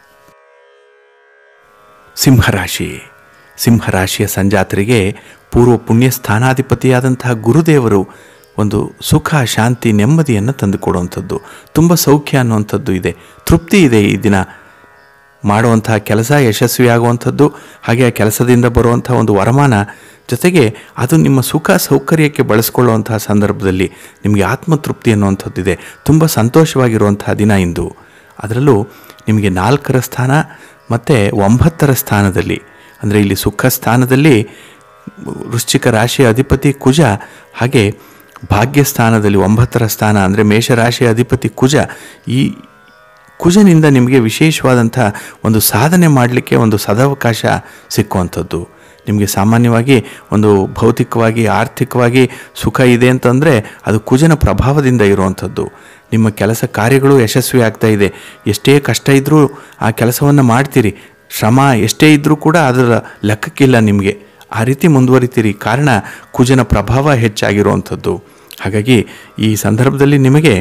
ಸಿಂಹರಾಶಿ ಸಿಂಹರಾಶಿಯ ಸಂಜಾತರಿಗೆ ಪೂರ್ವ ಪುಣ್ಯ ಸ್ಥಾನಾಧಿಪತಿಯಾದಂತಹ ಗುರುದೇವರು ಒಂದು ಸುಖ ಶಾಂತಿ ನೆಮ್ಮದಿಯನ್ನು ತಂದುಕೊಡುವಂಥದ್ದು ತುಂಬ ಸೌಖ್ಯ ಅನ್ನುವಂಥದ್ದು ಇದೆ ತೃಪ್ತಿ ಇದೆ ಈ ದಿನ ಮಾಡುವಂತಹ ಕೆಲಸ ಯಶಸ್ವಿಯಾಗುವಂಥದ್ದು ಹಾಗೆ ಆ ಕೆಲಸದಿಂದ ಬರುವಂಥ ಒಂದು ವರಮಾನ ಜೊತೆಗೆ ಅದು ನಿಮ್ಮ ಸುಖ ಸೌಕರ್ಯಕ್ಕೆ ಬಳಸ್ಕೊಳ್ಳುವಂತಹ ಸಂದರ್ಭದಲ್ಲಿ ನಿಮಗೆ ಆತ್ಮತೃಪ್ತಿ ಅನ್ನುವಂಥದ್ದಿದೆ ತುಂಬ ಸಂತೋಷವಾಗಿರುವಂತಹ ದಿನ ಇಂದು ಅದರಲ್ಲೂ ನಿಮಗೆ ನಾಲ್ಕರ ಸ್ಥಾನ ಮತ್ತು ಒಂಬತ್ತರ ಸ್ಥಾನದಲ್ಲಿ ಅಂದರೆ ಇಲ್ಲಿ ಸುಖ ಸ್ಥಾನದಲ್ಲಿ ವೃಶ್ಚಿಕ ರಾಶಿಯ ಅಧಿಪತಿ ಕುಜ ಹಾಗೆ ಭಾಗ್ಯಸ್ಥಾನದಲ್ಲಿ ಒಂಬತ್ತರ ಸ್ಥಾನ ಅಂದರೆ ಮೇಷರಾಶಿಯ ಅಧಿಪತಿ ಕುಜ ಈ ಕುಜನಿಂದ ನಿಮಗೆ ವಿಶೇಷವಾದಂಥ ಒಂದು ಸಾಧನೆ ಮಾಡಲಿಕ್ಕೆ ಒಂದು ಸದಾವಕಾಶ ಸಿಕ್ಕುವಂಥದ್ದು ನಿಮಗೆ ಸಾಮಾನ್ಯವಾಗಿ ಒಂದು ಭೌತಿಕವಾಗಿ ಆರ್ಥಿಕವಾಗಿ ಸುಖ ಇದೆ ಅಂತಂದರೆ ಅದು ಕುಜನ ಪ್ರಭಾವದಿಂದ ಇರುವಂಥದ್ದು ನಿಮ್ಮ ಕೆಲಸ ಕಾರ್ಯಗಳು ಯಶಸ್ವಿ ಆಗ್ತಾ ಇದೆ ಎಷ್ಟೇ ಕಷ್ಟ ಇದ್ದರೂ ಆ ಕೆಲಸವನ್ನು ಮಾಡ್ತೀರಿ ಶ್ರಮ ಎಷ್ಟೇ ಇದ್ದರೂ ಕೂಡ ಅದರ ಲೆಕ್ಕಕ್ಕಿಲ್ಲ ನಿಮಗೆ ಆ ರೀತಿ ಮುಂದುವರಿತೀರಿ ಕಾರಣ ಕುಜನ ಪ್ರಭಾವ ಹೆಚ್ಚಾಗಿರುವಂಥದ್ದು ಹಾಗಾಗಿ ಈ ಸಂದರ್ಭದಲ್ಲಿ ನಿಮಗೆ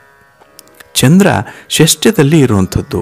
ಚಂದ್ರ ಷಷ್ಠ್ಯದಲ್ಲಿ ಇರುವಂಥದ್ದು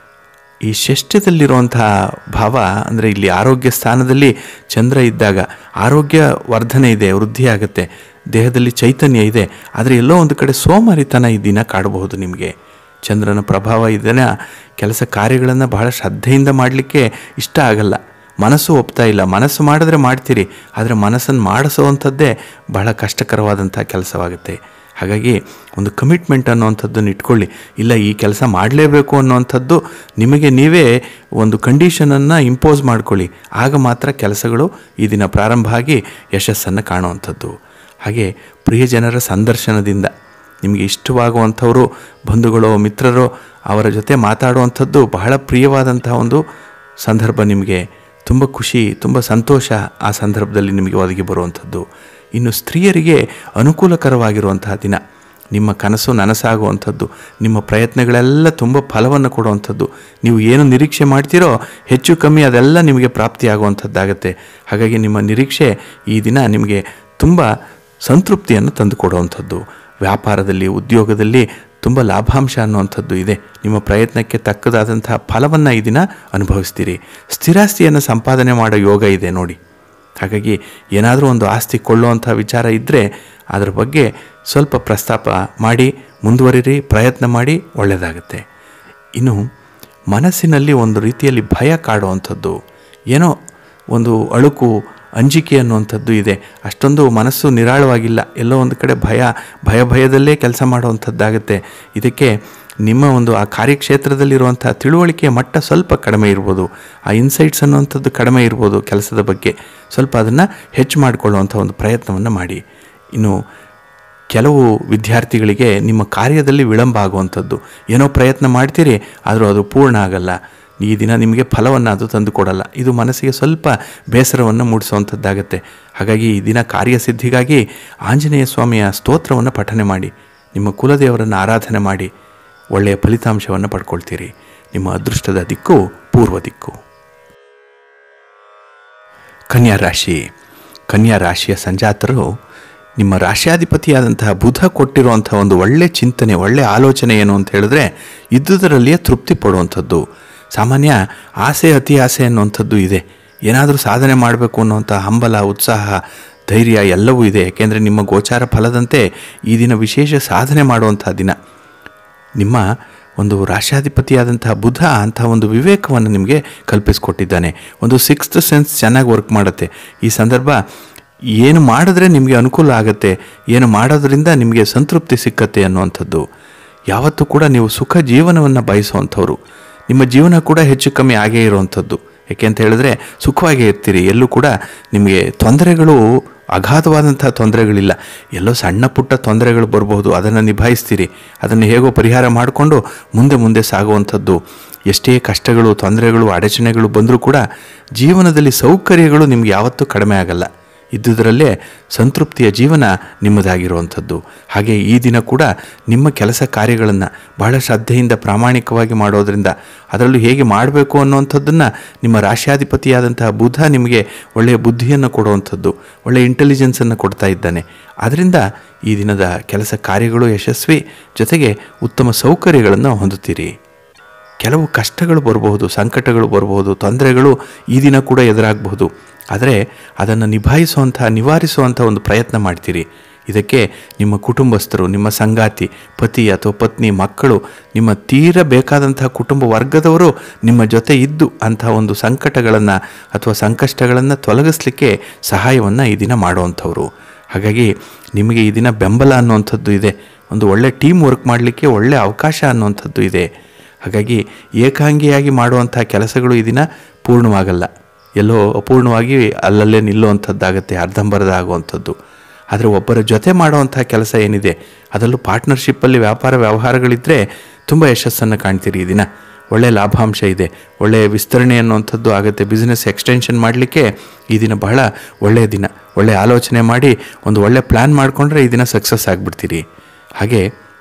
ಈ ಷಷ್ಠ್ಯದಲ್ಲಿರುವಂತಹ ಭಾವ ಅಂದರೆ ಇಲ್ಲಿ ಆರೋಗ್ಯ ಸ್ಥಾನದಲ್ಲಿ ಚಂದ್ರ ಇದ್ದಾಗ ಆರೋಗ್ಯ ವರ್ಧನೆ ಇದೆ ವೃದ್ಧಿಯಾಗುತ್ತೆ ದೇಹದಲ್ಲಿ ಚೈತನ್ಯ ಇದೆ ಆದರೆ ಎಲ್ಲೋ ಒಂದು ಕಡೆ ಸೋಮಾರಿತನ ಈ ದಿನ ಕಾಡಬಹುದು ನಿಮಗೆ ಚಂದ್ರನ ಪ್ರಭಾವ ಇದನ್ನು ಕೆಲಸ ಕಾರ್ಯಗಳನ್ನು ಬಹಳ ಶ್ರದ್ಧೆಯಿಂದ ಮಾಡಲಿಕ್ಕೆ ಇಷ್ಟ ಆಗಲ್ಲ ಮನಸ್ಸು ಒಪ್ತಾ ಇಲ್ಲ ಮನಸ್ಸು ಮಾಡಿದ್ರೆ ಮಾಡ್ತೀರಿ ಆದರೆ ಮನಸ್ಸನ್ನು ಮಾಡಿಸುವಂಥದ್ದೇ ಬಹಳ ಕಷ್ಟಕರವಾದಂಥ ಕೆಲಸವಾಗುತ್ತೆ ಹಾಗಾಗಿ ಒಂದು ಕಮಿಟ್ಮೆಂಟ್ ಅನ್ನುವಂಥದ್ದನ್ನು ಇಟ್ಕೊಳ್ಳಿ ಇಲ್ಲ ಈ ಕೆಲಸ ಮಾಡಲೇಬೇಕು ಅನ್ನುವಂಥದ್ದು ನಿಮಗೆ ನೀವೇ ಒಂದು ಕಂಡೀಷನನ್ನು ಇಂಪೋಸ್ ಮಾಡ್ಕೊಳ್ಳಿ ಆಗ ಮಾತ್ರ ಕೆಲಸಗಳು ಈ ದಿನ ಪ್ರಾರಂಭ ಆಗಿ ಯಶಸ್ಸನ್ನು ಕಾಣುವಂಥದ್ದು ಹಾಗೆ ಪ್ರಿಯ ಜನರ ಸಂದರ್ಶನದಿಂದ ನಿಮಗೆ ಇಷ್ಟವಾಗುವಂಥವರು ಬಂಧುಗಳೋ ಮಿತ್ರರೋ ಅವರ ಜೊತೆ ಮಾತಾಡುವಂಥದ್ದು ಬಹಳ ಪ್ರಿಯವಾದಂತಹ ಒಂದು ಸಂದರ್ಭ ನಿಮಗೆ ತುಂಬ ಖುಷಿ ತುಂಬ ಸಂತೋಷ ಆ ಸಂದರ್ಭದಲ್ಲಿ ನಿಮಗೆ ಒದಗಿ ಬರುವಂಥದ್ದು ಇನ್ನು ಸ್ತ್ರೀಯರಿಗೆ ಅನುಕೂಲಕರವಾಗಿರುವಂತಹ ದಿನ ನಿಮ್ಮ ಕನಸು ನನಸಾಗುವಂಥದ್ದು ನಿಮ್ಮ ಪ್ರಯತ್ನಗಳೆಲ್ಲ ತುಂಬ ಫಲವನ್ನು ಕೊಡುವಂಥದ್ದು ನೀವು ಏನು ನಿರೀಕ್ಷೆ ಮಾಡ್ತೀರೋ ಹೆಚ್ಚು ಕಮ್ಮಿ ಅದೆಲ್ಲ ನಿಮಗೆ ಪ್ರಾಪ್ತಿಯಾಗುವಂಥದ್ದಾಗತ್ತೆ ಹಾಗಾಗಿ ನಿಮ್ಮ ನಿರೀಕ್ಷೆ ಈ ದಿನ ನಿಮಗೆ ತುಂಬ ಸಂತೃಪ್ತಿಯನ್ನು ತಂದುಕೊಡುವಂಥದ್ದು ವ್ಯಾಪಾರದಲ್ಲಿ ಉದ್ಯೋಗದಲ್ಲಿ ತುಂಬ ಲಾಭಾಂಶ ಅನ್ನುವಂಥದ್ದು ಇದೆ ನಿಮ್ಮ ಪ್ರಯತ್ನಕ್ಕೆ ತಕ್ಕದಾದಂತಹ ಫಲವನ್ನು ಈ ದಿನ ಅನುಭವಿಸ್ತೀರಿ ಸ್ಥಿರಾಸ್ತಿಯನ್ನು ಸಂಪಾದನೆ ಮಾಡೋ ಯೋಗ ಇದೆ ನೋಡಿ ಹಾಗಾಗಿ ಏನಾದರೂ ಒಂದು ಆಸ್ತಿ ಕೊಳ್ಳುವಂಥ ವಿಚಾರ ಇದ್ದರೆ ಅದರ ಬಗ್ಗೆ ಸ್ವಲ್ಪ ಪ್ರಸ್ತಾಪ ಮಾಡಿ ಮುಂದುವರಿರಿ ಪ್ರಯತ್ನ ಮಾಡಿ ಒಳ್ಳೆಯದಾಗುತ್ತೆ ಇನ್ನು ಮನಸ್ಸಿನಲ್ಲಿ ಒಂದು ರೀತಿಯಲ್ಲಿ ಭಯ ಕಾಡುವಂಥದ್ದು ಏನೋ ಒಂದು ಅಳುಕು ಅಂಜಿಕೆ ಅನ್ನುವಂಥದ್ದು ಇದೆ ಅಷ್ಟೊಂದು ಮನಸ್ಸು ನಿರಾಳವಾಗಿಲ್ಲ ಎಲ್ಲೋ ಒಂದು ಕಡೆ ಭಯ ಭಯ ಭಯದಲ್ಲೇ ಕೆಲಸ ಮಾಡುವಂಥದ್ದಾಗುತ್ತೆ ಇದಕ್ಕೆ ನಿಮ್ಮ ಒಂದು ಆ ಕಾರ್ಯಕ್ಷೇತ್ರದಲ್ಲಿರುವಂಥ ತಿಳುವಳಿಕೆಯ ಮಟ್ಟ ಸ್ವಲ್ಪ ಕಡಿಮೆ ಇರ್ಬೋದು ಆ ಇನ್ಸೈಟ್ಸ್ ಅನ್ನುವಂಥದ್ದು ಕಡಿಮೆ ಇರ್ಬೋದು ಕೆಲಸದ ಬಗ್ಗೆ ಸ್ವಲ್ಪ ಅದನ್ನು ಹೆಚ್ಚು ಮಾಡಿಕೊಳ್ಳುವಂಥ ಒಂದು ಪ್ರಯತ್ನವನ್ನು ಮಾಡಿ ಇನ್ನು ಕೆಲವು ವಿದ್ಯಾರ್ಥಿಗಳಿಗೆ ನಿಮ್ಮ ಕಾರ್ಯದಲ್ಲಿ ವಿಳಂಬ ಆಗುವಂಥದ್ದು ಏನೋ ಪ್ರಯತ್ನ ಮಾಡ್ತೀರಿ ಆದರೂ ಅದು ಪೂರ್ಣ ಆಗಲ್ಲ ಈ ದಿನ ನಿಮಗೆ ಫಲವನ್ನು ಅದು ತಂದು ಕೊಡಲ್ಲ ಇದು ಮನಸ್ಸಿಗೆ ಸ್ವಲ್ಪ ಬೇಸರವನ್ನು ಮೂಡಿಸುವಂಥದ್ದಾಗತ್ತೆ ಹಾಗಾಗಿ ಈ ದಿನ ಕಾರ್ಯಸಿದ್ಧಿಗಾಗಿ ಆಂಜನೇಯ ಸ್ವಾಮಿಯ ಸ್ತೋತ್ರವನ್ನು ಪಠನೆ ಮಾಡಿ ನಿಮ್ಮ ಕುಲದೇವರನ್ನು ಆರಾಧನೆ ಮಾಡಿ ಒಳ್ಳೆಯ ಫಲಿತಾಂಶವನ್ನು ಪಡ್ಕೊಳ್ತೀರಿ ನಿಮ್ಮ ಅದೃಷ್ಟದ ದಿಕ್ಕು ಪೂರ್ವ ದಿಕ್ಕು ಕನ್ಯಾ ರಾಶಿ ಕನ್ಯಾ ರಾಶಿಯ ಸಂಜಾತರು ನಿಮ್ಮ ರಾಶ್ಯಾಧಿಪತಿಯಾದಂತಹ ಬುಧ ಕೊಟ್ಟಿರುವಂಥ ಒಂದು ಒಳ್ಳೆ ಚಿಂತನೆ ಒಳ್ಳೆ ಆಲೋಚನೆ ಏನು ಅಂತ ಹೇಳಿದ್ರೆ ಇದ್ದುದರಲ್ಲಿಯೇ ತೃಪ್ತಿ ಪಡುವಂಥದ್ದು ಸಾಮಾನ್ಯ ಆಸೆ ಅತಿ ಆಸೆ ಅನ್ನುವಂಥದ್ದು ಇದೆ ಏನಾದರೂ ಸಾಧನೆ ಮಾಡಬೇಕು ಅನ್ನುವಂಥ ಹಂಬಲ ಉತ್ಸಾಹ ಧೈರ್ಯ ಎಲ್ಲವೂ ಇದೆ ಯಾಕೆಂದರೆ ನಿಮ್ಮ ಗೋಚಾರ ಫಲದಂತೆ ಈ ದಿನ ವಿಶೇಷ ಸಾಧನೆ ಮಾಡುವಂಥ ದಿನ ನಿಮ್ಮ ಒಂದು ರಾಷ್ಟ್ರಾಧಿಪತಿಯಾದಂತಹ ಬುಧ ಅಂಥ ಒಂದು ವಿವೇಕವನ್ನು ನಿಮಗೆ ಕಲ್ಪಿಸಿಕೊಟ್ಟಿದ್ದಾನೆ ಒಂದು ಸಿಕ್ಸ್ತ್ ಸೆನ್ಸ್ ಚೆನ್ನಾಗಿ ವರ್ಕ್ ಮಾಡುತ್ತೆ ಈ ಸಂದರ್ಭ ಏನು ಮಾಡಿದ್ರೆ ನಿಮಗೆ ಅನುಕೂಲ ಆಗುತ್ತೆ ಏನು ಮಾಡೋದ್ರಿಂದ ನಿಮಗೆ ಸಂತೃಪ್ತಿ ಸಿಕ್ಕತ್ತೆ ಅನ್ನುವಂಥದ್ದು ಯಾವತ್ತೂ ಕೂಡ ನೀವು ಸುಖ ಜೀವನವನ್ನು ಬಯಸುವಂಥವ್ರು ನಿಮ್ಮ ಜೀವನ ಕೂಡ ಹೆಚ್ಚು ಕಮ್ಮಿ ಆಗೇ ಇರುವಂಥದ್ದು ಯಾಕೆ ಅಂತ ಹೇಳಿದ್ರೆ ಸುಖವಾಗೇ ಇರ್ತೀರಿ ಎಲ್ಲೂ ಕೂಡ ನಿಮಗೆ ತೊಂದರೆಗಳು ಅಗಾಧವಾದಂಥ ತೊಂದರೆಗಳಿಲ್ಲ ಎಲ್ಲೋ ಸಣ್ಣ ಪುಟ್ಟ ತೊಂದರೆಗಳು ಬರಬಹುದು ಅದನ್ನು ನಿಭಾಯಿಸ್ತೀರಿ ಅದನ್ನು ಹೇಗೋ ಪರಿಹಾರ ಮಾಡಿಕೊಂಡು ಮುಂದೆ ಮುಂದೆ ಸಾಗುವಂಥದ್ದು ಎಷ್ಟೇ ಕಷ್ಟಗಳು ತೊಂದರೆಗಳು ಅಡಚಣೆಗಳು ಬಂದರೂ ಕೂಡ ಜೀವನದಲ್ಲಿ ಸೌಕರ್ಯಗಳು ನಿಮ್ಗೆ ಯಾವತ್ತೂ ಕಡಿಮೆ ಆಗಲ್ಲ ಇದ್ದುದರಲ್ಲೇ ಸಂತೃಪ್ತಿಯ ಜೀವನ ನಿಮ್ಮದಾಗಿರುವಂಥದ್ದು ಹಾಗೆ ಈ ದಿನ ಕೂಡ ನಿಮ್ಮ ಕೆಲಸ ಕಾರ್ಯಗಳನ್ನು ಬಹಳ ಶ್ರದ್ಧೆಯಿಂದ ಪ್ರಾಮಾಣಿಕವಾಗಿ ಮಾಡೋದರಿಂದ ಅದರಲ್ಲೂ ಹೇಗೆ ಮಾಡಬೇಕು ಅನ್ನುವಂಥದ್ದನ್ನು ನಿಮ್ಮ ರಾಶ್ಯಾಧಿಪತಿಯಾದಂತಹ ಬುಧ ನಿಮಗೆ ಒಳ್ಳೆಯ ಬುದ್ಧಿಯನ್ನು ಕೊಡುವಂಥದ್ದು ಒಳ್ಳೆಯ ಇಂಟೆಲಿಜೆನ್ಸನ್ನು ಕೊಡ್ತಾ ಇದ್ದಾನೆ ಅದರಿಂದ ಈ ದಿನದ ಕೆಲಸ ಕಾರ್ಯಗಳು ಯಶಸ್ವಿ ಜೊತೆಗೆ ಉತ್ತಮ ಸೌಕರ್ಯಗಳನ್ನು ಹೊಂದುತ್ತೀರಿ ಕೆಲವು ಕಷ್ಟಗಳು ಬರಬಹುದು ಸಂಕಟಗಳು ಬರಬಹುದು ತೊಂದರೆಗಳು ಈ ದಿನ ಕೂಡ ಎದುರಾಗಬಹುದು ಆದರೆ ಅದನ್ನು ನಿಭಾಯಿಸುವಂಥ ನಿವಾರಿಸುವಂಥ ಒಂದು ಪ್ರಯತ್ನ ಮಾಡ್ತೀರಿ ಇದಕ್ಕೆ ನಿಮ್ಮ ಕುಟುಂಬಸ್ಥರು ನಿಮ್ಮ ಸಂಗಾತಿ ಪತಿ ಅಥವಾ ಪತ್ನಿ ಮಕ್ಕಳು ನಿಮ್ಮ ತೀರ ಬೇಕಾದಂತಹ ಕುಟುಂಬ ವರ್ಗದವರು ನಿಮ್ಮ ಜೊತೆ ಇದ್ದು ಅಂತಹ ಒಂದು ಸಂಕಟಗಳನ್ನು ಅಥವಾ ಸಂಕಷ್ಟಗಳನ್ನು ತೊಲಗಿಸ್ಲಿಕ್ಕೆ ಸಹಾಯವನ್ನು ಈ ದಿನ ಮಾಡುವಂಥವ್ರು ಹಾಗಾಗಿ ನಿಮಗೆ ಈ ದಿನ ಬೆಂಬಲ ಅನ್ನುವಂಥದ್ದು ಇದೆ ಒಂದು ಒಳ್ಳೆ ಟೀಮ್ ವರ್ಕ್ ಮಾಡಲಿಕ್ಕೆ ಒಳ್ಳೆಯ ಅವಕಾಶ ಅನ್ನುವಂಥದ್ದು ಇದೆ ಹಾಗಾಗಿ ಏಕಾಂಗಿಯಾಗಿ ಮಾಡುವಂಥ ಕೆಲಸಗಳು ಈ ದಿನ ಪೂರ್ಣವಾಗಲ್ಲ ಎಲ್ಲೋ ಅಪೂರ್ಣವಾಗಿ ಅಲ್ಲಲ್ಲೇ ನಿಲ್ಲುವಂಥದ್ದಾಗತ್ತೆ ಅರ್ಧಂಬರ್ಧ ಆಗುವಂಥದ್ದು ಆದರೆ ಒಬ್ಬರ ಜೊತೆ ಮಾಡುವಂಥ ಕೆಲಸ ಏನಿದೆ ಅದರಲ್ಲೂ ಪಾರ್ಟ್ನರ್ಶಿಪ್ಪಲ್ಲಿ ವ್ಯಾಪಾರ ವ್ಯವಹಾರಗಳಿದ್ದರೆ ತುಂಬ ಯಶಸ್ಸನ್ನು ಕಾಣ್ತೀರಿ ಈ ದಿನ ಒಳ್ಳೆಯ ಲಾಭಾಂಶ ಇದೆ ಒಳ್ಳೆಯ ವಿಸ್ತರಣೆ ಅನ್ನುವಂಥದ್ದು ಆಗುತ್ತೆ ಬಿಸ್ನೆಸ್ ಎಕ್ಸ್ಟೆನ್ಷನ್ ಮಾಡಲಿಕ್ಕೆ ಈ ದಿನ ಬಹಳ ಒಳ್ಳೆಯ ದಿನ ಒಳ್ಳೆಯ ಆಲೋಚನೆ ಮಾಡಿ ಒಂದು ಒಳ್ಳೆಯ ಪ್ಲ್ಯಾನ್ ಮಾಡಿಕೊಂಡ್ರೆ ಈ ದಿನ ಸಕ್ಸಸ್ ಆಗಿಬಿಡ್ತೀರಿ ಹಾಗೆ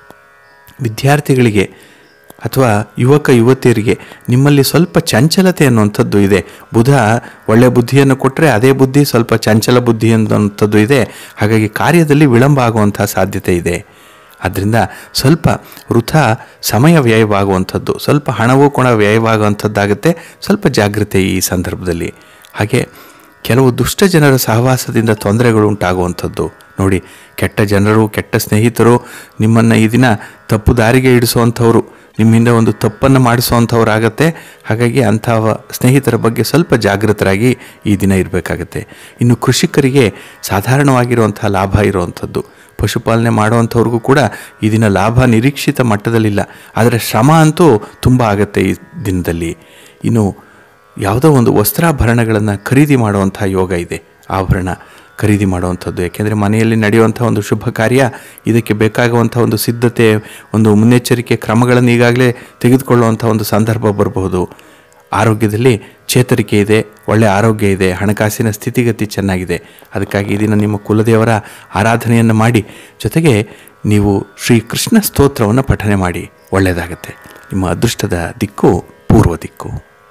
ವಿದ್ಯಾರ್ಥಿಗಳಿಗೆ ಅಥವಾ ಯುವಕ ಯುವತಿಯರಿಗೆ ನಿಮ್ಮಲ್ಲಿ ಸ್ವಲ್ಪ ಚಂಚಲತೆ ಅನ್ನುವಂಥದ್ದು ಇದೆ ಬುಧ ಒಳ್ಳೆಯ ಬುದ್ಧಿಯನ್ನು ಕೊಟ್ಟರೆ ಅದೇ ಬುದ್ಧಿ ಸ್ವಲ್ಪ ಚಂಚಲ ಬುದ್ಧಿ ಅನ್ನುವಂಥದ್ದು ಇದೆ ಹಾಗಾಗಿ ಕಾರ್ಯದಲ್ಲಿ ವಿಳಂಬ ಆಗುವಂಥ ಸಾಧ್ಯತೆ ಇದೆ ಆದ್ದರಿಂದ ಸ್ವಲ್ಪ ವೃಥ ಸಮಯ ವ್ಯಯವಾಗುವಂಥದ್ದು ಸ್ವಲ್ಪ ಹಣವೂ ಕೂಡ ವ್ಯಯವಾಗುವಂಥದ್ದಾಗುತ್ತೆ ಸ್ವಲ್ಪ ಜಾಗ್ರತೆ ಈ ಸಂದರ್ಭದಲ್ಲಿ ಹಾಗೆ ಕೆಲವು ದುಷ್ಟ ಜನರ ಸಹವಾಸದಿಂದ ತೊಂದರೆಗಳು ಉಂಟಾಗುವಂಥದ್ದು ನೋಡಿ ಕೆಟ್ಟ ಜನರು ಕೆಟ್ಟ ಸ್ನೇಹಿತರು ನಿಮ್ಮನ್ನು ಈ ದಿನ ತಪ್ಪು ದಾರಿಗೆ ಇಡಿಸುವಂಥವ್ರು ನಿಮ್ಮಿಂದ ಒಂದು ತಪ್ಪನ್ನು ಮಾಡಿಸುವಂಥವ್ರಾಗತ್ತೆ ಹಾಗಾಗಿ ಅಂಥ ಸ್ನೇಹಿತರ ಬಗ್ಗೆ ಸ್ವಲ್ಪ ಜಾಗೃತರಾಗಿ ಈ ದಿನ ಇರಬೇಕಾಗತ್ತೆ ಇನ್ನು ಕೃಷಿಕರಿಗೆ ಸಾಧಾರಣವಾಗಿರುವಂಥ ಲಾಭ ಇರುವಂಥದ್ದು ಪಶುಪಾಲನೆ ಮಾಡುವಂಥವ್ರಿಗೂ ಕೂಡ ಈ ದಿನ ಲಾಭ ನಿರೀಕ್ಷಿತ ಮಟ್ಟದಲ್ಲಿಲ್ಲ ಆದರೆ ಶ್ರಮ ಅಂತೂ ತುಂಬ ಆಗುತ್ತೆ ಈ ದಿನದಲ್ಲಿ ಇನ್ನು ಯಾವುದೋ ಒಂದು ವಸ್ತ್ರಾಭರಣಗಳನ್ನು ಖರೀದಿ ಮಾಡುವಂಥ ಯೋಗ ಇದೆ ಆಭರಣ ಖರೀದಿ ಮಾಡುವಂಥದ್ದು ಯಾಕೆಂದರೆ ಮನೆಯಲ್ಲಿ ನಡೆಯುವಂಥ ಒಂದು ಶುಭ ಕಾರ್ಯ ಇದಕ್ಕೆ ಬೇಕಾಗುವಂಥ ಒಂದು ಸಿದ್ಧತೆ ಒಂದು ಮುನ್ನೆಚ್ಚರಿಕೆ ಕ್ರಮಗಳನ್ನು ಈಗಾಗಲೇ ತೆಗೆದುಕೊಳ್ಳುವಂಥ ಒಂದು ಸಂದರ್ಭ ಬರಬಹುದು ಆರೋಗ್ಯದಲ್ಲಿ ಚೇತರಿಕೆ ಇದೆ ಒಳ್ಳೆಯ ಆರೋಗ್ಯ ಇದೆ ಹಣಕಾಸಿನ ಸ್ಥಿತಿಗತಿ ಚೆನ್ನಾಗಿದೆ ಅದಕ್ಕಾಗಿ ಈ ದಿನ ನಿಮ್ಮ ಕುಲದೇವರ ಆರಾಧನೆಯನ್ನು ಮಾಡಿ ಜೊತೆಗೆ ನೀವು ಶ್ರೀ ಕೃಷ್ಣ ಸ್ತೋತ್ರವನ್ನು ಪಠನೆ ಮಾಡಿ ಒಳ್ಳೆಯದಾಗತ್ತೆ ನಿಮ್ಮ ಅದೃಷ್ಟದ ದಿಕ್ಕು ಪೂರ್ವ ದಿಕ್ಕು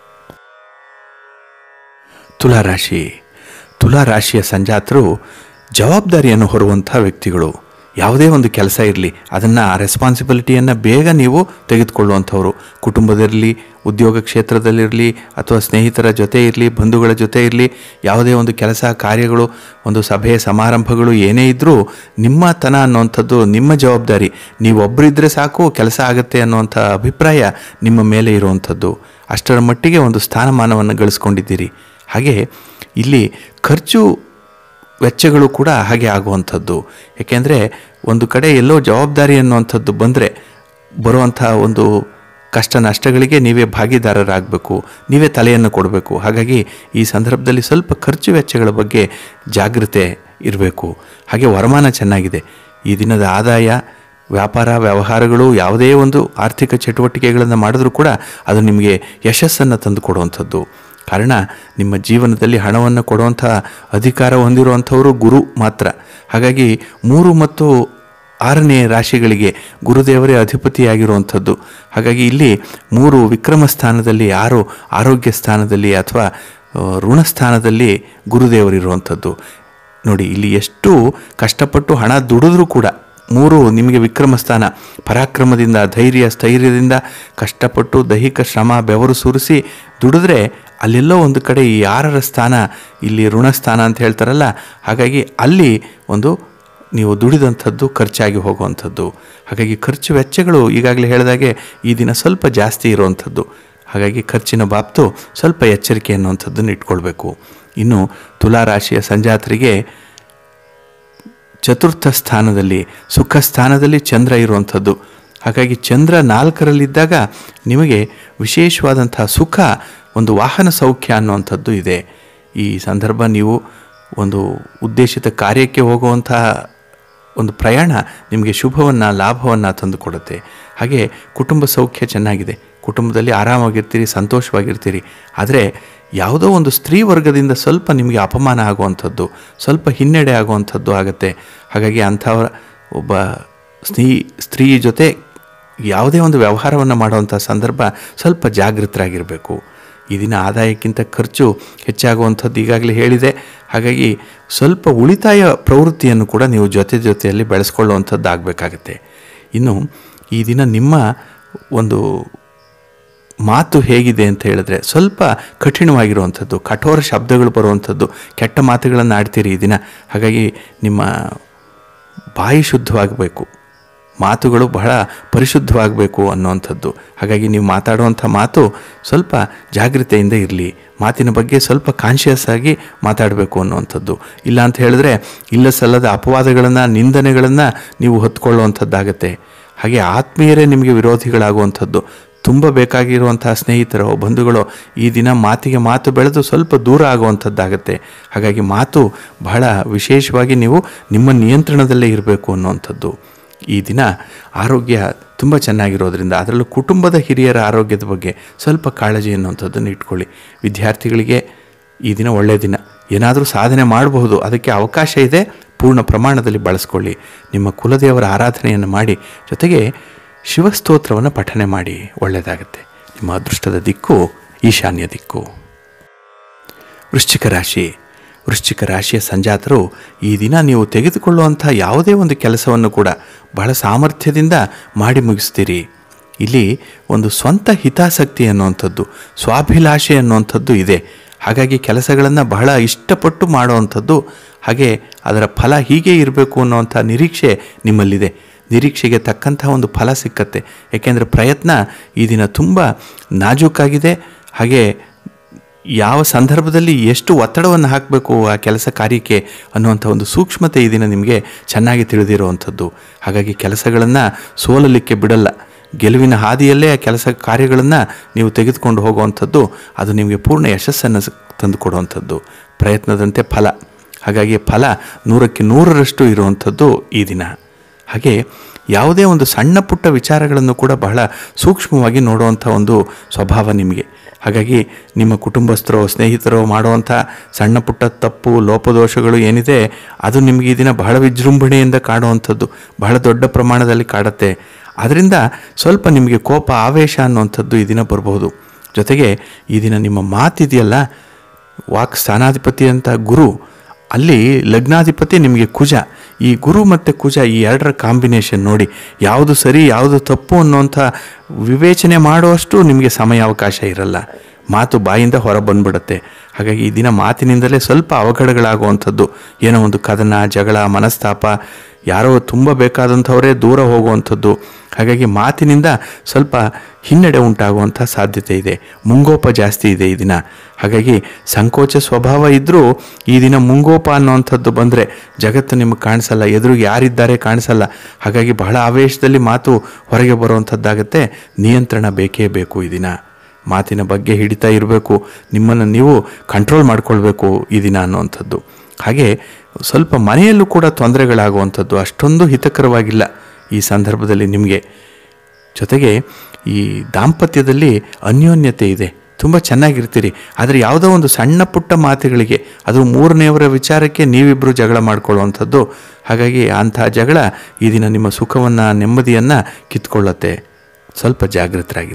ತುಲಾರಾಶಿ ತುಲಾರಾಶಿಯ ಸಂಜಾತರು ಜವಾಬ್ದಾರಿಯನ್ನು ಹೊರುವಂಥ ವ್ಯಕ್ತಿಗಳು ಯಾವುದೇ ಒಂದು ಕೆಲಸ ಇರಲಿ ಅದನ್ನು ಆ ರೆಸ್ಪಾನ್ಸಿಬಿಲಿಟಿಯನ್ನು ಬೇಗ ನೀವು ತೆಗೆದುಕೊಳ್ಳುವಂಥವ್ರು ಕುಟುಂಬದಿರಲಿ ಉದ್ಯೋಗ ಕ್ಷೇತ್ರದಲ್ಲಿರಲಿ ಅಥವಾ ಸ್ನೇಹಿತರ ಜೊತೆ ಇರಲಿ ಬಂಧುಗಳ ಜೊತೆ ಇರಲಿ ಯಾವುದೇ ಒಂದು ಕೆಲಸ ಕಾರ್ಯಗಳು ಒಂದು ಸಭೆ ಸಮಾರಂಭಗಳು ಏನೇ ಇದ್ದರೂ ನಿಮ್ಮ ತನ ಅನ್ನುವಂಥದ್ದು ನಿಮ್ಮ ಜವಾಬ್ದಾರಿ ನೀವೊಬ್ಬರಿದ್ದರೆ ಸಾಕು ಕೆಲಸ ಆಗುತ್ತೆ ಅನ್ನುವಂಥ ಅಭಿಪ್ರಾಯ ನಿಮ್ಮ ಮೇಲೆ ಇರುವಂಥದ್ದು ಅಷ್ಟರ ಮಟ್ಟಿಗೆ ಒಂದು ಸ್ಥಾನಮಾನವನ್ನು ಗಳಿಸ್ಕೊಂಡಿದ್ದೀರಿ ಹಾಗೆ ಇಲ್ಲಿ ಖರ್ಚು ವೆಚ್ಚಗಳು ಕೂಡ ಹಾಗೆ ಆಗುವಂಥದ್ದು ಏಕೆಂದರೆ ಒಂದು ಕಡೆ ಎಲ್ಲೋ ಜವಾಬ್ದಾರಿ ಅನ್ನುವಂಥದ್ದು ಬಂದರೆ ಬರುವಂಥ ಒಂದು ಕಷ್ಟ ನಷ್ಟಗಳಿಗೆ ನೀವೇ ಭಾಗಿದಾರರಾಗಬೇಕು ನೀವೇ ತಲೆಯನ್ನು ಕೊಡಬೇಕು ಹಾಗಾಗಿ ಈ ಸಂದರ್ಭದಲ್ಲಿ ಸ್ವಲ್ಪ ಖರ್ಚು ವೆಚ್ಚಗಳ ಬಗ್ಗೆ ಜಾಗೃತೆ ಇರಬೇಕು ಹಾಗೆ ವರಮಾನ ಚೆನ್ನಾಗಿದೆ ಈ ದಿನದ ಆದಾಯ ವ್ಯಾಪಾರ ವ್ಯವಹಾರಗಳು ಯಾವುದೇ ಒಂದು ಆರ್ಥಿಕ ಚಟುವಟಿಕೆಗಳನ್ನು ಮಾಡಿದ್ರೂ ಕೂಡ ಅದು ನಿಮಗೆ ಯಶಸ್ಸನ್ನು ತಂದು ಕೊಡುವಂಥದ್ದು ಕಾರಣ ನಿಮ್ಮ ಜೀವನದಲ್ಲಿ ಹಣವನ್ನು ಕೊಡುವಂಥ ಅಧಿಕಾರ ಹೊಂದಿರುವಂಥವರು ಗುರು ಮಾತ್ರ ಹಾಗಾಗಿ ಮೂರು ಮತ್ತು ಆರನೇ ರಾಶಿಗಳಿಗೆ ಗುರುದೇವರೇ ಅಧಿಪತಿಯಾಗಿರುವಂಥದ್ದು ಹಾಗಾಗಿ ಇಲ್ಲಿ ಮೂರು ವಿಕ್ರಮ ಸ್ಥಾನದಲ್ಲಿ ಆರು ಆರೋಗ್ಯ ಸ್ಥಾನದಲ್ಲಿ ಅಥವಾ ಋಣ ಸ್ಥಾನದಲ್ಲಿ ಗುರುದೇವರಿರುವಂಥದ್ದು ನೋಡಿ ಇಲ್ಲಿ ಎಷ್ಟು ಕಷ್ಟಪಟ್ಟು ಹಣ ದುಡಿದ್ರೂ ಕೂಡ ಮೂರು ನಿಮಗೆ ವಿಕ್ರಮ ಸ್ಥಾನ ಪರಾಕ್ರಮದಿಂದ ಧೈರ್ಯ ಸ್ಥೈರ್ಯದಿಂದ ಕಷ್ಟಪಟ್ಟು ದೈಹಿಕ ಶ್ರಮ ಬೆವರು ಸುರಿಸಿ ದುಡಿದ್ರೆ ಅಲ್ಲೆಲ್ಲೋ ಒಂದು ಕಡೆ ಈ ಆರರ ಸ್ಥಾನ ಇಲ್ಲಿ ಋಣಸ್ಥಾನ ಅಂತ ಹೇಳ್ತಾರಲ್ಲ ಹಾಗಾಗಿ ಅಲ್ಲಿ ಒಂದು ನೀವು ದುಡಿದಂಥದ್ದು ಖರ್ಚಾಗಿ ಹೋಗುವಂಥದ್ದು ಹಾಗಾಗಿ ಖರ್ಚು ವೆಚ್ಚಗಳು ಈಗಾಗಲೇ ಹೇಳಿದಾಗೆ ಈ ದಿನ ಸ್ವಲ್ಪ ಜಾಸ್ತಿ ಇರುವಂಥದ್ದು ಹಾಗಾಗಿ ಖರ್ಚಿನ ಬಾಬ್ತು ಸ್ವಲ್ಪ ಎಚ್ಚರಿಕೆ ಅನ್ನುವಂಥದ್ದನ್ನು ಇಟ್ಕೊಳ್ಬೇಕು ಇನ್ನು ತುಲಾ ರಾಶಿಯ ಸಂಜಾತರಿಗೆ ಚತುರ್ಥ ಸ್ಥಾನದಲ್ಲಿ ಸುಖ ಸ್ಥಾನದಲ್ಲಿ ಚಂದ್ರ ಇರುವಂಥದ್ದು ಹಾಗಾಗಿ ಚಂದ್ರ ನಾಲ್ಕರಲ್ಲಿದ್ದಾಗ ನಿಮಗೆ ವಿಶೇಷವಾದಂತಹ ಸುಖ ಒಂದು ವಾಹನ ಸೌಖ್ಯ ಅನ್ನುವಂಥದ್ದು ಇದೆ ಈ ಸಂದರ್ಭ ನೀವು ಒಂದು ಉದ್ದೇಶಿತ ಕಾರ್ಯಕ್ಕೆ ಹೋಗುವಂತಹ ಒಂದು ಪ್ರಯಾಣ ನಿಮಗೆ ಶುಭವನ್ನು ಲಾಭವನ್ನು ತಂದುಕೊಡುತ್ತೆ ಹಾಗೆ ಕುಟುಂಬ ಸೌಖ್ಯ ಚೆನ್ನಾಗಿದೆ ಕುಟುಂಬದಲ್ಲಿ ಆರಾಮಾಗಿರ್ತೀರಿ ಸಂತೋಷವಾಗಿರ್ತೀರಿ ಆದರೆ ಯಾವುದೋ ಒಂದು ಸ್ತ್ರೀ ವರ್ಗದಿಂದ ಸ್ವಲ್ಪ ನಿಮಗೆ ಅಪಮಾನ ಆಗುವಂಥದ್ದು ಸ್ವಲ್ಪ ಹಿನ್ನಡೆ ಆಗುವಂಥದ್ದು ಆಗುತ್ತೆ ಹಾಗಾಗಿ ಅಂಥವರ ಒಬ್ಬ ಸ್ತ್ರೀ ಸ್ತ್ರೀ ಜೊತೆ ಯಾವುದೇ ಒಂದು ವ್ಯವಹಾರವನ್ನು ಮಾಡುವಂಥ ಸಂದರ್ಭ ಸ್ವಲ್ಪ ಜಾಗೃತರಾಗಿರಬೇಕು ಈ ದಿನ ಆದಾಯಕ್ಕಿಂತ ಖರ್ಚು ಹೆಚ್ಚಾಗುವಂಥದ್ದು ಈಗಾಗಲೇ ಹೇಳಿದೆ ಹಾಗಾಗಿ ಸ್ವಲ್ಪ ಉಳಿತಾಯ ಪ್ರವೃತ್ತಿಯನ್ನು ಕೂಡ ನೀವು ಜೊತೆ ಜೊತೆಯಲ್ಲಿ ಬೆಳೆಸ್ಕೊಳ್ಳುವಂಥದ್ದು ಆಗಬೇಕಾಗತ್ತೆ ಇನ್ನು ಈ ದಿನ ನಿಮ್ಮ ಒಂದು ಮಾತು ಹೇಗಿದೆ ಅಂತ ಹೇಳಿದ್ರೆ ಸ್ವಲ್ಪ ಕಠಿಣವಾಗಿರುವಂಥದ್ದು ಕಠೋರ ಶಬ್ದಗಳು ಬರುವಂಥದ್ದು ಕೆಟ್ಟ ಮಾತುಗಳನ್ನು ಆಡ್ತೀರಿ ಈ ದಿನ ಹಾಗಾಗಿ ನಿಮ್ಮ ಬಾಯಿ ಶುದ್ಧವಾಗಬೇಕು ಮಾತುಗಳು ಬಹಳ ಪರಿಶುದ್ಧವಾಗಬೇಕು ಅನ್ನುವಂಥದ್ದು ಹಾಗಾಗಿ ನೀವು ಮಾತಾಡುವಂಥ ಮಾತು ಸ್ವಲ್ಪ ಜಾಗೃತೆಯಿಂದ ಇರಲಿ ಮಾತಿನ ಬಗ್ಗೆ ಸ್ವಲ್ಪ ಕಾನ್ಷಿಯಸ್ ಆಗಿ ಮಾತಾಡಬೇಕು ಅನ್ನುವಂಥದ್ದು ಇಲ್ಲ ಅಂತ ಹೇಳಿದ್ರೆ ಇಲ್ಲ ಸಲ್ಲದ ಅಪವಾದಗಳನ್ನು ನಿಂದನೆಗಳನ್ನು ನೀವು ಹೊತ್ಕೊಳ್ಳುವಂಥದ್ದಾಗತ್ತೆ ಹಾಗೆ ಆತ್ಮೀಯರೇ ನಿಮಗೆ ವಿರೋಧಿಗಳಾಗುವಂಥದ್ದು ತುಂಬ ಬೇಕಾಗಿರುವಂತಹ ಸ್ನೇಹಿತರು ಬಂಧುಗಳು ಈ ದಿನ ಮಾತಿಗೆ ಮಾತು ಬೆಳೆದು ಸ್ವಲ್ಪ ದೂರ ಆಗುವಂಥದ್ದಾಗತ್ತೆ ಹಾಗಾಗಿ ಮಾತು ಬಹಳ ವಿಶೇಷವಾಗಿ ನೀವು ನಿಮ್ಮ ನಿಯಂತ್ರಣದಲ್ಲೇ ಇರಬೇಕು ಅನ್ನುವಂಥದ್ದು ಈ ದಿನ ಆರೋಗ್ಯ ತುಂಬ ಚೆನ್ನಾಗಿರೋದ್ರಿಂದ ಅದರಲ್ಲೂ ಕುಟುಂಬದ ಹಿರಿಯರ ಆರೋಗ್ಯದ ಬಗ್ಗೆ ಸ್ವಲ್ಪ ಕಾಳಜಿ ಅನ್ನುವಂಥದ್ದನ್ನು ಇಟ್ಕೊಳ್ಳಿ ವಿದ್ಯಾರ್ಥಿಗಳಿಗೆ ಈ ದಿನ ಒಳ್ಳೆಯ ದಿನ ಏನಾದರೂ ಸಾಧನೆ ಮಾಡಬಹುದು ಅದಕ್ಕೆ ಅವಕಾಶ ಇದೆ ಪೂರ್ಣ ಪ್ರಮಾಣದಲ್ಲಿ ಬಳಸ್ಕೊಳ್ಳಿ ನಿಮ್ಮ ಕುಲದೇವರ ಆರಾಧನೆಯನ್ನು ಮಾಡಿ ಜೊತೆಗೆ ಶಿವಸ್ತೋತ್ರವನ್ನು ಪಠನೆ ಮಾಡಿ ಒಳ್ಳೆಯದಾಗುತ್ತೆ ನಿಮ್ಮ ಅದೃಷ್ಟದ ದಿಕ್ಕು ಈಶಾನ್ಯ ದಿಕ್ಕು ವೃಶ್ಚಿಕ ರಾಶಿ ವೃಶ್ಚಿಕ ರಾಶಿಯ ಸಂಜಾತರು ಈ ದಿನ ನೀವು ತೆಗೆದುಕೊಳ್ಳುವಂಥ ಯಾವುದೇ ಒಂದು ಕೆಲಸವನ್ನು ಕೂಡ ಬಹಳ ಸಾಮರ್ಥ್ಯದಿಂದ ಮಾಡಿ ಮುಗಿಸ್ತೀರಿ ಇಲ್ಲಿ ಒಂದು ಸ್ವಂತ ಹಿತಾಸಕ್ತಿ ಅನ್ನುವಂಥದ್ದು ಸ್ವಾಭಿಲಾಷೆ ಅನ್ನುವಂಥದ್ದು ಇದೆ ಹಾಗಾಗಿ ಕೆಲಸಗಳನ್ನು ಬಹಳ ಇಷ್ಟಪಟ್ಟು ಮಾಡುವಂಥದ್ದು ಹಾಗೆ ಅದರ ಫಲ ಹೀಗೆ ಇರಬೇಕು ಅನ್ನುವಂಥ ನಿರೀಕ್ಷೆ ನಿಮ್ಮಲ್ಲಿದೆ ನಿರೀಕ್ಷೆಗೆ ತಕ್ಕಂತಹ ಒಂದು ಫಲ ಸಿಕ್ಕತ್ತೆ ಏಕೆಂದರೆ ಪ್ರಯತ್ನ ಈ ದಿನ ತುಂಬ ನಾಜೂಕಾಗಿದೆ ಹಾಗೆ ಯಾವ ಸಂದರ್ಭದಲ್ಲಿ ಎಷ್ಟು ಒತ್ತಡವನ್ನು ಹಾಕಬೇಕು ಆ ಕೆಲಸ ಕಾರ್ಯಕ್ಕೆ ಅನ್ನುವಂಥ ಒಂದು ಸೂಕ್ಷ್ಮತೆ ಈ ದಿನ ನಿಮಗೆ ಚೆನ್ನಾಗಿ ತಿಳಿದಿರುವಂಥದ್ದು ಹಾಗಾಗಿ ಕೆಲಸಗಳನ್ನು ಸೋಲಲಿಕ್ಕೆ ಬಿಡಲ್ಲ ಗೆಲುವಿನ ಹಾದಿಯಲ್ಲೇ ಆ ಕೆಲಸ ಕಾರ್ಯಗಳನ್ನು ನೀವು ತೆಗೆದುಕೊಂಡು ಹೋಗುವಂಥದ್ದು ಅದು ನಿಮಗೆ ಪೂರ್ಣ ಯಶಸ್ಸನ್ನು ತಂದುಕೊಡುವಂಥದ್ದು ಪ್ರಯತ್ನದಂತೆ ಫಲ ಹಾಗಾಗಿ ಫಲ ನೂರಕ್ಕೆ ನೂರರಷ್ಟು ಇರುವಂಥದ್ದು ಈ ದಿನ ಹಾಗೆ ಯಾವುದೇ ಒಂದು ಸಣ್ಣ ಪುಟ್ಟ ವಿಚಾರಗಳನ್ನು ಕೂಡ ಬಹಳ ಸೂಕ್ಷ್ಮವಾಗಿ ನೋಡುವಂಥ ಒಂದು ಸ್ವಭಾವ ನಿಮಗೆ ಹಾಗಾಗಿ ನಿಮ್ಮ ಕುಟುಂಬಸ್ಥರೋ ಸ್ನೇಹಿತರೋ ಮಾಡುವಂಥ ಸಣ್ಣ ಪುಟ್ಟ ತಪ್ಪು ಲೋಪದೋಷಗಳು ಏನಿದೆ ಅದು ನಿಮಗೆ ಈ ದಿನ ಬಹಳ ವಿಜೃಂಭಣೆಯಿಂದ ಕಾಡುವಂಥದ್ದು ಬಹಳ ದೊಡ್ಡ ಪ್ರಮಾಣದಲ್ಲಿ ಕಾಡುತ್ತೆ ಅದರಿಂದ ಸ್ವಲ್ಪ ನಿಮಗೆ ಕೋಪ ಆವೇಶ ಅನ್ನುವಂಥದ್ದು ಈ ದಿನ ಬರಬಹುದು ಜೊತೆಗೆ ಈ ದಿನ ನಿಮ್ಮ ಮಾತಿದೆಯಲ್ಲ ವಾಕ್ ಸ್ಥಾನಾಧಿಪತಿ ಅಂತ ಗುರು ಅಲ್ಲಿ ಲಗ್ನಾಧಿಪತಿ ನಿಮಗೆ ಕುಜ ಈ ಗುರು ಮತ್ತು ಕುಜ ಈ ಎರಡರ ಕಾಂಬಿನೇಷನ್ ನೋಡಿ ಯಾವುದು ಸರಿ ಯಾವುದು ತಪ್ಪು ಅನ್ನುವಂಥ ವಿವೇಚನೆ ಮಾಡುವಷ್ಟು ನಿಮಗೆ ಸಮಯಾವಕಾಶ ಇರಲ್ಲ ಮಾತು ಬಾಯಿಂದ ಹೊರ ಬಂದ್ಬಿಡುತ್ತೆ ಹಾಗಾಗಿ ಈ ದಿನ ಮಾತಿನಿಂದಲೇ ಸ್ವಲ್ಪ ಅವಘಡಗಳಾಗುವಂಥದ್ದು ಏನೋ ಒಂದು ಕದನ ಜಗಳ ಮನಸ್ತಾಪ ಯಾರೋ ತುಂಬ ಬೇಕಾದಂಥವರೇ ದೂರ ಹೋಗುವಂಥದ್ದು ಹಾಗಾಗಿ ಮಾತಿನಿಂದ ಸ್ವಲ್ಪ ಹಿನ್ನಡೆ ಉಂಟಾಗುವಂಥ ಸಾಧ್ಯತೆ ಇದೆ ಮುಂಗೋಪ ಜಾಸ್ತಿ ಇದೆ ಈ ದಿನ ಹಾಗಾಗಿ ಸಂಕೋಚ ಸ್ವಭಾವ ಇದ್ದರೂ ಈ ದಿನ ಮುಂಗೋಪ ಅನ್ನುವಂಥದ್ದು ಬಂದರೆ ಜಗತ್ತು ನಿಮಗೆ ಕಾಣಿಸಲ್ಲ ಎದುರಿಗೆ ಯಾರಿದ್ದಾರೆ ಕಾಣಿಸಲ್ಲ ಹಾಗಾಗಿ ಬಹಳ ಆವೇಶದಲ್ಲಿ ಮಾತು ಹೊರಗೆ ಬರುವಂಥದ್ದಾಗತ್ತೆ ನಿಯಂತ್ರಣ ಬೇಕೇ ಬೇಕು ಈ ದಿನ ಮಾತಿನ ಬಗ್ಗೆ ಹಿಡಿತಾ ಇರಬೇಕು ನಿಮ್ಮನ್ನು ನೀವು ಕಂಟ್ರೋಲ್ ಮಾಡ್ಕೊಳ್ಬೇಕು ಈ ದಿನ ಅನ್ನುವಂಥದ್ದು ಹಾಗೆ ಸ್ವಲ್ಪ ಮನೆಯಲ್ಲೂ ಕೂಡ ತೊಂದರೆಗಳಾಗುವಂಥದ್ದು ಅಷ್ಟೊಂದು ಹಿತಕರವಾಗಿಲ್ಲ ಈ ಸಂದರ್ಭದಲ್ಲಿ ನಿಮಗೆ ಜೊತೆಗೆ ಈ ದಾಂಪತ್ಯದಲ್ಲಿ ಅನ್ಯೋನ್ಯತೆ ಇದೆ ತುಂಬ ಚೆನ್ನಾಗಿರ್ತೀರಿ ಆದರೆ ಯಾವುದೋ ಒಂದು ಸಣ್ಣ ಪುಟ್ಟ ಮಾತುಗಳಿಗೆ ಅದು ಮೂರನೆಯವರ ವಿಚಾರಕ್ಕೆ ನೀವಿಬ್ಬರು ಜಗಳ ಮಾಡ್ಕೊಳ್ಳುವಂಥದ್ದು ಹಾಗಾಗಿ ಅಂಥ ಜಗಳ ಈ ದಿನ ನಿಮ್ಮ ಸುಖವನ್ನು ನೆಮ್ಮದಿಯನ್ನು ಕಿತ್ಕೊಳ್ಳುತ್ತೆ ಸ್ವಲ್ಪ ಜಾಗೃತರಾಗಿರಿ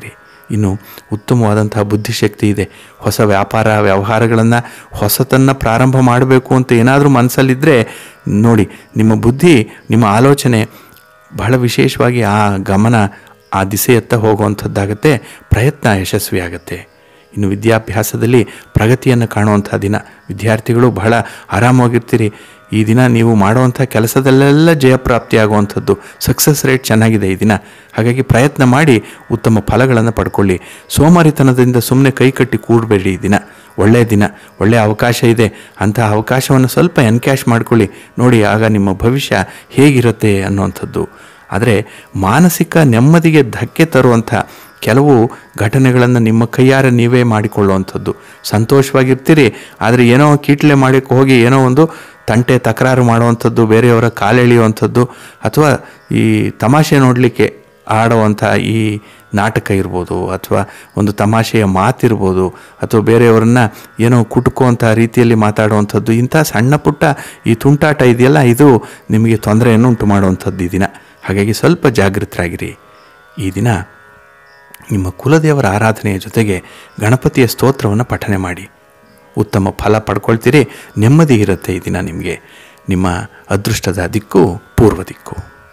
ಇನ್ನು ಉತ್ತಮವಾದಂತಹ ಬುದ್ಧಿಶಕ್ತಿ ಇದೆ ಹೊಸ ವ್ಯಾಪಾರ ವ್ಯವಹಾರಗಳನ್ನು ಹೊಸತನ್ನು ಪ್ರಾರಂಭ ಮಾಡಬೇಕು ಅಂತ ಏನಾದರೂ ಮನಸ್ಸಲ್ಲಿದ್ದರೆ ನೋಡಿ ನಿಮ್ಮ ಬುದ್ಧಿ ನಿಮ್ಮ ಆಲೋಚನೆ ಬಹಳ ವಿಶೇಷವಾಗಿ ಆ ಗಮನ ಆ ದಿಸೆಯತ್ತ ಹೋಗುವಂಥದ್ದಾಗತ್ತೆ ಪ್ರಯತ್ನ ಯಶಸ್ವಿಯಾಗತ್ತೆ ಇನ್ನು ವಿದ್ಯಾಭ್ಯಾಸದಲ್ಲಿ ಪ್ರಗತಿಯನ್ನು ಕಾಣುವಂಥ ದಿನ ವಿದ್ಯಾರ್ಥಿಗಳು ಬಹಳ ಆರಾಮವಾಗಿರ್ತೀರಿ ಈ ದಿನ ನೀವು ಮಾಡುವಂಥ ಕೆಲಸದಲ್ಲೆಲ್ಲ ಜಯಪ್ರಾಪ್ತಿಯಾಗುವಂಥದ್ದು ಸಕ್ಸಸ್ ರೇಟ್ ಚೆನ್ನಾಗಿದೆ ಈ ದಿನ ಹಾಗಾಗಿ ಪ್ರಯತ್ನ ಮಾಡಿ ಉತ್ತಮ ಫಲಗಳನ್ನು ಪಡ್ಕೊಳ್ಳಿ ಸೋಮಾರಿತನದಿಂದ ಸುಮ್ಮನೆ ಕೈಕಟ್ಟಿ ಕೂಡಬೇಡಿ ಈ ದಿನ ಒಳ್ಳೆಯ ದಿನ ಒಳ್ಳೆಯ ಅವಕಾಶ ಇದೆ ಅಂತಹ ಅವಕಾಶವನ್ನು ಸ್ವಲ್ಪ ಎನ್ಕ್ಯಾಶ್ ಮಾಡ್ಕೊಳ್ಳಿ ನೋಡಿ ಆಗ ನಿಮ್ಮ ಭವಿಷ್ಯ ಹೇಗಿರುತ್ತೆ ಅನ್ನುವಂಥದ್ದು ಆದರೆ ಮಾನಸಿಕ ನೆಮ್ಮದಿಗೆ ಧಕ್ಕೆ ತರುವಂಥ ಕೆಲವು ಘಟನೆಗಳನ್ನು ನಿಮ್ಮ ಕೈಯಾರೆ ನೀವೇ ಮಾಡಿಕೊಳ್ಳುವಂಥದ್ದು ಸಂತೋಷವಾಗಿರ್ತೀರಿ ಆದರೆ ಏನೋ ಕೀಟ್ಲೆ ಮಾಡಕ್ಕೆ ಹೋಗಿ ಏನೋ ಒಂದು ತಂಟೆ ತಕರಾರು ಮಾಡುವಂಥದ್ದು ಬೇರೆಯವರ ಕಾಲೆಳೆಯುವಂಥದ್ದು ಅಥವಾ ಈ ತಮಾಷೆ ನೋಡಲಿಕ್ಕೆ ಆಡುವಂಥ ಈ ನಾಟಕ ಇರ್ಬೋದು ಅಥವಾ ಒಂದು ತಮಾಷೆಯ ಮಾತಿರ್ಬೋದು ಅಥವಾ ಬೇರೆಯವರನ್ನ ಏನೋ ಕುಟುಕುವಂಥ ರೀತಿಯಲ್ಲಿ ಮಾತಾಡುವಂಥದ್ದು ಇಂಥ ಸಣ್ಣ ಪುಟ್ಟ ಈ ತುಂಟಾಟ ಇದೆಯಲ್ಲ ಇದು ನಿಮಗೆ ತೊಂದರೆಯನ್ನು ಉಂಟು ಮಾಡುವಂಥದ್ದು ಈ ದಿನ ಹಾಗಾಗಿ ಸ್ವಲ್ಪ ಜಾಗೃತರಾಗಿರಿ ಈ ದಿನ ನಿಮ್ಮ ಕುಲದೇವರ ಆರಾಧನೆಯ ಜೊತೆಗೆ ಗಣಪತಿಯ ಸ್ತೋತ್ರವನ್ನು ಪಠನೆ ಮಾಡಿ ಉತ್ತಮ ಫಲ ಪಡ್ಕೊಳ್ತೀರಿ ನೆಮ್ಮದಿ ಇರುತ್ತೆ ಈ ದಿನ ನಿಮಗೆ ನಿಮ್ಮ ಅದೃಷ್ಟದ ದಿಕ್ಕು ಪೂರ್ವ ದಿಕ್ಕು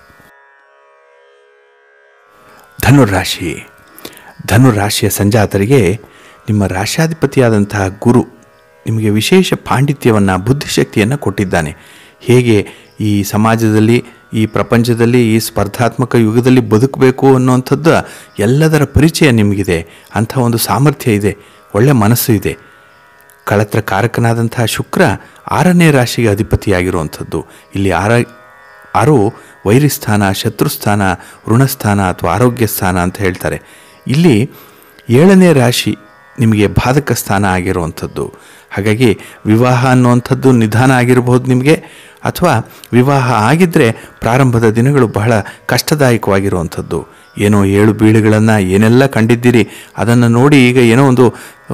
ಧನುರಾಶಿ ಧನುರಾಶಿಯ ಸಂಜಾತರಿಗೆ ನಿಮ್ಮ ರಾಶ್ಯಾಧಿಪತಿಯಾದಂತಹ ಗುರು ನಿಮಗೆ ವಿಶೇಷ ಪಾಂಡಿತ್ಯವನ್ನು ಬುದ್ಧಿಶಕ್ತಿಯನ್ನು ಕೊಟ್ಟಿದ್ದಾನೆ ಹೇಗೆ ಈ ಸಮಾಜದಲ್ಲಿ ಈ ಪ್ರಪಂಚದಲ್ಲಿ ಈ ಸ್ಪರ್ಧಾತ್ಮಕ ಯುಗದಲ್ಲಿ ಬದುಕಬೇಕು ಅನ್ನುವಂಥದ್ದು ಎಲ್ಲದರ ಪರಿಚಯ ನಿಮಗಿದೆ ಅಂಥ ಒಂದು ಸಾಮರ್ಥ್ಯ ಇದೆ ಒಳ್ಳೆ ಮನಸ್ಸು ಇದೆ ಕಳತ್ರ ಕಾರಕನಾದಂತಹ ಶುಕ್ರ ಆರನೇ ರಾಶಿಗೆ ಅಧಿಪತಿಯಾಗಿರುವಂಥದ್ದು ಇಲ್ಲಿ ಆರ ಆರು ವೈರಿಸ್ಥಾನ ಶತ್ರುಸ್ಥಾನ ಋಣಸ್ಥಾನ ಅಥವಾ ಆರೋಗ್ಯ ಸ್ಥಾನ ಅಂತ ಹೇಳ್ತಾರೆ ಇಲ್ಲಿ ಏಳನೇ ರಾಶಿ ನಿಮಗೆ ಬಾಧಕ ಸ್ಥಾನ ಆಗಿರುವಂಥದ್ದು ಹಾಗಾಗಿ ವಿವಾಹ ಅನ್ನುವಂಥದ್ದು ನಿಧಾನ ಆಗಿರಬಹುದು ನಿಮಗೆ ಅಥವಾ ವಿವಾಹ ಆಗಿದ್ದರೆ ಪ್ರಾರಂಭದ ದಿನಗಳು ಬಹಳ ಕಷ್ಟದಾಯಕವಾಗಿರುವಂಥದ್ದು ಏನೋ ಏಳು ಬೀಳುಗಳನ್ನು ಏನೆಲ್ಲ ಕಂಡಿದ್ದೀರಿ ಅದನ್ನು ನೋಡಿ ಈಗ ಏನೋ ಒಂದು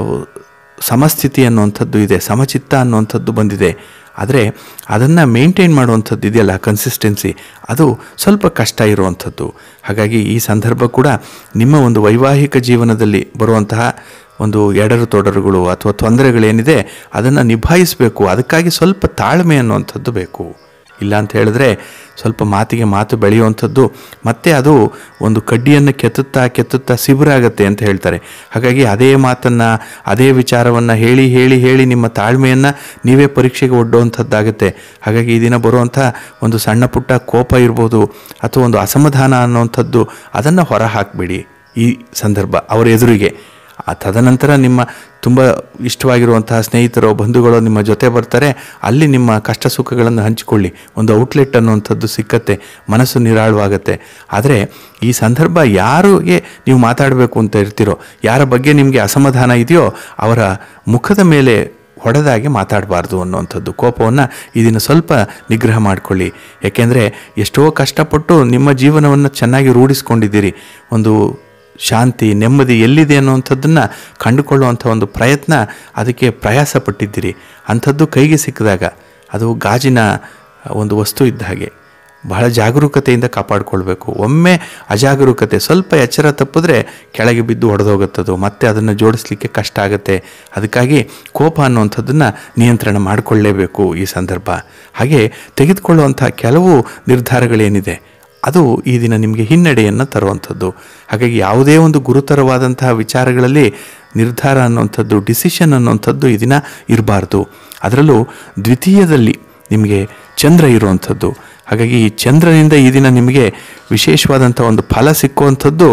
ಸಮಸ್ಥಿತಿ ಅನ್ನುವಂಥದ್ದು ಇದೆ ಸಮಚಿತ್ತ ಅನ್ನುವಂಥದ್ದು ಬಂದಿದೆ ಆದರೆ ಅದನ್ನು ಮೇಂಟೈನ್ ಮಾಡುವಂಥದ್ದು ಇದೆಯಲ್ಲ ಕನ್ಸಿಸ್ಟೆನ್ಸಿ ಅದು ಸ್ವಲ್ಪ ಕಷ್ಟ ಇರುವಂಥದ್ದು ಹಾಗಾಗಿ ಈ ಸಂದರ್ಭ ಕೂಡ ನಿಮ್ಮ ಒಂದು ವೈವಾಹಿಕ ಜೀವನದಲ್ಲಿ ಬರುವಂತಹ ಒಂದು ಎಡರು ತೊಡರುಗಳು ಅಥವಾ ತೊಂದರೆಗಳೇನಿದೆ ಅದನ್ನು ನಿಭಾಯಿಸಬೇಕು ಅದಕ್ಕಾಗಿ ಸ್ವಲ್ಪ ತಾಳ್ಮೆ ಅನ್ನುವಂಥದ್ದು ಬೇಕು ಇಲ್ಲ ಅಂತ ಹೇಳಿದ್ರೆ ಸ್ವಲ್ಪ ಮಾತಿಗೆ ಮಾತು ಬೆಳೆಯುವಂಥದ್ದು ಮತ್ತೆ ಅದು ಒಂದು ಕಡ್ಡಿಯನ್ನು ಕೆತ್ತುತ್ತಾ ಕೆತ್ತುತ್ತಾ ಸಿಬಿರಾಗತ್ತೆ ಅಂತ ಹೇಳ್ತಾರೆ ಹಾಗಾಗಿ ಅದೇ ಮಾತನ್ನು ಅದೇ ವಿಚಾರವನ್ನು ಹೇಳಿ ಹೇಳಿ ಹೇಳಿ ನಿಮ್ಮ ತಾಳ್ಮೆಯನ್ನು ನೀವೇ ಪರೀಕ್ಷೆಗೆ ಒಡ್ಡುವಂಥದ್ದಾಗುತ್ತೆ ಹಾಗಾಗಿ ಈ ದಿನ ಬರುವಂಥ ಒಂದು ಸಣ್ಣ ಪುಟ್ಟ ಕೋಪ ಇರ್ಬೋದು ಅಥವಾ ಒಂದು ಅಸಮಾಧಾನ ಅನ್ನುವಂಥದ್ದು ಅದನ್ನು ಹೊರ ಹಾಕಬೇಡಿ ಈ ಸಂದರ್ಭ ಅವರ ಎದುರಿಗೆ ಆ ತದನಂತರ ನಿಮ್ಮ ತುಂಬ ಇಷ್ಟವಾಗಿರುವಂತಹ ಸ್ನೇಹಿತರು ಬಂಧುಗಳು ನಿಮ್ಮ ಜೊತೆ ಬರ್ತಾರೆ ಅಲ್ಲಿ ನಿಮ್ಮ ಕಷ್ಟ ಸುಖಗಳನ್ನು ಹಂಚಿಕೊಳ್ಳಿ ಒಂದು ಔಟ್ಲೆಟ್ ಅನ್ನುವಂಥದ್ದು ಸಿಕ್ಕತ್ತೆ ಮನಸ್ಸು ನಿರಾಳವಾಗತ್ತೆ ಆದರೆ ಈ ಸಂದರ್ಭ ಯಾರಿಗೆ ನೀವು ಮಾತಾಡಬೇಕು ಅಂತ ಇರ್ತೀರೋ ಯಾರ ಬಗ್ಗೆ ನಿಮಗೆ ಅಸಮಾಧಾನ ಇದೆಯೋ ಅವರ ಮುಖದ ಮೇಲೆ ಹೊಡೆದಾಗಿ ಮಾತಾಡಬಾರ್ದು ಅನ್ನುವಂಥದ್ದು ಕೋಪವನ್ನು ಇದನ್ನು ಸ್ವಲ್ಪ ನಿಗ್ರಹ ಮಾಡಿಕೊಳ್ಳಿ ಯಾಕೆಂದರೆ ಎಷ್ಟೋ ಕಷ್ಟಪಟ್ಟು ನಿಮ್ಮ ಜೀವನವನ್ನು ಚೆನ್ನಾಗಿ ರೂಢಿಸ್ಕೊಂಡಿದ್ದೀರಿ ಒಂದು ಶಾಂತಿ ನೆಮ್ಮದಿ ಎಲ್ಲಿದೆ ಅನ್ನುವಂಥದ್ದನ್ನು ಕಂಡುಕೊಳ್ಳುವಂಥ ಒಂದು ಪ್ರಯತ್ನ ಅದಕ್ಕೆ ಪ್ರಯಾಸ ಪಟ್ಟಿದ್ದೀರಿ ಅಂಥದ್ದು ಕೈಗೆ ಸಿಕ್ಕಿದಾಗ ಅದು ಗಾಜಿನ ಒಂದು ವಸ್ತು ಇದ್ದ ಹಾಗೆ ಬಹಳ ಜಾಗರೂಕತೆಯಿಂದ ಕಾಪಾಡಿಕೊಳ್ಬೇಕು ಒಮ್ಮೆ ಅಜಾಗರೂಕತೆ ಸ್ವಲ್ಪ ಎಚ್ಚರ ತಪ್ಪಿದ್ರೆ ಕೆಳಗೆ ಬಿದ್ದು ಒಡೆದೋಗುತ್ತದು ಮತ್ತೆ ಅದನ್ನು ಜೋಡಿಸ್ಲಿಕ್ಕೆ ಕಷ್ಟ ಆಗುತ್ತೆ ಅದಕ್ಕಾಗಿ ಕೋಪ ಅನ್ನುವಂಥದ್ದನ್ನು ನಿಯಂತ್ರಣ ಮಾಡಿಕೊಳ್ಳೇಬೇಕು ಈ ಸಂದರ್ಭ ಹಾಗೆ ತೆಗೆದುಕೊಳ್ಳುವಂಥ ಕೆಲವು ನಿರ್ಧಾರಗಳೇನಿದೆ ಅದು ಈ ದಿನ ನಿಮಗೆ ಹಿನ್ನಡೆಯನ್ನು ತರುವಂಥದ್ದು ಹಾಗಾಗಿ ಯಾವುದೇ ಒಂದು ಗುರುತರವಾದಂತಹ ವಿಚಾರಗಳಲ್ಲಿ ನಿರ್ಧಾರ ಅನ್ನುವಂಥದ್ದು ಡಿಸಿಷನ್ ಅನ್ನುವಂಥದ್ದು ಈ ದಿನ ಇರಬಾರ್ದು ಅದರಲ್ಲೂ ದ್ವಿತೀಯದಲ್ಲಿ ನಿಮಗೆ ಚಂದ್ರ ಇರುವಂಥದ್ದು ಹಾಗಾಗಿ ಈ ಚಂದ್ರನಿಂದ ಈ ದಿನ ನಿಮಗೆ ವಿಶೇಷವಾದಂಥ ಒಂದು ಫಲ ಸಿಕ್ಕುವಂಥದ್ದು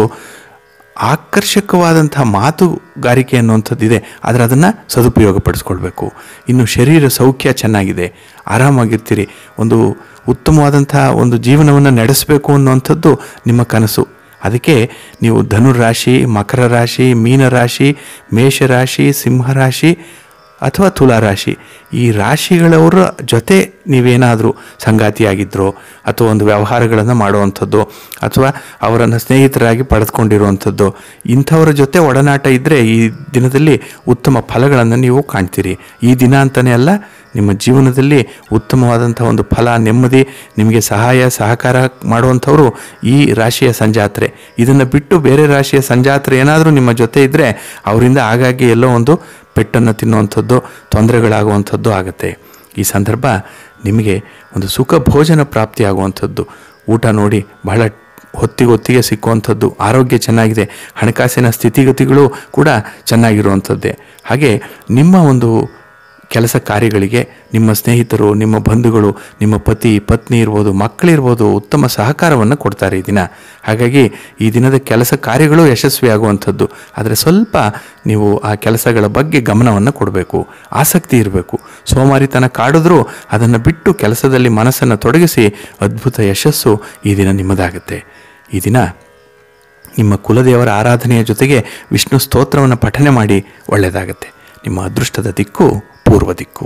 ಆಕರ್ಷಕವಾದಂಥ ಮಾತುಗಾರಿಕೆ ಅನ್ನುವಂಥದ್ದಿದೆ ಆದರೆ ಅದನ್ನು ಸದುಪಯೋಗಪಡಿಸ್ಕೊಳ್ಬೇಕು ಇನ್ನು ಶರೀರ ಸೌಖ್ಯ ಚೆನ್ನಾಗಿದೆ ಆರಾಮಾಗಿರ್ತೀರಿ ಒಂದು ಉತ್ತಮವಾದಂಥ ಒಂದು ಜೀವನವನ್ನು ನಡೆಸಬೇಕು ಅನ್ನುವಂಥದ್ದು ನಿಮ್ಮ ಕನಸು ಅದಕ್ಕೆ ನೀವು ಧನುರಾಶಿ ಮಕರ ರಾಶಿ ಮೀನರಾಶಿ ಮೇಷರಾಶಿ ಸಿಂಹರಾಶಿ ಅಥವಾ ತುಲಾರಾಶಿ ಈ ರಾಶಿಗಳವರ ಜೊತೆ ನೀವೇನಾದರೂ ಸಂಗಾತಿಯಾಗಿದ್ರೋ ಅಥವಾ ಒಂದು ವ್ಯವಹಾರಗಳನ್ನು ಮಾಡುವಂಥದ್ದು ಅಥವಾ ಅವರನ್ನು ಸ್ನೇಹಿತರಾಗಿ ಪಡೆದುಕೊಂಡಿರುವಂಥದ್ದು ಇಂಥವರ ಜೊತೆ ಒಡನಾಟ ಇದ್ದರೆ ಈ ದಿನದಲ್ಲಿ ಉತ್ತಮ ಫಲಗಳನ್ನು ನೀವು ಕಾಣ್ತೀರಿ ಈ ದಿನ ಅಂತಲೇ ಅಲ್ಲ ನಿಮ್ಮ ಜೀವನದಲ್ಲಿ ಉತ್ತಮವಾದಂಥ ಒಂದು ಫಲ ನೆಮ್ಮದಿ ನಿಮಗೆ ಸಹಾಯ ಸಹಕಾರ ಮಾಡುವಂಥವರು ಈ ರಾಶಿಯ ಸಂಜಾತ್ರೆ ಇದನ್ನು ಬಿಟ್ಟು ಬೇರೆ ರಾಶಿಯ ಸಂಜಾತ್ರೆ ಏನಾದರೂ ನಿಮ್ಮ ಜೊತೆ ಇದ್ದರೆ ಅವರಿಂದ ಆಗಾಗ್ಗೆ ಎಲ್ಲೋ ಒಂದು ಪೆಟ್ಟನ್ನು ತಿನ್ನುವಂಥದ್ದು ತೊಂದರೆಗಳಾಗುವಂಥದ್ದು ಆಗುತ್ತೆ ಈ ಸಂದರ್ಭ ನಿಮಗೆ ಒಂದು ಸುಖ ಭೋಜನ ಪ್ರಾಪ್ತಿಯಾಗುವಂಥದ್ದು ಊಟ ನೋಡಿ ಬಹಳ ಹೊತ್ತಿಗೊತ್ತಿಗೆ ಸಿಕ್ಕುವಂಥದ್ದು ಆರೋಗ್ಯ ಚೆನ್ನಾಗಿದೆ ಹಣಕಾಸಿನ ಸ್ಥಿತಿಗತಿಗಳು ಕೂಡ ಚೆನ್ನಾಗಿರುವಂಥದ್ದೇ ಹಾಗೆ ನಿಮ್ಮ ಒಂದು ಕೆಲಸ ಕಾರ್ಯಗಳಿಗೆ ನಿಮ್ಮ ಸ್ನೇಹಿತರು ನಿಮ್ಮ ಬಂಧುಗಳು ನಿಮ್ಮ ಪತಿ ಪತ್ನಿ ಇರ್ಬೋದು ಮಕ್ಕಳಿರ್ಬೋದು ಉತ್ತಮ ಸಹಕಾರವನ್ನು ಕೊಡ್ತಾರೆ ಈ ದಿನ ಹಾಗಾಗಿ ಈ ದಿನದ ಕೆಲಸ ಕಾರ್ಯಗಳು ಯಶಸ್ವಿಯಾಗುವಂಥದ್ದು ಆದರೆ ಸ್ವಲ್ಪ ನೀವು ಆ ಕೆಲಸಗಳ ಬಗ್ಗೆ ಗಮನವನ್ನು ಕೊಡಬೇಕು ಆಸಕ್ತಿ ಇರಬೇಕು ಸೋಮಾರಿತನ ಕಾಡಿದ್ರೂ ಅದನ್ನು ಬಿಟ್ಟು ಕೆಲಸದಲ್ಲಿ ಮನಸ್ಸನ್ನು ತೊಡಗಿಸಿ ಅದ್ಭುತ ಯಶಸ್ಸು ಈ ದಿನ ನಿಮ್ಮದಾಗುತ್ತೆ ಈ ದಿನ ನಿಮ್ಮ ಕುಲದೇವರ ಆರಾಧನೆಯ ಜೊತೆಗೆ ವಿಷ್ಣು ಸ್ತೋತ್ರವನ್ನು ಪಠನೆ ಮಾಡಿ ಒಳ್ಳೆಯದಾಗತ್ತೆ ನಿಮ್ಮ ಅದೃಷ್ಟದ ದಿಕ್ಕು ಪೂರ್ವ ದಿಕ್ಕು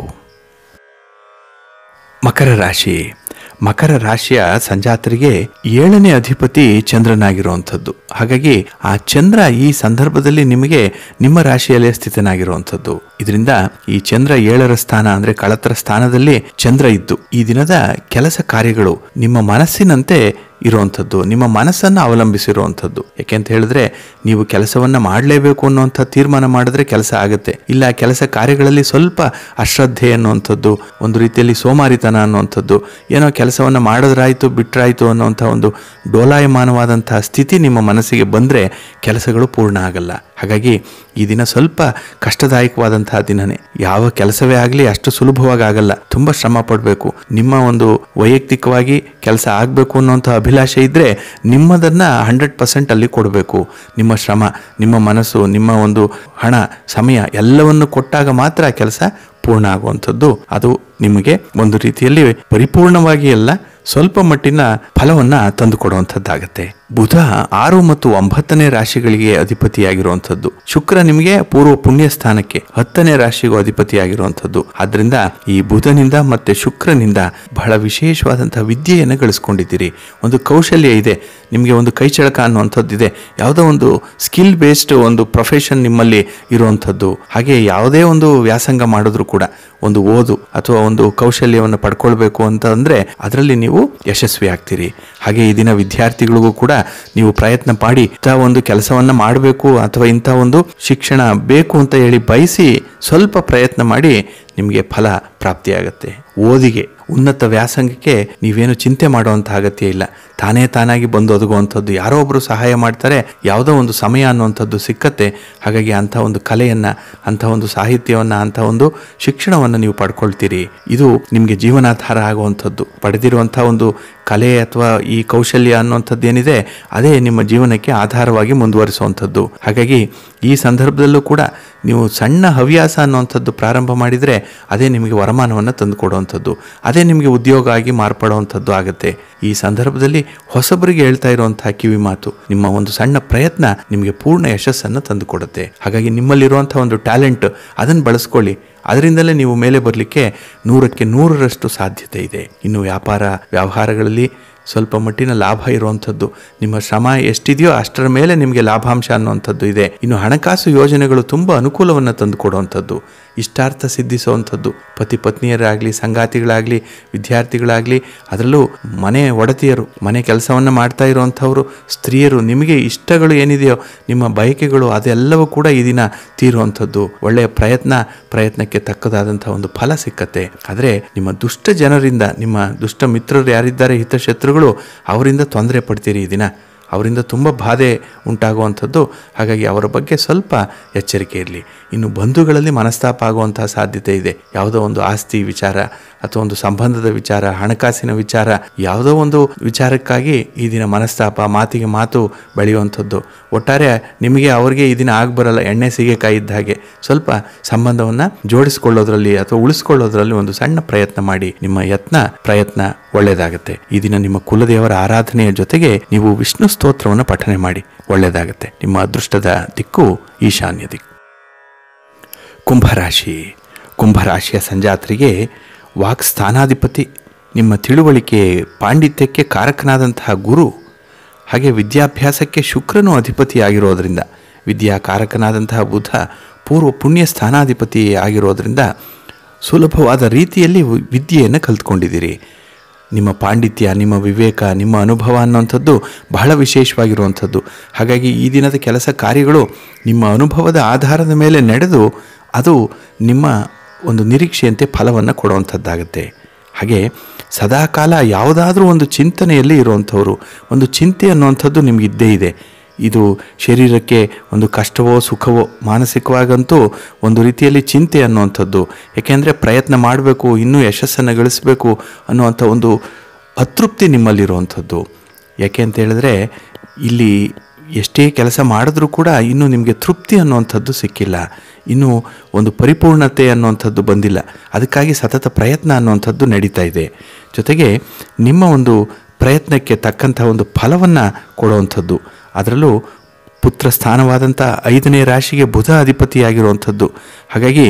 ಮಕರ ರಾಶಿ ಮಕರ ರಾಶಿಯ ಸಂಜಾತರಿಗೆ ಏಳನೇ ಅಧಿಪತಿ ಚಂದ್ರನಾಗಿರುವಂಥದ್ದು ಹಾಗಾಗಿ ಆ ಚಂದ್ರ ಈ ಸಂದರ್ಭದಲ್ಲಿ ನಿಮಗೆ ನಿಮ್ಮ ರಾಶಿಯಲ್ಲೇ ಸ್ಥಿತನಾಗಿರುವಂಥದ್ದು ಇದರಿಂದ ಈ ಚಂದ್ರ ಏಳರ ಸ್ಥಾನ ಅಂದ್ರೆ ಕಳತ್ರ ಸ್ಥಾನದಲ್ಲಿ ಚಂದ್ರ ಇದ್ದು ಈ ದಿನದ ಕೆಲಸ ಕಾರ್ಯಗಳು ನಿಮ್ಮ ಮನಸ್ಸಿನಂತೆ ಇರುವಂಥದ್ದು ನಿಮ್ಮ ಮನಸ್ಸನ್ನು ಅವಲಂಬಿಸಿರುವಂಥದ್ದು ಯಾಕೆಂತ ಹೇಳಿದ್ರೆ ನೀವು ಕೆಲಸವನ್ನ ಮಾಡಲೇಬೇಕು ಅನ್ನುವಂಥ ತೀರ್ಮಾನ ಮಾಡಿದ್ರೆ ಕೆಲಸ ಆಗುತ್ತೆ ಇಲ್ಲ ಕೆಲಸ ಕಾರ್ಯಗಳಲ್ಲಿ ಸ್ವಲ್ಪ ಅಶ್ರದ್ಧೆ ಅನ್ನುವಂಥದ್ದು ಒಂದು ರೀತಿಯಲ್ಲಿ ಸೋಮಾರಿತನ ಅನ್ನುವಂಥದ್ದು ಏನೋ ಕೆಲಸವನ್ನು ಮಾಡಿದ್ರಾಯ್ತು ಬಿಟ್ರಾಯ್ತು ಅನ್ನುವಂಥ ಒಂದು ಡೋಲಾಯಮಾನವಾದಂತಹ ಸ್ಥಿತಿ ನಿಮ್ಮ ಮನಸ್ಸಿಗೆ ಬಂದರೆ ಕೆಲಸಗಳು ಪೂರ್ಣ ಆಗಲ್ಲ ಹಾಗಾಗಿ ಈ ದಿನ ಸ್ವಲ್ಪ ಕಷ್ಟದಾಯಕವಾದಂತಹ ದಿನನೇ ಯಾವ ಕೆಲಸವೇ ಆಗಲಿ ಅಷ್ಟು ಸುಲಭವಾಗಿ ಆಗಲ್ಲ ತುಂಬ ಶ್ರಮ ಪಡಬೇಕು ನಿಮ್ಮ ಒಂದು ವೈಯಕ್ತಿಕವಾಗಿ ಕೆಲಸ ಆಗಬೇಕು ಅನ್ನೋಂಥ ಅಭಿಲಾಷೆ ಇದ್ದರೆ ನಿಮ್ಮದನ್ನು ಹಂಡ್ರೆಡ್ ಪರ್ಸೆಂಟ್ ಅಲ್ಲಿ ಕೊಡಬೇಕು ನಿಮ್ಮ ಶ್ರಮ ನಿಮ್ಮ ಮನಸ್ಸು ನಿಮ್ಮ ಒಂದು ಹಣ ಸಮಯ ಎಲ್ಲವನ್ನು ಕೊಟ್ಟಾಗ ಮಾತ್ರ ಕೆಲಸ ಪೂರ್ಣ ಆಗುವಂಥದ್ದು ಅದು ನಿಮಗೆ ಒಂದು ರೀತಿಯಲ್ಲಿ ಪರಿಪೂರ್ಣವಾಗಿ ಅಲ್ಲ ಸ್ವಲ್ಪ ಮಟ್ಟಿನ ಫಲವನ್ನ ತಂದುಕೊಡುವಂಥದ್ದಾಗತ್ತೆ ಬುಧ ಆರು ಮತ್ತು ಒಂಬತ್ತನೇ ರಾಶಿಗಳಿಗೆ ಅಧಿಪತಿಯಾಗಿರುವಂಥದ್ದು ಶುಕ್ರ ನಿಮಗೆ ಪೂರ್ವ ಪುಣ್ಯ ಸ್ಥಾನಕ್ಕೆ ಹತ್ತನೇ ರಾಶಿಗೂ ಅಧಿಪತಿಯಾಗಿರುವಂಥದ್ದು ಆದ್ರಿಂದ ಈ ಬುಧನಿಂದ ಮತ್ತೆ ಶುಕ್ರನಿಂದ ಬಹಳ ವಿಶೇಷವಾದಂತಹ ವಿದ್ಯೆಯನ್ನು ಗಳಿಸ್ಕೊಂಡಿದ್ದೀರಿ ಒಂದು ಕೌಶಲ್ಯ ಇದೆ ನಿಮಗೆ ಒಂದು ಕೈಚಳಕ ಅನ್ನುವಂಥದ್ದು ಇದೆ ಯಾವುದೋ ಒಂದು ಸ್ಕಿಲ್ ಬೇಸ್ಡ್ ಒಂದು ಪ್ರೊಫೆಷನ್ ನಿಮ್ಮಲ್ಲಿ ಇರುವಂಥದ್ದು ಹಾಗೆ ಯಾವುದೇ ಒಂದು ವ್ಯಾಸಂಗ ಮಾಡಿದ್ರು ಕೂಡ ಒಂದು ಓದು ಅಥವಾ ಒಂದು ಕೌಶಲ್ಯವನ್ನು ಪಡ್ಕೊಳ್ಬೇಕು ಅಂತ ಅಂದ್ರೆ ಅದರಲ್ಲಿ ನೀವು ಯಶಸ್ವಿ ಆಗ್ತೀರಿ ಹಾಗೆ ಈ ದಿನ ವಿದ್ಯಾರ್ಥಿಗಳಿಗೂ ಕೂಡ ನೀವು ಪ್ರಯತ್ನ ಮಾಡಿ ಇಂಥ ಒಂದು ಕೆಲಸವನ್ನ ಮಾಡಬೇಕು ಅಥವಾ ಇಂಥ ಒಂದು ಶಿಕ್ಷಣ ಬೇಕು ಅಂತ ಹೇಳಿ ಬಯಸಿ ಸ್ವಲ್ಪ ಪ್ರಯತ್ನ ಮಾಡಿ ನಿಮಗೆ ಫಲ ಪ್ರಾಪ್ತಿಯಾಗತ್ತೆ ಓದಿಗೆ ಉನ್ನತ ವ್ಯಾಸಂಗಕ್ಕೆ ನೀವೇನು ಚಿಂತೆ ಮಾಡುವಂಥ ಅಗತ್ಯ ಇಲ್ಲ ತಾನೇ ತಾನಾಗಿ ಬಂದು ಒದಗುವಂಥದ್ದು ಯಾರೋ ಒಬ್ಬರು ಸಹಾಯ ಮಾಡ್ತಾರೆ ಯಾವುದೋ ಒಂದು ಸಮಯ ಅನ್ನುವಂಥದ್ದು ಸಿಕ್ಕತ್ತೆ ಹಾಗಾಗಿ ಅಂಥ ಒಂದು ಕಲೆಯನ್ನು ಅಂಥ ಒಂದು ಸಾಹಿತ್ಯವನ್ನು ಅಂಥ ಒಂದು ಶಿಕ್ಷಣವನ್ನು ನೀವು ಪಡ್ಕೊಳ್ತೀರಿ ಇದು ನಿಮಗೆ ಜೀವನಾಧಾರ ಆಗುವಂಥದ್ದು ಪಡೆದಿರುವಂಥ ಒಂದು ಕಲೆ ಅಥವಾ ಈ ಕೌಶಲ್ಯ ಅನ್ನುವಂಥದ್ದು ಏನಿದೆ ಅದೇ ನಿಮ್ಮ ಜೀವನಕ್ಕೆ ಆಧಾರವಾಗಿ ಮುಂದುವರಿಸುವಂಥದ್ದು ಹಾಗಾಗಿ ಈ ಸಂದರ್ಭದಲ್ಲೂ ಕೂಡ ನೀವು ಸಣ್ಣ ಹವ್ಯಾಸ ಅನ್ನುವಂಥದ್ದು ಪ್ರಾರಂಭ ಮಾಡಿದರೆ ಅದೇ ನಿಮಗೆ ವರಮಾನವನ್ನು ತಂದು ಕೊಡುವಂಥದ್ದು ಅದೇ ನಿಮಗೆ ಉದ್ಯೋಗ ಆಗಿ ಮಾರ್ಪಡುವಂಥದ್ದು ಆಗುತ್ತೆ ಈ ಸಂದರ್ಭದಲ್ಲಿ ಹೊಸಬರಿಗೆ ಹೇಳ್ತಾ ಇರುವಂತಹ ಕಿವಿ ಮಾತು ನಿಮ್ಮ ಒಂದು ಸಣ್ಣ ಪ್ರಯತ್ನ ನಿಮಗೆ ಪೂರ್ಣ ಯಶಸ್ಸನ್ನು ತಂದು ಕೊಡುತ್ತೆ ಹಾಗಾಗಿ ನಿಮ್ಮಲ್ಲಿರುವಂತಹ ಒಂದು ಟ್ಯಾಲೆಂಟ್ ಅದನ್ನು ಬಳಸ್ಕೊಳ್ಳಿ ಅದರಿಂದಲೇ ನೀವು ಮೇಲೆ ಬರಲಿಕ್ಕೆ ನೂರಕ್ಕೆ ನೂರರಷ್ಟು ಸಾಧ್ಯತೆ ಇದೆ ಇನ್ನು ವ್ಯಾಪಾರ ವ್ಯವಹಾರಗಳಲ್ಲಿ ಸ್ವಲ್ಪ ಮಟ್ಟಿನ ಲಾಭ ಇರುವಂಥದ್ದು ನಿಮ್ಮ ಶ್ರಮ ಎಷ್ಟಿದೆಯೋ ಅಷ್ಟರ ಮೇಲೆ ನಿಮಗೆ ಲಾಭಾಂಶ ಅನ್ನುವಂಥದ್ದು ಇದೆ ಇನ್ನು ಹಣಕಾಸು ಯೋಜನೆಗಳು ತುಂಬ ಅನುಕೂಲವನ್ನು ತಂದು ಕೊಡುವಂಥದ್ದು ಇಷ್ಟಾರ್ಥ ಸಿದ್ಧಿಸುವಂಥದ್ದು ಪತಿ ಪತ್ನಿಯರಾಗಲಿ ಸಂಗಾತಿಗಳಾಗಲಿ ವಿದ್ಯಾರ್ಥಿಗಳಾಗಲಿ ಅದರಲ್ಲೂ ಮನೆ ಒಡತಿಯರು ಮನೆ ಕೆಲಸವನ್ನು ಮಾಡ್ತಾ ಇರುವಂಥವರು ಸ್ತ್ರೀಯರು ನಿಮಗೆ ಇಷ್ಟಗಳು ಏನಿದೆಯೋ ನಿಮ್ಮ ಬಯಕೆಗಳು ಅದೆಲ್ಲವೂ ಕೂಡ ಈ ದಿನ ತೀರುವಂಥದ್ದು ಒಳ್ಳೆಯ ಪ್ರಯತ್ನ ಪ್ರಯತ್ನಕ್ಕೆ ತಕ್ಕದಾದಂಥ ಒಂದು ಫಲ ಸಿಕ್ಕತ್ತೆ ಆದರೆ ನಿಮ್ಮ ದುಷ್ಟ ಜನರಿಂದ ನಿಮ್ಮ ದುಷ್ಟ ಮಿತ್ರರು ಯಾರಿದ್ದಾರೆ ಹಿತಶತ್ರುಗಳು ಅವರಿಂದ ತೊಂದರೆ ಪಡ್ತೀರಿ ಈ ದಿನ ಅವರಿಂದ ತುಂಬ ಬಾಧೆ ಉಂಟಾಗುವಂಥದ್ದು ಹಾಗಾಗಿ ಅವರ ಬಗ್ಗೆ ಸ್ವಲ್ಪ ಎಚ್ಚರಿಕೆ ಇರಲಿ ಇನ್ನು ಬಂಧುಗಳಲ್ಲಿ ಮನಸ್ತಾಪ ಆಗುವಂತಹ ಸಾಧ್ಯತೆ ಇದೆ ಯಾವುದೋ ಒಂದು ಆಸ್ತಿ ವಿಚಾರ ಅಥವಾ ಒಂದು ಸಂಬಂಧದ ವಿಚಾರ ಹಣಕಾಸಿನ ವಿಚಾರ ಯಾವುದೋ ಒಂದು ವಿಚಾರಕ್ಕಾಗಿ ಈ ದಿನ ಮನಸ್ತಾಪ ಮಾತಿಗೆ ಮಾತು ಬೆಳೆಯುವಂಥದ್ದು ಒಟ್ಟಾರೆ ನಿಮಗೆ ಅವ್ರಿಗೆ ಈ ದಿನ ಆಗ್ಬರಲ್ಲ ಎಣ್ಣೆ ಸೀಗೆಕಾಯಿ ಇದ್ದ ಹಾಗೆ ಸ್ವಲ್ಪ ಸಂಬಂಧವನ್ನು ಜೋಡಿಸಿಕೊಳ್ಳೋದ್ರಲ್ಲಿ ಅಥವಾ ಉಳಿಸ್ಕೊಳ್ಳೋದ್ರಲ್ಲಿ ಒಂದು ಸಣ್ಣ ಪ್ರಯತ್ನ ಮಾಡಿ ನಿಮ್ಮ ಯತ್ನ ಪ್ರಯತ್ನ ಒಳ್ಳೆಯದಾಗುತ್ತೆ ಈ ದಿನ ನಿಮ್ಮ ಕುಲದೇವರ ಆರಾಧನೆಯ ಜೊತೆಗೆ ನೀವು ವಿಷ್ಣು ಸ್ತೋತ್ರವನ್ನು ಪಠನೆ ಮಾಡಿ ಒಳ್ಳೆಯದಾಗುತ್ತೆ ನಿಮ್ಮ ಅದೃಷ್ಟದ ದಿಕ್ಕು ಈಶಾನ್ಯ ದಿಕ್ಕು ಕುಂಭರಾಶಿ ಕುಂಭರಾಶಿಯ ಸಂಜಾತರಿಗೆ ವಾಕ್ ಸ್ಥಾನಾಧಿಪತಿ ನಿಮ್ಮ ತಿಳುವಳಿಕೆ ಪಾಂಡಿತ್ಯಕ್ಕೆ ಕಾರಕನಾದಂತಹ ಗುರು ಹಾಗೆ ವಿದ್ಯಾಭ್ಯಾಸಕ್ಕೆ ಶುಕ್ರನು ಅಧಿಪತಿಯಾಗಿರೋದ್ರಿಂದ ವಿದ್ಯಾಕಾರಕನಾದಂತಹ ಬುಧ ಪೂರ್ವ ಪುಣ್ಯ ಸ್ಥಾನಾಧಿಪತಿ ಆಗಿರೋದ್ರಿಂದ ಸುಲಭವಾದ ರೀತಿಯಲ್ಲಿ ವಿ- ವಿದ್ಯೆಯನ್ನು ಕಲ್ತ್ಕೊಂಡಿದ್ದೀರಿ ನಿಮ್ಮ ಪಾಂಡಿತ್ಯ ನಿಮ್ಮ ವಿವೇಕ ನಿಮ್ಮ ಅನುಭವ ಅನ್ನುವಂಥದ್ದು ಬಹಳ ವಿಶೇಷವಾಗಿರುವಂಥದ್ದು ಹಾಗಾಗಿ ಈ ದಿನದ ಕೆಲಸ ಕಾರ್ಯಗಳು ನಿಮ್ಮ ಅನುಭವದ ಆಧಾರದ ಮೇಲೆ ನಡೆದು ಅದು ನಿಮ್ಮ ಒಂದು ನಿರೀಕ್ಷೆಯಂತೆ ಫಲವನ್ನು ಕೊಡುವಂಥದ್ದಾಗುತ್ತೆ ಹಾಗೆ ಸದಾಕಾಲ ಯಾವುದಾದ್ರೂ ಒಂದು ಚಿಂತನೆಯಲ್ಲಿ ಇರುವಂಥವ್ರು ಒಂದು ಚಿಂತೆ ಅನ್ನುವಂಥದ್ದು ನಿಮಗಿದ್ದೇ ಇದೆ ಇದು ಶರೀರಕ್ಕೆ ಒಂದು ಕಷ್ಟವೋ ಸುಖವೋ ಮಾನಸಿಕವಾಗಂತೂ ಒಂದು ರೀತಿಯಲ್ಲಿ ಚಿಂತೆ ಅನ್ನುವಂಥದ್ದು ಏಕೆಂದರೆ ಪ್ರಯತ್ನ ಮಾಡಬೇಕು ಇನ್ನೂ ಯಶಸ್ಸನ್ನು ಗಳಿಸಬೇಕು ಅನ್ನುವಂಥ ಒಂದು ಅತೃಪ್ತಿ ನಿಮ್ಮಲ್ಲಿರುವಂಥದ್ದು ಯಾಕೆ ಅಂತ ಹೇಳಿದ್ರೆ ಇಲ್ಲಿ ಎಷ್ಟೇ ಕೆಲಸ ಮಾಡಿದ್ರೂ ಕೂಡ ಇನ್ನೂ ನಿಮಗೆ ತೃಪ್ತಿ ಅನ್ನುವಂಥದ್ದು ಸಿಕ್ಕಿಲ್ಲ ಇನ್ನೂ ಒಂದು ಪರಿಪೂರ್ಣತೆ ಅನ್ನುವಂಥದ್ದು ಬಂದಿಲ್ಲ ಅದಕ್ಕಾಗಿ ಸತತ ಪ್ರಯತ್ನ ಅನ್ನುವಂಥದ್ದು ನಡೀತಾ ಇದೆ ಜೊತೆಗೆ ನಿಮ್ಮ ಒಂದು ಪ್ರಯತ್ನಕ್ಕೆ ತಕ್ಕಂಥ ಒಂದು ಫಲವನ್ನು ಕೊಡುವಂಥದ್ದು ಅದರಲ್ಲೂ ಪುತ್ರ ಸ್ಥಾನವಾದಂಥ ಐದನೇ ರಾಶಿಗೆ ಬುಧ ಅಧಿಪತಿಯಾಗಿರುವಂಥದ್ದು ಹಾಗಾಗಿ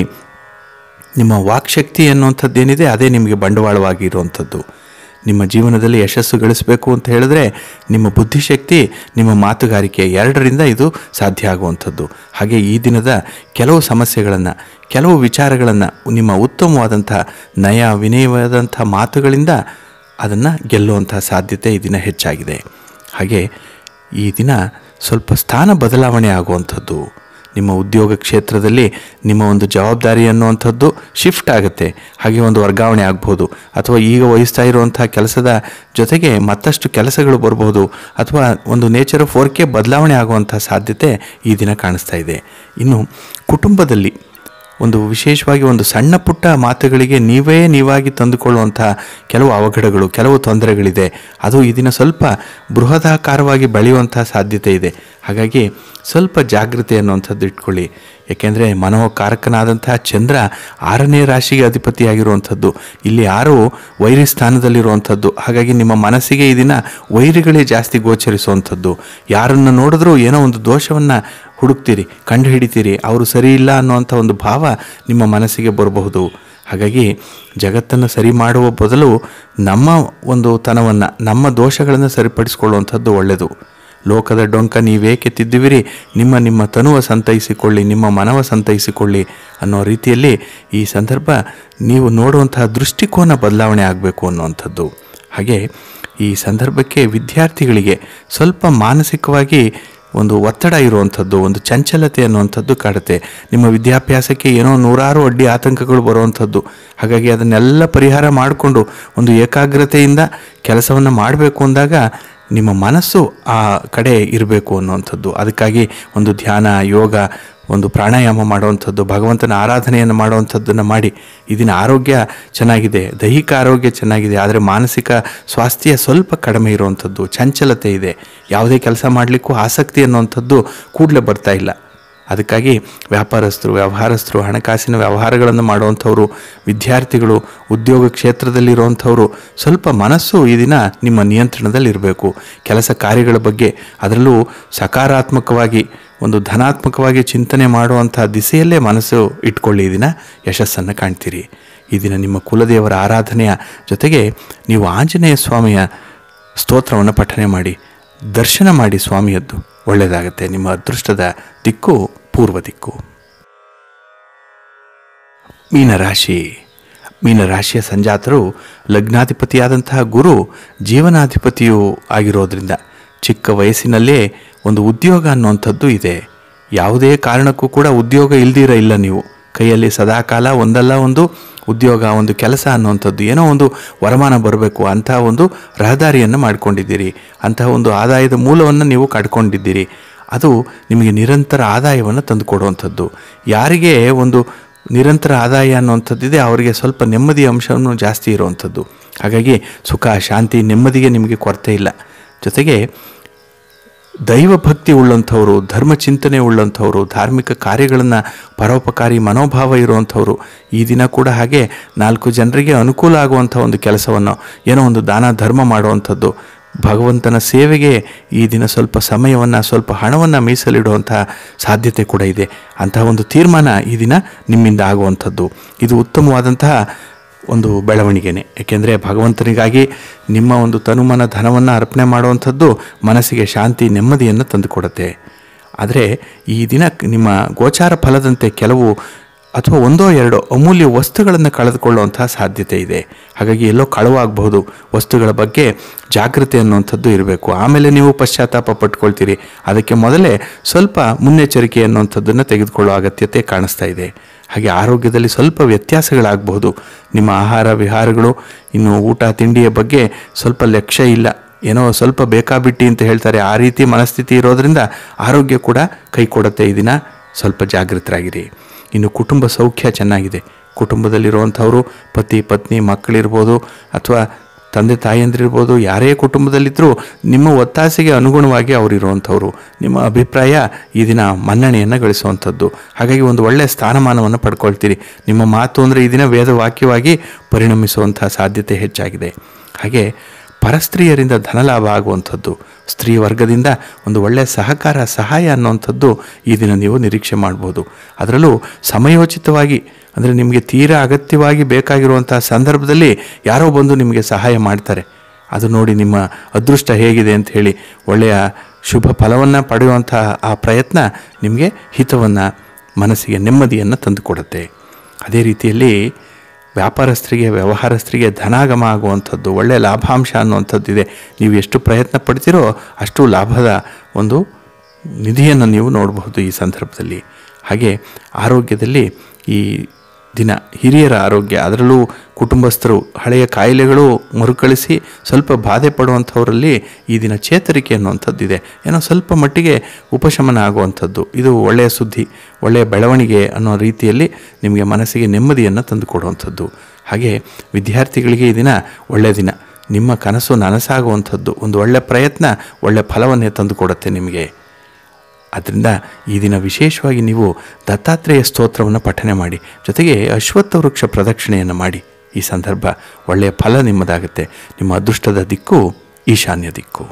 ನಿಮ್ಮ ವಾಕ್ಶಕ್ತಿ ಅನ್ನುವಂಥದ್ದೇನಿದೆ ಅದೇ ನಿಮಗೆ ಬಂಡವಾಳವಾಗಿರುವಂಥದ್ದು ನಿಮ್ಮ ಜೀವನದಲ್ಲಿ ಯಶಸ್ಸು ಗಳಿಸಬೇಕು ಅಂತ ಹೇಳಿದ್ರೆ ನಿಮ್ಮ ಬುದ್ಧಿಶಕ್ತಿ ನಿಮ್ಮ ಮಾತುಗಾರಿಕೆ ಎರಡರಿಂದ ಇದು ಸಾಧ್ಯ ಆಗುವಂಥದ್ದು ಹಾಗೆ ಈ ದಿನದ ಕೆಲವು ಸಮಸ್ಯೆಗಳನ್ನು ಕೆಲವು ವಿಚಾರಗಳನ್ನು ನಿಮ್ಮ ಉತ್ತಮವಾದಂಥ ನಯ ವಿನಯವಾದಂಥ ಮಾತುಗಳಿಂದ ಅದನ್ನು ಗೆಲ್ಲುವಂಥ ಸಾಧ್ಯತೆ ಈ ದಿನ ಹೆಚ್ಚಾಗಿದೆ ಹಾಗೆ ಈ ದಿನ ಸ್ವಲ್ಪ ಸ್ಥಾನ ಬದಲಾವಣೆ ಆಗುವಂಥದ್ದು ನಿಮ್ಮ ಉದ್ಯೋಗ ಕ್ಷೇತ್ರದಲ್ಲಿ ನಿಮ್ಮ ಒಂದು ಜವಾಬ್ದಾರಿ ಅನ್ನುವಂಥದ್ದು ಶಿಫ್ಟ್ ಆಗುತ್ತೆ ಹಾಗೆ ಒಂದು ವರ್ಗಾವಣೆ ಆಗ್ಬೋದು ಅಥವಾ ಈಗ ವಹಿಸ್ತಾ ಇರುವಂಥ ಕೆಲಸದ ಜೊತೆಗೆ ಮತ್ತಷ್ಟು ಕೆಲಸಗಳು ಬರ್ಬೋದು ಅಥವಾ ಒಂದು ನೇಚರ್ ಆಫ್ ವರ್ಕೆ ಬದಲಾವಣೆ ಆಗುವಂಥ ಸಾಧ್ಯತೆ ಈ ದಿನ ಕಾಣಿಸ್ತಾ ಇದೆ ಇನ್ನು ಕುಟುಂಬದಲ್ಲಿ ಒಂದು ವಿಶೇಷವಾಗಿ ಒಂದು ಸಣ್ಣ ಪುಟ್ಟ ಮಾತುಗಳಿಗೆ ನೀವೇ ನೀವಾಗಿ ತಂದುಕೊಳ್ಳುವಂಥ ಕೆಲವು ಅವಘಡಗಳು ಕೆಲವು ತೊಂದರೆಗಳಿದೆ ಅದು ಈ ದಿನ ಸ್ವಲ್ಪ ಬೃಹದಾಕಾರವಾಗಿ ಬೆಳೆಯುವಂಥ ಸಾಧ್ಯತೆ ಇದೆ ಹಾಗಾಗಿ ಸ್ವಲ್ಪ ಜಾಗೃತಿ ಅನ್ನುವಂಥದ್ದು ಇಟ್ಕೊಳ್ಳಿ ಏಕೆಂದರೆ ಮನೋಕಾರಕನಾದಂತಹ ಚಂದ್ರ ಆರನೇ ರಾಶಿಗೆ ಅಧಿಪತಿಯಾಗಿರುವಂಥದ್ದು ಇಲ್ಲಿ ಯಾರು ವೈರಿ ಸ್ಥಾನದಲ್ಲಿರುವಂಥದ್ದು ಹಾಗಾಗಿ ನಿಮ್ಮ ಮನಸ್ಸಿಗೆ ಈ ದಿನ ವೈರಿಗಳೇ ಜಾಸ್ತಿ ಗೋಚರಿಸುವಂಥದ್ದು ಯಾರನ್ನು ನೋಡಿದ್ರೂ ಏನೋ ಒಂದು ದೋಷವನ್ನು ಹುಡುಕ್ತೀರಿ ಕಂಡು ಹಿಡಿತೀರಿ ಅವರು ಸರಿ ಇಲ್ಲ ಅನ್ನುವಂಥ ಒಂದು ಭಾವ ನಿಮ್ಮ ಮನಸ್ಸಿಗೆ ಬರಬಹುದು ಹಾಗಾಗಿ ಜಗತ್ತನ್ನು ಸರಿ ಮಾಡುವ ಬದಲು ನಮ್ಮ ಒಂದು ತನವನ್ನು ನಮ್ಮ ದೋಷಗಳನ್ನು ಸರಿಪಡಿಸಿಕೊಳ್ಳುವಂಥದ್ದು ಒಳ್ಳೆಯದು ಲೋಕದ ಡೊಂಕ ನೀವೇಕೆ ತಿದ್ದುವಿರಿ ನಿಮ್ಮ ನಿಮ್ಮ ತನುವ ಸಂತೈಸಿಕೊಳ್ಳಿ ನಿಮ್ಮ ಮನವ ಸಂತೈಸಿಕೊಳ್ಳಿ ಅನ್ನೋ ರೀತಿಯಲ್ಲಿ ಈ ಸಂದರ್ಭ ನೀವು ನೋಡುವಂತಹ ದೃಷ್ಟಿಕೋನ ಬದಲಾವಣೆ ಆಗಬೇಕು ಅನ್ನುವಂಥದ್ದು ಹಾಗೆ ಈ ಸಂದರ್ಭಕ್ಕೆ ವಿದ್ಯಾರ್ಥಿಗಳಿಗೆ ಸ್ವಲ್ಪ ಮಾನಸಿಕವಾಗಿ ಒಂದು ಒತ್ತಡ ಇರುವಂಥದ್ದು ಒಂದು ಚಂಚಲತೆ ಅನ್ನುವಂಥದ್ದು ಕಾಡುತ್ತೆ ನಿಮ್ಮ ವಿದ್ಯಾಭ್ಯಾಸಕ್ಕೆ ಏನೋ ನೂರಾರು ಅಡ್ಡಿ ಆತಂಕಗಳು ಬರುವಂಥದ್ದು ಹಾಗಾಗಿ ಅದನ್ನೆಲ್ಲ ಪರಿಹಾರ ಮಾಡಿಕೊಂಡು ಒಂದು ಏಕಾಗ್ರತೆಯಿಂದ ಕೆಲಸವನ್ನು ಮಾಡಬೇಕು ಅಂದಾಗ ನಿಮ್ಮ ಮನಸ್ಸು ಆ ಕಡೆ ಇರಬೇಕು ಅನ್ನುವಂಥದ್ದು ಅದಕ್ಕಾಗಿ ಒಂದು ಧ್ಯಾನ ಯೋಗ ಒಂದು ಪ್ರಾಣಾಯಾಮ ಮಾಡುವಂಥದ್ದು ಭಗವಂತನ ಆರಾಧನೆಯನ್ನು ಮಾಡುವಂಥದ್ದನ್ನು ಮಾಡಿ ಇದನ್ನ ಆರೋಗ್ಯ ಚೆನ್ನಾಗಿದೆ ದೈಹಿಕ ಆರೋಗ್ಯ ಚೆನ್ನಾಗಿದೆ ಆದರೆ ಮಾನಸಿಕ ಸ್ವಾಸ್ಥ್ಯ ಸ್ವಲ್ಪ ಕಡಿಮೆ ಇರುವಂಥದ್ದು ಚಂಚಲತೆ ಇದೆ ಯಾವುದೇ ಕೆಲಸ ಮಾಡಲಿಕ್ಕೂ ಆಸಕ್ತಿ ಅನ್ನುವಂಥದ್ದು ಕೂಡಲೇ ಬರ್ತಾ ಇಲ್ಲ ಅದಕ್ಕಾಗಿ ವ್ಯಾಪಾರಸ್ಥರು ವ್ಯವಹಾರಸ್ಥರು ಹಣಕಾಸಿನ ವ್ಯವಹಾರಗಳನ್ನು ಮಾಡುವಂಥವ್ರು ವಿದ್ಯಾರ್ಥಿಗಳು ಉದ್ಯೋಗ ಕ್ಷೇತ್ರದಲ್ಲಿರುವಂಥವ್ರು ಸ್ವಲ್ಪ ಮನಸ್ಸು ಈ ದಿನ ನಿಮ್ಮ ನಿಯಂತ್ರಣದಲ್ಲಿರಬೇಕು ಕೆಲಸ ಕಾರ್ಯಗಳ ಬಗ್ಗೆ ಅದರಲ್ಲೂ ಸಕಾರಾತ್ಮಕವಾಗಿ ಒಂದು ಧನಾತ್ಮಕವಾಗಿ ಚಿಂತನೆ ಮಾಡುವಂಥ ದಿಸೆಯಲ್ಲೇ ಮನಸ್ಸು ಇಟ್ಕೊಳ್ಳಿ ಈ ದಿನ ಯಶಸ್ಸನ್ನು ಕಾಣ್ತೀರಿ ಈ ದಿನ ನಿಮ್ಮ ಕುಲದೇವರ ಆರಾಧನೆಯ ಜೊತೆಗೆ ನೀವು ಆಂಜನೇಯ ಸ್ವಾಮಿಯ ಸ್ತೋತ್ರವನ್ನು ಪಠನೆ ಮಾಡಿ ದರ್ಶನ ಮಾಡಿ ಸ್ವಾಮಿಯದ್ದು ಒಳ್ಳೆಯದಾಗತ್ತೆ ನಿಮ್ಮ ಅದೃಷ್ಟದ ದಿಕ್ಕು ಪೂರ್ವ ದಿಕ್ಕು ಮೀನರಾಶಿ ಮೀನರಾಶಿಯ ಸಂಜಾತರು ಲಗ್ನಾಧಿಪತಿಯಾದಂತಹ ಗುರು ಜೀವನಾಧಿಪತಿಯೂ ಆಗಿರೋದ್ರಿಂದ ಚಿಕ್ಕ ವಯಸ್ಸಿನಲ್ಲೇ ಒಂದು ಉದ್ಯೋಗ ಅನ್ನುವಂಥದ್ದು ಇದೆ ಯಾವುದೇ ಕಾರಣಕ್ಕೂ ಕೂಡ ಉದ್ಯೋಗ ಇಲ್ದಿರ ಇಲ್ಲ ನೀವು ಕೈಯಲ್ಲಿ ಸದಾಕಾಲ ಒಂದಲ್ಲ ಒಂದು ಉದ್ಯೋಗ ಒಂದು ಕೆಲಸ ಅನ್ನುವಂಥದ್ದು ಏನೋ ಒಂದು ವರಮಾನ ಬರಬೇಕು ಅಂತಹ ಒಂದು ರಹದಾರಿಯನ್ನು ಮಾಡ್ಕೊಂಡಿದ್ದೀರಿ ಅಂತಹ ಒಂದು ಆದಾಯದ ಮೂಲವನ್ನು ನೀವು ಕಡ್ಕೊಂಡಿದ್ದೀರಿ ಅದು ನಿಮಗೆ ನಿರಂತರ ಆದಾಯವನ್ನು ತಂದುಕೊಡುವಂಥದ್ದು ಯಾರಿಗೆ ಒಂದು ನಿರಂತರ ಆದಾಯ ಅನ್ನುವಂಥದ್ದಿದೆ ಅವರಿಗೆ ಸ್ವಲ್ಪ ನೆಮ್ಮದಿ ಅಂಶವನ್ನು ಜಾಸ್ತಿ ಇರುವಂಥದ್ದು ಹಾಗಾಗಿ ಸುಖ ಶಾಂತಿ ನೆಮ್ಮದಿಗೆ ನಿಮಗೆ ಕೊರತೆ ಇಲ್ಲ ಜೊತೆಗೆ ದೈವ ಭಕ್ತಿ ಉಳ್ಳಂಥವರು ಧರ್ಮ ಚಿಂತನೆ ಉಳ್ಳಂಥವರು ಧಾರ್ಮಿಕ ಕಾರ್ಯಗಳನ್ನು ಪರೋಪಕಾರಿ ಮನೋಭಾವ ಇರುವಂಥವರು ಈ ದಿನ ಕೂಡ ಹಾಗೆ ನಾಲ್ಕು ಜನರಿಗೆ ಅನುಕೂಲ ಆಗುವಂಥ ಒಂದು ಕೆಲಸವನ್ನು ಏನೋ ಒಂದು ದಾನ ಧರ್ಮ ಮಾಡುವಂಥದ್ದು ಭಗವಂತನ ಸೇವೆಗೆ ಈ ದಿನ ಸ್ವಲ್ಪ ಸಮಯವನ್ನು ಸ್ವಲ್ಪ ಹಣವನ್ನು ಮೀಸಲಿಡುವಂಥ ಸಾಧ್ಯತೆ ಕೂಡ ಇದೆ ಅಂತಹ ಒಂದು ತೀರ್ಮಾನ ಈ ದಿನ ನಿಮ್ಮಿಂದ ಆಗುವಂಥದ್ದು ಇದು ಉತ್ತಮವಾದಂತಹ ಒಂದು ಬೆಳವಣಿಗೆನೆ ಏಕೆಂದರೆ ಭಗವಂತನಿಗಾಗಿ ನಿಮ್ಮ ಒಂದು ತನುಮನ ಧನವನ್ನು ಅರ್ಪಣೆ ಮಾಡುವಂಥದ್ದು ಮನಸ್ಸಿಗೆ ಶಾಂತಿ ನೆಮ್ಮದಿಯನ್ನು ತಂದುಕೊಡುತ್ತೆ ಆದರೆ ಈ ದಿನ ನಿಮ್ಮ ಗೋಚಾರ ಫಲದಂತೆ ಕೆಲವು ಅಥವಾ ಒಂದೋ ಎರಡೋ ಅಮೂಲ್ಯ ವಸ್ತುಗಳನ್ನು ಕಳೆದುಕೊಳ್ಳುವಂತಹ ಸಾಧ್ಯತೆ ಇದೆ ಹಾಗಾಗಿ ಎಲ್ಲೋ ಕಳವಾಗಬಹುದು ವಸ್ತುಗಳ ಬಗ್ಗೆ ಜಾಗೃತಿ ಅನ್ನುವಂಥದ್ದು ಇರಬೇಕು ಆಮೇಲೆ ನೀವು ಪಶ್ಚಾತ್ತಾಪ ಪಟ್ಕೊಳ್ತೀರಿ ಅದಕ್ಕೆ ಮೊದಲೇ ಸ್ವಲ್ಪ ಮುನ್ನೆಚ್ಚರಿಕೆ ಅನ್ನುವಂಥದ್ದನ್ನು ತೆಗೆದುಕೊಳ್ಳುವ ಅಗತ್ಯತೆ ಕಾಣಿಸ್ತಾ ಇದೆ ಹಾಗೆ ಆರೋಗ್ಯದಲ್ಲಿ ಸ್ವಲ್ಪ ವ್ಯತ್ಯಾಸಗಳಾಗಬಹುದು ನಿಮ್ಮ ಆಹಾರ ವಿಹಾರಗಳು ಇನ್ನು ಊಟ ತಿಂಡಿಯ ಬಗ್ಗೆ ಸ್ವಲ್ಪ ಲಕ್ಷ್ಯ ಇಲ್ಲ ಏನೋ ಸ್ವಲ್ಪ ಬೇಕಾಬಿಟ್ಟಿ ಅಂತ ಹೇಳ್ತಾರೆ ಆ ರೀತಿ ಮನಸ್ಥಿತಿ ಇರೋದ್ರಿಂದ ಆರೋಗ್ಯ ಕೂಡ ಕೈ ಕೊಡುತ್ತೆ ಈ ದಿನ ಸ್ವಲ್ಪ ಜಾಗೃತರಾಗಿರಿ ಇನ್ನು ಕುಟುಂಬ ಸೌಖ್ಯ ಚೆನ್ನಾಗಿದೆ ಕುಟುಂಬದಲ್ಲಿರುವಂಥವರು ಪತಿ ಪತ್ನಿ ಮಕ್ಕಳಿರ್ಬೋದು ಅಥವಾ ತಂದೆ ತಾಯಿಯಂದಿರ್ಬೋದು ಯಾರೇ ಕುಟುಂಬದಲ್ಲಿದ್ದರೂ ನಿಮ್ಮ ಒತ್ತಾಸೆಗೆ ಅನುಗುಣವಾಗಿ ಅವರು ಇರುವಂಥವ್ರು ನಿಮ್ಮ ಅಭಿಪ್ರಾಯ ಈ ದಿನ ಮನ್ನಣೆಯನ್ನು ಗಳಿಸುವಂಥದ್ದು ಹಾಗಾಗಿ ಒಂದು ಒಳ್ಳೆಯ ಸ್ಥಾನಮಾನವನ್ನು ಪಡ್ಕೊಳ್ತೀರಿ ನಿಮ್ಮ ಮಾತು ಅಂದರೆ ಈ ದಿನ ವೇದವಾಕ್ಯವಾಗಿ ಪರಿಣಮಿಸುವಂಥ ಸಾಧ್ಯತೆ ಹೆಚ್ಚಾಗಿದೆ ಹಾಗೆ ಪರಸ್ತ್ರೀಯರಿಂದ ಧನಲಾಭ ಆಗುವಂಥದ್ದು ಸ್ತ್ರೀ ವರ್ಗದಿಂದ ಒಂದು ಒಳ್ಳೆಯ ಸಹಕಾರ ಸಹಾಯ ಅನ್ನುವಂಥದ್ದು ಈ ದಿನ ನೀವು ನಿರೀಕ್ಷೆ ಮಾಡ್ಬೋದು ಅದರಲ್ಲೂ ಸಮಯೋಚಿತವಾಗಿ ಅಂದರೆ ನಿಮಗೆ ತೀರಾ ಅಗತ್ಯವಾಗಿ ಬೇಕಾಗಿರುವಂಥ ಸಂದರ್ಭದಲ್ಲಿ ಯಾರೋ ಬಂದು ನಿಮಗೆ ಸಹಾಯ ಮಾಡ್ತಾರೆ ಅದು ನೋಡಿ ನಿಮ್ಮ ಅದೃಷ್ಟ ಹೇಗಿದೆ ಅಂತ ಹೇಳಿ ಒಳ್ಳೆಯ ಶುಭ ಫಲವನ್ನು ಪಡೆಯುವಂಥ ಆ ಪ್ರಯತ್ನ ನಿಮಗೆ ಹಿತವನ್ನು ಮನಸ್ಸಿಗೆ ನೆಮ್ಮದಿಯನ್ನು ತಂದುಕೊಡುತ್ತೆ ಅದೇ ರೀತಿಯಲ್ಲಿ ವ್ಯಾಪಾರಸ್ಥರಿಗೆ ವ್ಯವಹಾರಸ್ಥರಿಗೆ ಧನಾಗಮ ಆಗುವಂಥದ್ದು ಒಳ್ಳೆಯ ಲಾಭಾಂಶ ಅನ್ನುವಂಥದ್ದಿದೆ ನೀವು ಎಷ್ಟು ಪ್ರಯತ್ನ ಪಡ್ತೀರೋ ಅಷ್ಟು ಲಾಭದ ಒಂದು ನಿಧಿಯನ್ನು ನೀವು ನೋಡಬಹುದು ಈ ಸಂದರ್ಭದಲ್ಲಿ ಹಾಗೆ ಆರೋಗ್ಯದಲ್ಲಿ ಈ ದಿನ ಹಿರಿಯರ ಆರೋಗ್ಯ ಅದರಲ್ಲೂ ಕುಟುಂಬಸ್ಥರು ಹಳೆಯ ಕಾಯಿಲೆಗಳು ಮರುಕಳಿಸಿ ಸ್ವಲ್ಪ ಬಾಧೆ ಪಡುವಂಥವರಲ್ಲಿ ಈ ದಿನ ಚೇತರಿಕೆ ಅನ್ನುವಂಥದ್ದಿದೆ ಏನೋ ಸ್ವಲ್ಪ ಮಟ್ಟಿಗೆ ಉಪಶಮನ ಆಗುವಂಥದ್ದು ಇದು ಒಳ್ಳೆಯ ಸುದ್ದಿ ಒಳ್ಳೆಯ ಬೆಳವಣಿಗೆ ಅನ್ನೋ ರೀತಿಯಲ್ಲಿ ನಿಮಗೆ ಮನಸ್ಸಿಗೆ ನೆಮ್ಮದಿಯನ್ನು ತಂದುಕೊಡುವಂಥದ್ದು ಹಾಗೆ ವಿದ್ಯಾರ್ಥಿಗಳಿಗೆ ಈ ದಿನ ಒಳ್ಳೆಯ ದಿನ ನಿಮ್ಮ ಕನಸು ನನಸಾಗುವಂಥದ್ದು ಒಂದು ಒಳ್ಳೆಯ ಪ್ರಯತ್ನ ಒಳ್ಳೆಯ ಫಲವನ್ನೇ ತಂದುಕೊಡುತ್ತೆ ನಿಮಗೆ ಆದ್ದರಿಂದ ಈ ದಿನ ವಿಶೇಷವಾಗಿ ನೀವು ದತ್ತಾತ್ರೇಯ ಸ್ತೋತ್ರವನ್ನು ಪಠನೆ ಮಾಡಿ ಜೊತೆಗೆ ಅಶ್ವತ್ಥ ವೃಕ್ಷ ಪ್ರದಕ್ಷಿಣೆಯನ್ನು ಮಾಡಿ ಈ ಸಂದರ್ಭ ಒಳ್ಳೆಯ ಫಲ ನಿಮ್ಮದಾಗುತ್ತೆ ನಿಮ್ಮ ಅದೃಷ್ಟದ ದಿಕ್ಕು ಈಶಾನ್ಯ ದಿಕ್ಕು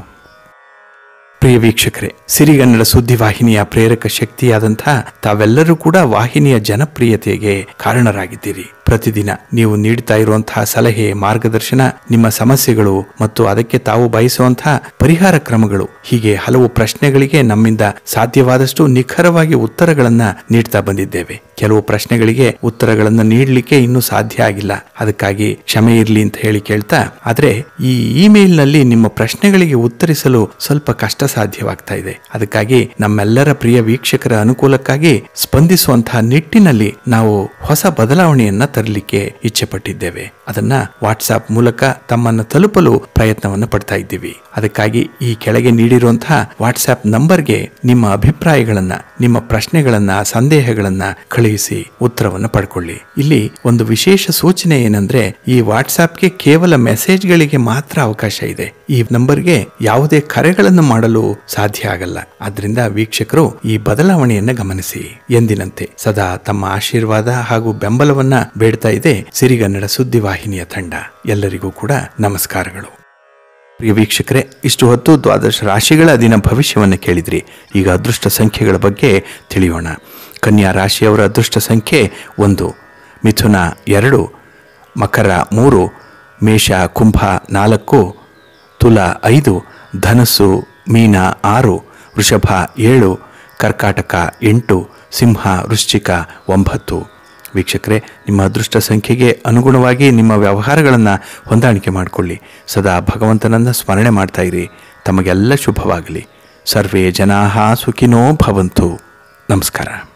ಪ್ರಿಯ ವೀಕ್ಷಕರೇ ಸಿರಿಗನ್ನಡ ಸುದ್ದಿವಾಹಿನಿಯ ಪ್ರೇರಕ ಶಕ್ತಿಯಾದಂಥ ತಾವೆಲ್ಲರೂ ಕೂಡ ವಾಹಿನಿಯ ಜನಪ್ರಿಯತೆಗೆ ಕಾರಣರಾಗಿದ್ದೀರಿ ಪ್ರತಿದಿನ ನೀವು ನೀಡ್ತಾ ಇರುವಂತಹ ಸಲಹೆ ಮಾರ್ಗದರ್ಶನ ನಿಮ್ಮ ಸಮಸ್ಯೆಗಳು ಮತ್ತು ಅದಕ್ಕೆ ತಾವು ಬಯಸುವಂತಹ ಪರಿಹಾರ ಕ್ರಮಗಳು ಹೀಗೆ ಹಲವು ಪ್ರಶ್ನೆಗಳಿಗೆ ನಮ್ಮಿಂದ ಸಾಧ್ಯವಾದಷ್ಟು ನಿಖರವಾಗಿ ಉತ್ತರಗಳನ್ನ ನೀಡ್ತಾ ಬಂದಿದ್ದೇವೆ ಕೆಲವು ಪ್ರಶ್ನೆಗಳಿಗೆ ಉತ್ತರಗಳನ್ನು ನೀಡಲಿಕ್ಕೆ ಇನ್ನೂ ಸಾಧ್ಯ ಆಗಿಲ್ಲ ಅದಕ್ಕಾಗಿ ಕ್ಷಮೆ ಇರಲಿ ಅಂತ ಹೇಳಿ ಕೇಳ್ತಾ ಆದ್ರೆ ಈ ಇಮೇಲ್ ನಲ್ಲಿ ನಿಮ್ಮ ಪ್ರಶ್ನೆಗಳಿಗೆ ಉತ್ತರಿಸಲು ಸ್ವಲ್ಪ ಕಷ್ಟ ಸಾಧ್ಯವಾಗ್ತಾ ಇದೆ ಅದಕ್ಕಾಗಿ ನಮ್ಮೆಲ್ಲರ ಪ್ರಿಯ ವೀಕ್ಷಕರ ಅನುಕೂಲಕ್ಕಾಗಿ ಸ್ಪಂದಿಸುವಂತಹ ನಿಟ್ಟಿನಲ್ಲಿ ನಾವು ಹೊಸ ಬದಲಾವಣೆಯನ್ನ ತರಲಿಕ್ಕೆ ಇಚ್ಛೆ ಪಟ್ಟಿದ್ದೇವೆ ಅದನ್ನ ವಾಟ್ಸ್ಆಪ್ ಮೂಲಕ ತಮ್ಮನ್ನು ತಲುಪಲು ಪ್ರಯತ್ನವನ್ನು ಪಡ್ತಾ ಇದ್ದೀವಿ ಅದಕ್ಕಾಗಿ ಈ ಕೆಳಗೆ ನೀಡಿರುವಂತಹ ವಾಟ್ಸ್ಆಪ್ ನಂಬರ್ಗೆ ನಿಮ್ಮ ಅಭಿಪ್ರಾಯಗಳನ್ನ ನಿಮ್ಮ ಪ್ರಶ್ನೆಗಳನ್ನ ಸಂದೇಹಗಳನ್ನ ಕಳುಹಿಸಿ ಉತ್ತರವನ್ನು ಪಡ್ಕೊಳ್ಳಿ ಇಲ್ಲಿ ಒಂದು ವಿಶೇಷ ಸೂಚನೆ ಏನಂದ್ರೆ ಈ ವಾಟ್ಸ್ಆಪ್ಗೆ ಕೇವಲ ಮೆಸೇಜ್ಗಳಿಗೆ ಮಾತ್ರ ಅವಕಾಶ ಇದೆ ಈ ನಂಬರ್ಗೆ ಯಾವುದೇ ಕರೆಗಳನ್ನು ಮಾಡಲು ಸಾಧ್ಯ ಆಗಲ್ಲ ಆದ್ರಿಂದ ವೀಕ್ಷಕರು ಈ ಬದಲಾವಣೆಯನ್ನ ಗಮನಿಸಿ ಎಂದಿನಂತೆ ಸದಾ ತಮ್ಮ ಆಶೀರ್ವಾದ ಹಾಗೂ ಬೆಂಬಲವನ್ನ ಬೇಡ್ತಾ ಇದೆ ಸಿರಿಗನ್ನಡ ಸುದ್ದಿವಾಹಿನಿಯ ತಂಡ ಎಲ್ಲರಿಗೂ ಕೂಡ ನಮಸ್ಕಾರಗಳು ಪ್ರಿಯ ವೀಕ್ಷಕರೇ ಇಷ್ಟು ಹೊತ್ತು ದ್ವಾದಶ ರಾಶಿಗಳ ದಿನ ಭವಿಷ್ಯವನ್ನು ಕೇಳಿದ್ರಿ ಈಗ ಅದೃಷ್ಟ ಸಂಖ್ಯೆಗಳ ಬಗ್ಗೆ ತಿಳಿಯೋಣ ಕನ್ಯಾ ರಾಶಿಯವರ ಅದೃಷ್ಟ ಸಂಖ್ಯೆ ಒಂದು ಮಿಥುನ ಎರಡು ಮಕರ ಮೂರು ಮೇಷ ಕುಂಭ ನಾಲ್ಕು ತುಲ ಐದು ಧನಸ್ಸು ಮೀನ ಆರು ವೃಷಭ ಏಳು ಕರ್ಕಾಟಕ ಎಂಟು ಸಿಂಹ ವೃಶ್ಚಿಕ ಒಂಬತ್ತು ವೀಕ್ಷಕರೇ ನಿಮ್ಮ ಅದೃಷ್ಟ ಸಂಖ್ಯೆಗೆ ಅನುಗುಣವಾಗಿ ನಿಮ್ಮ ವ್ಯವಹಾರಗಳನ್ನು ಹೊಂದಾಣಿಕೆ ಮಾಡಿಕೊಳ್ಳಿ ಸದಾ ಭಗವಂತನನ್ನು ಸ್ಮರಣೆ ಮಾಡ್ತಾ ಇರಿ ತಮಗೆಲ್ಲ ಶುಭವಾಗಲಿ ಸರ್ವೇ ಜನಾ ಸುಖಿನೋ ಭವಂತು ನಮಸ್ಕಾರ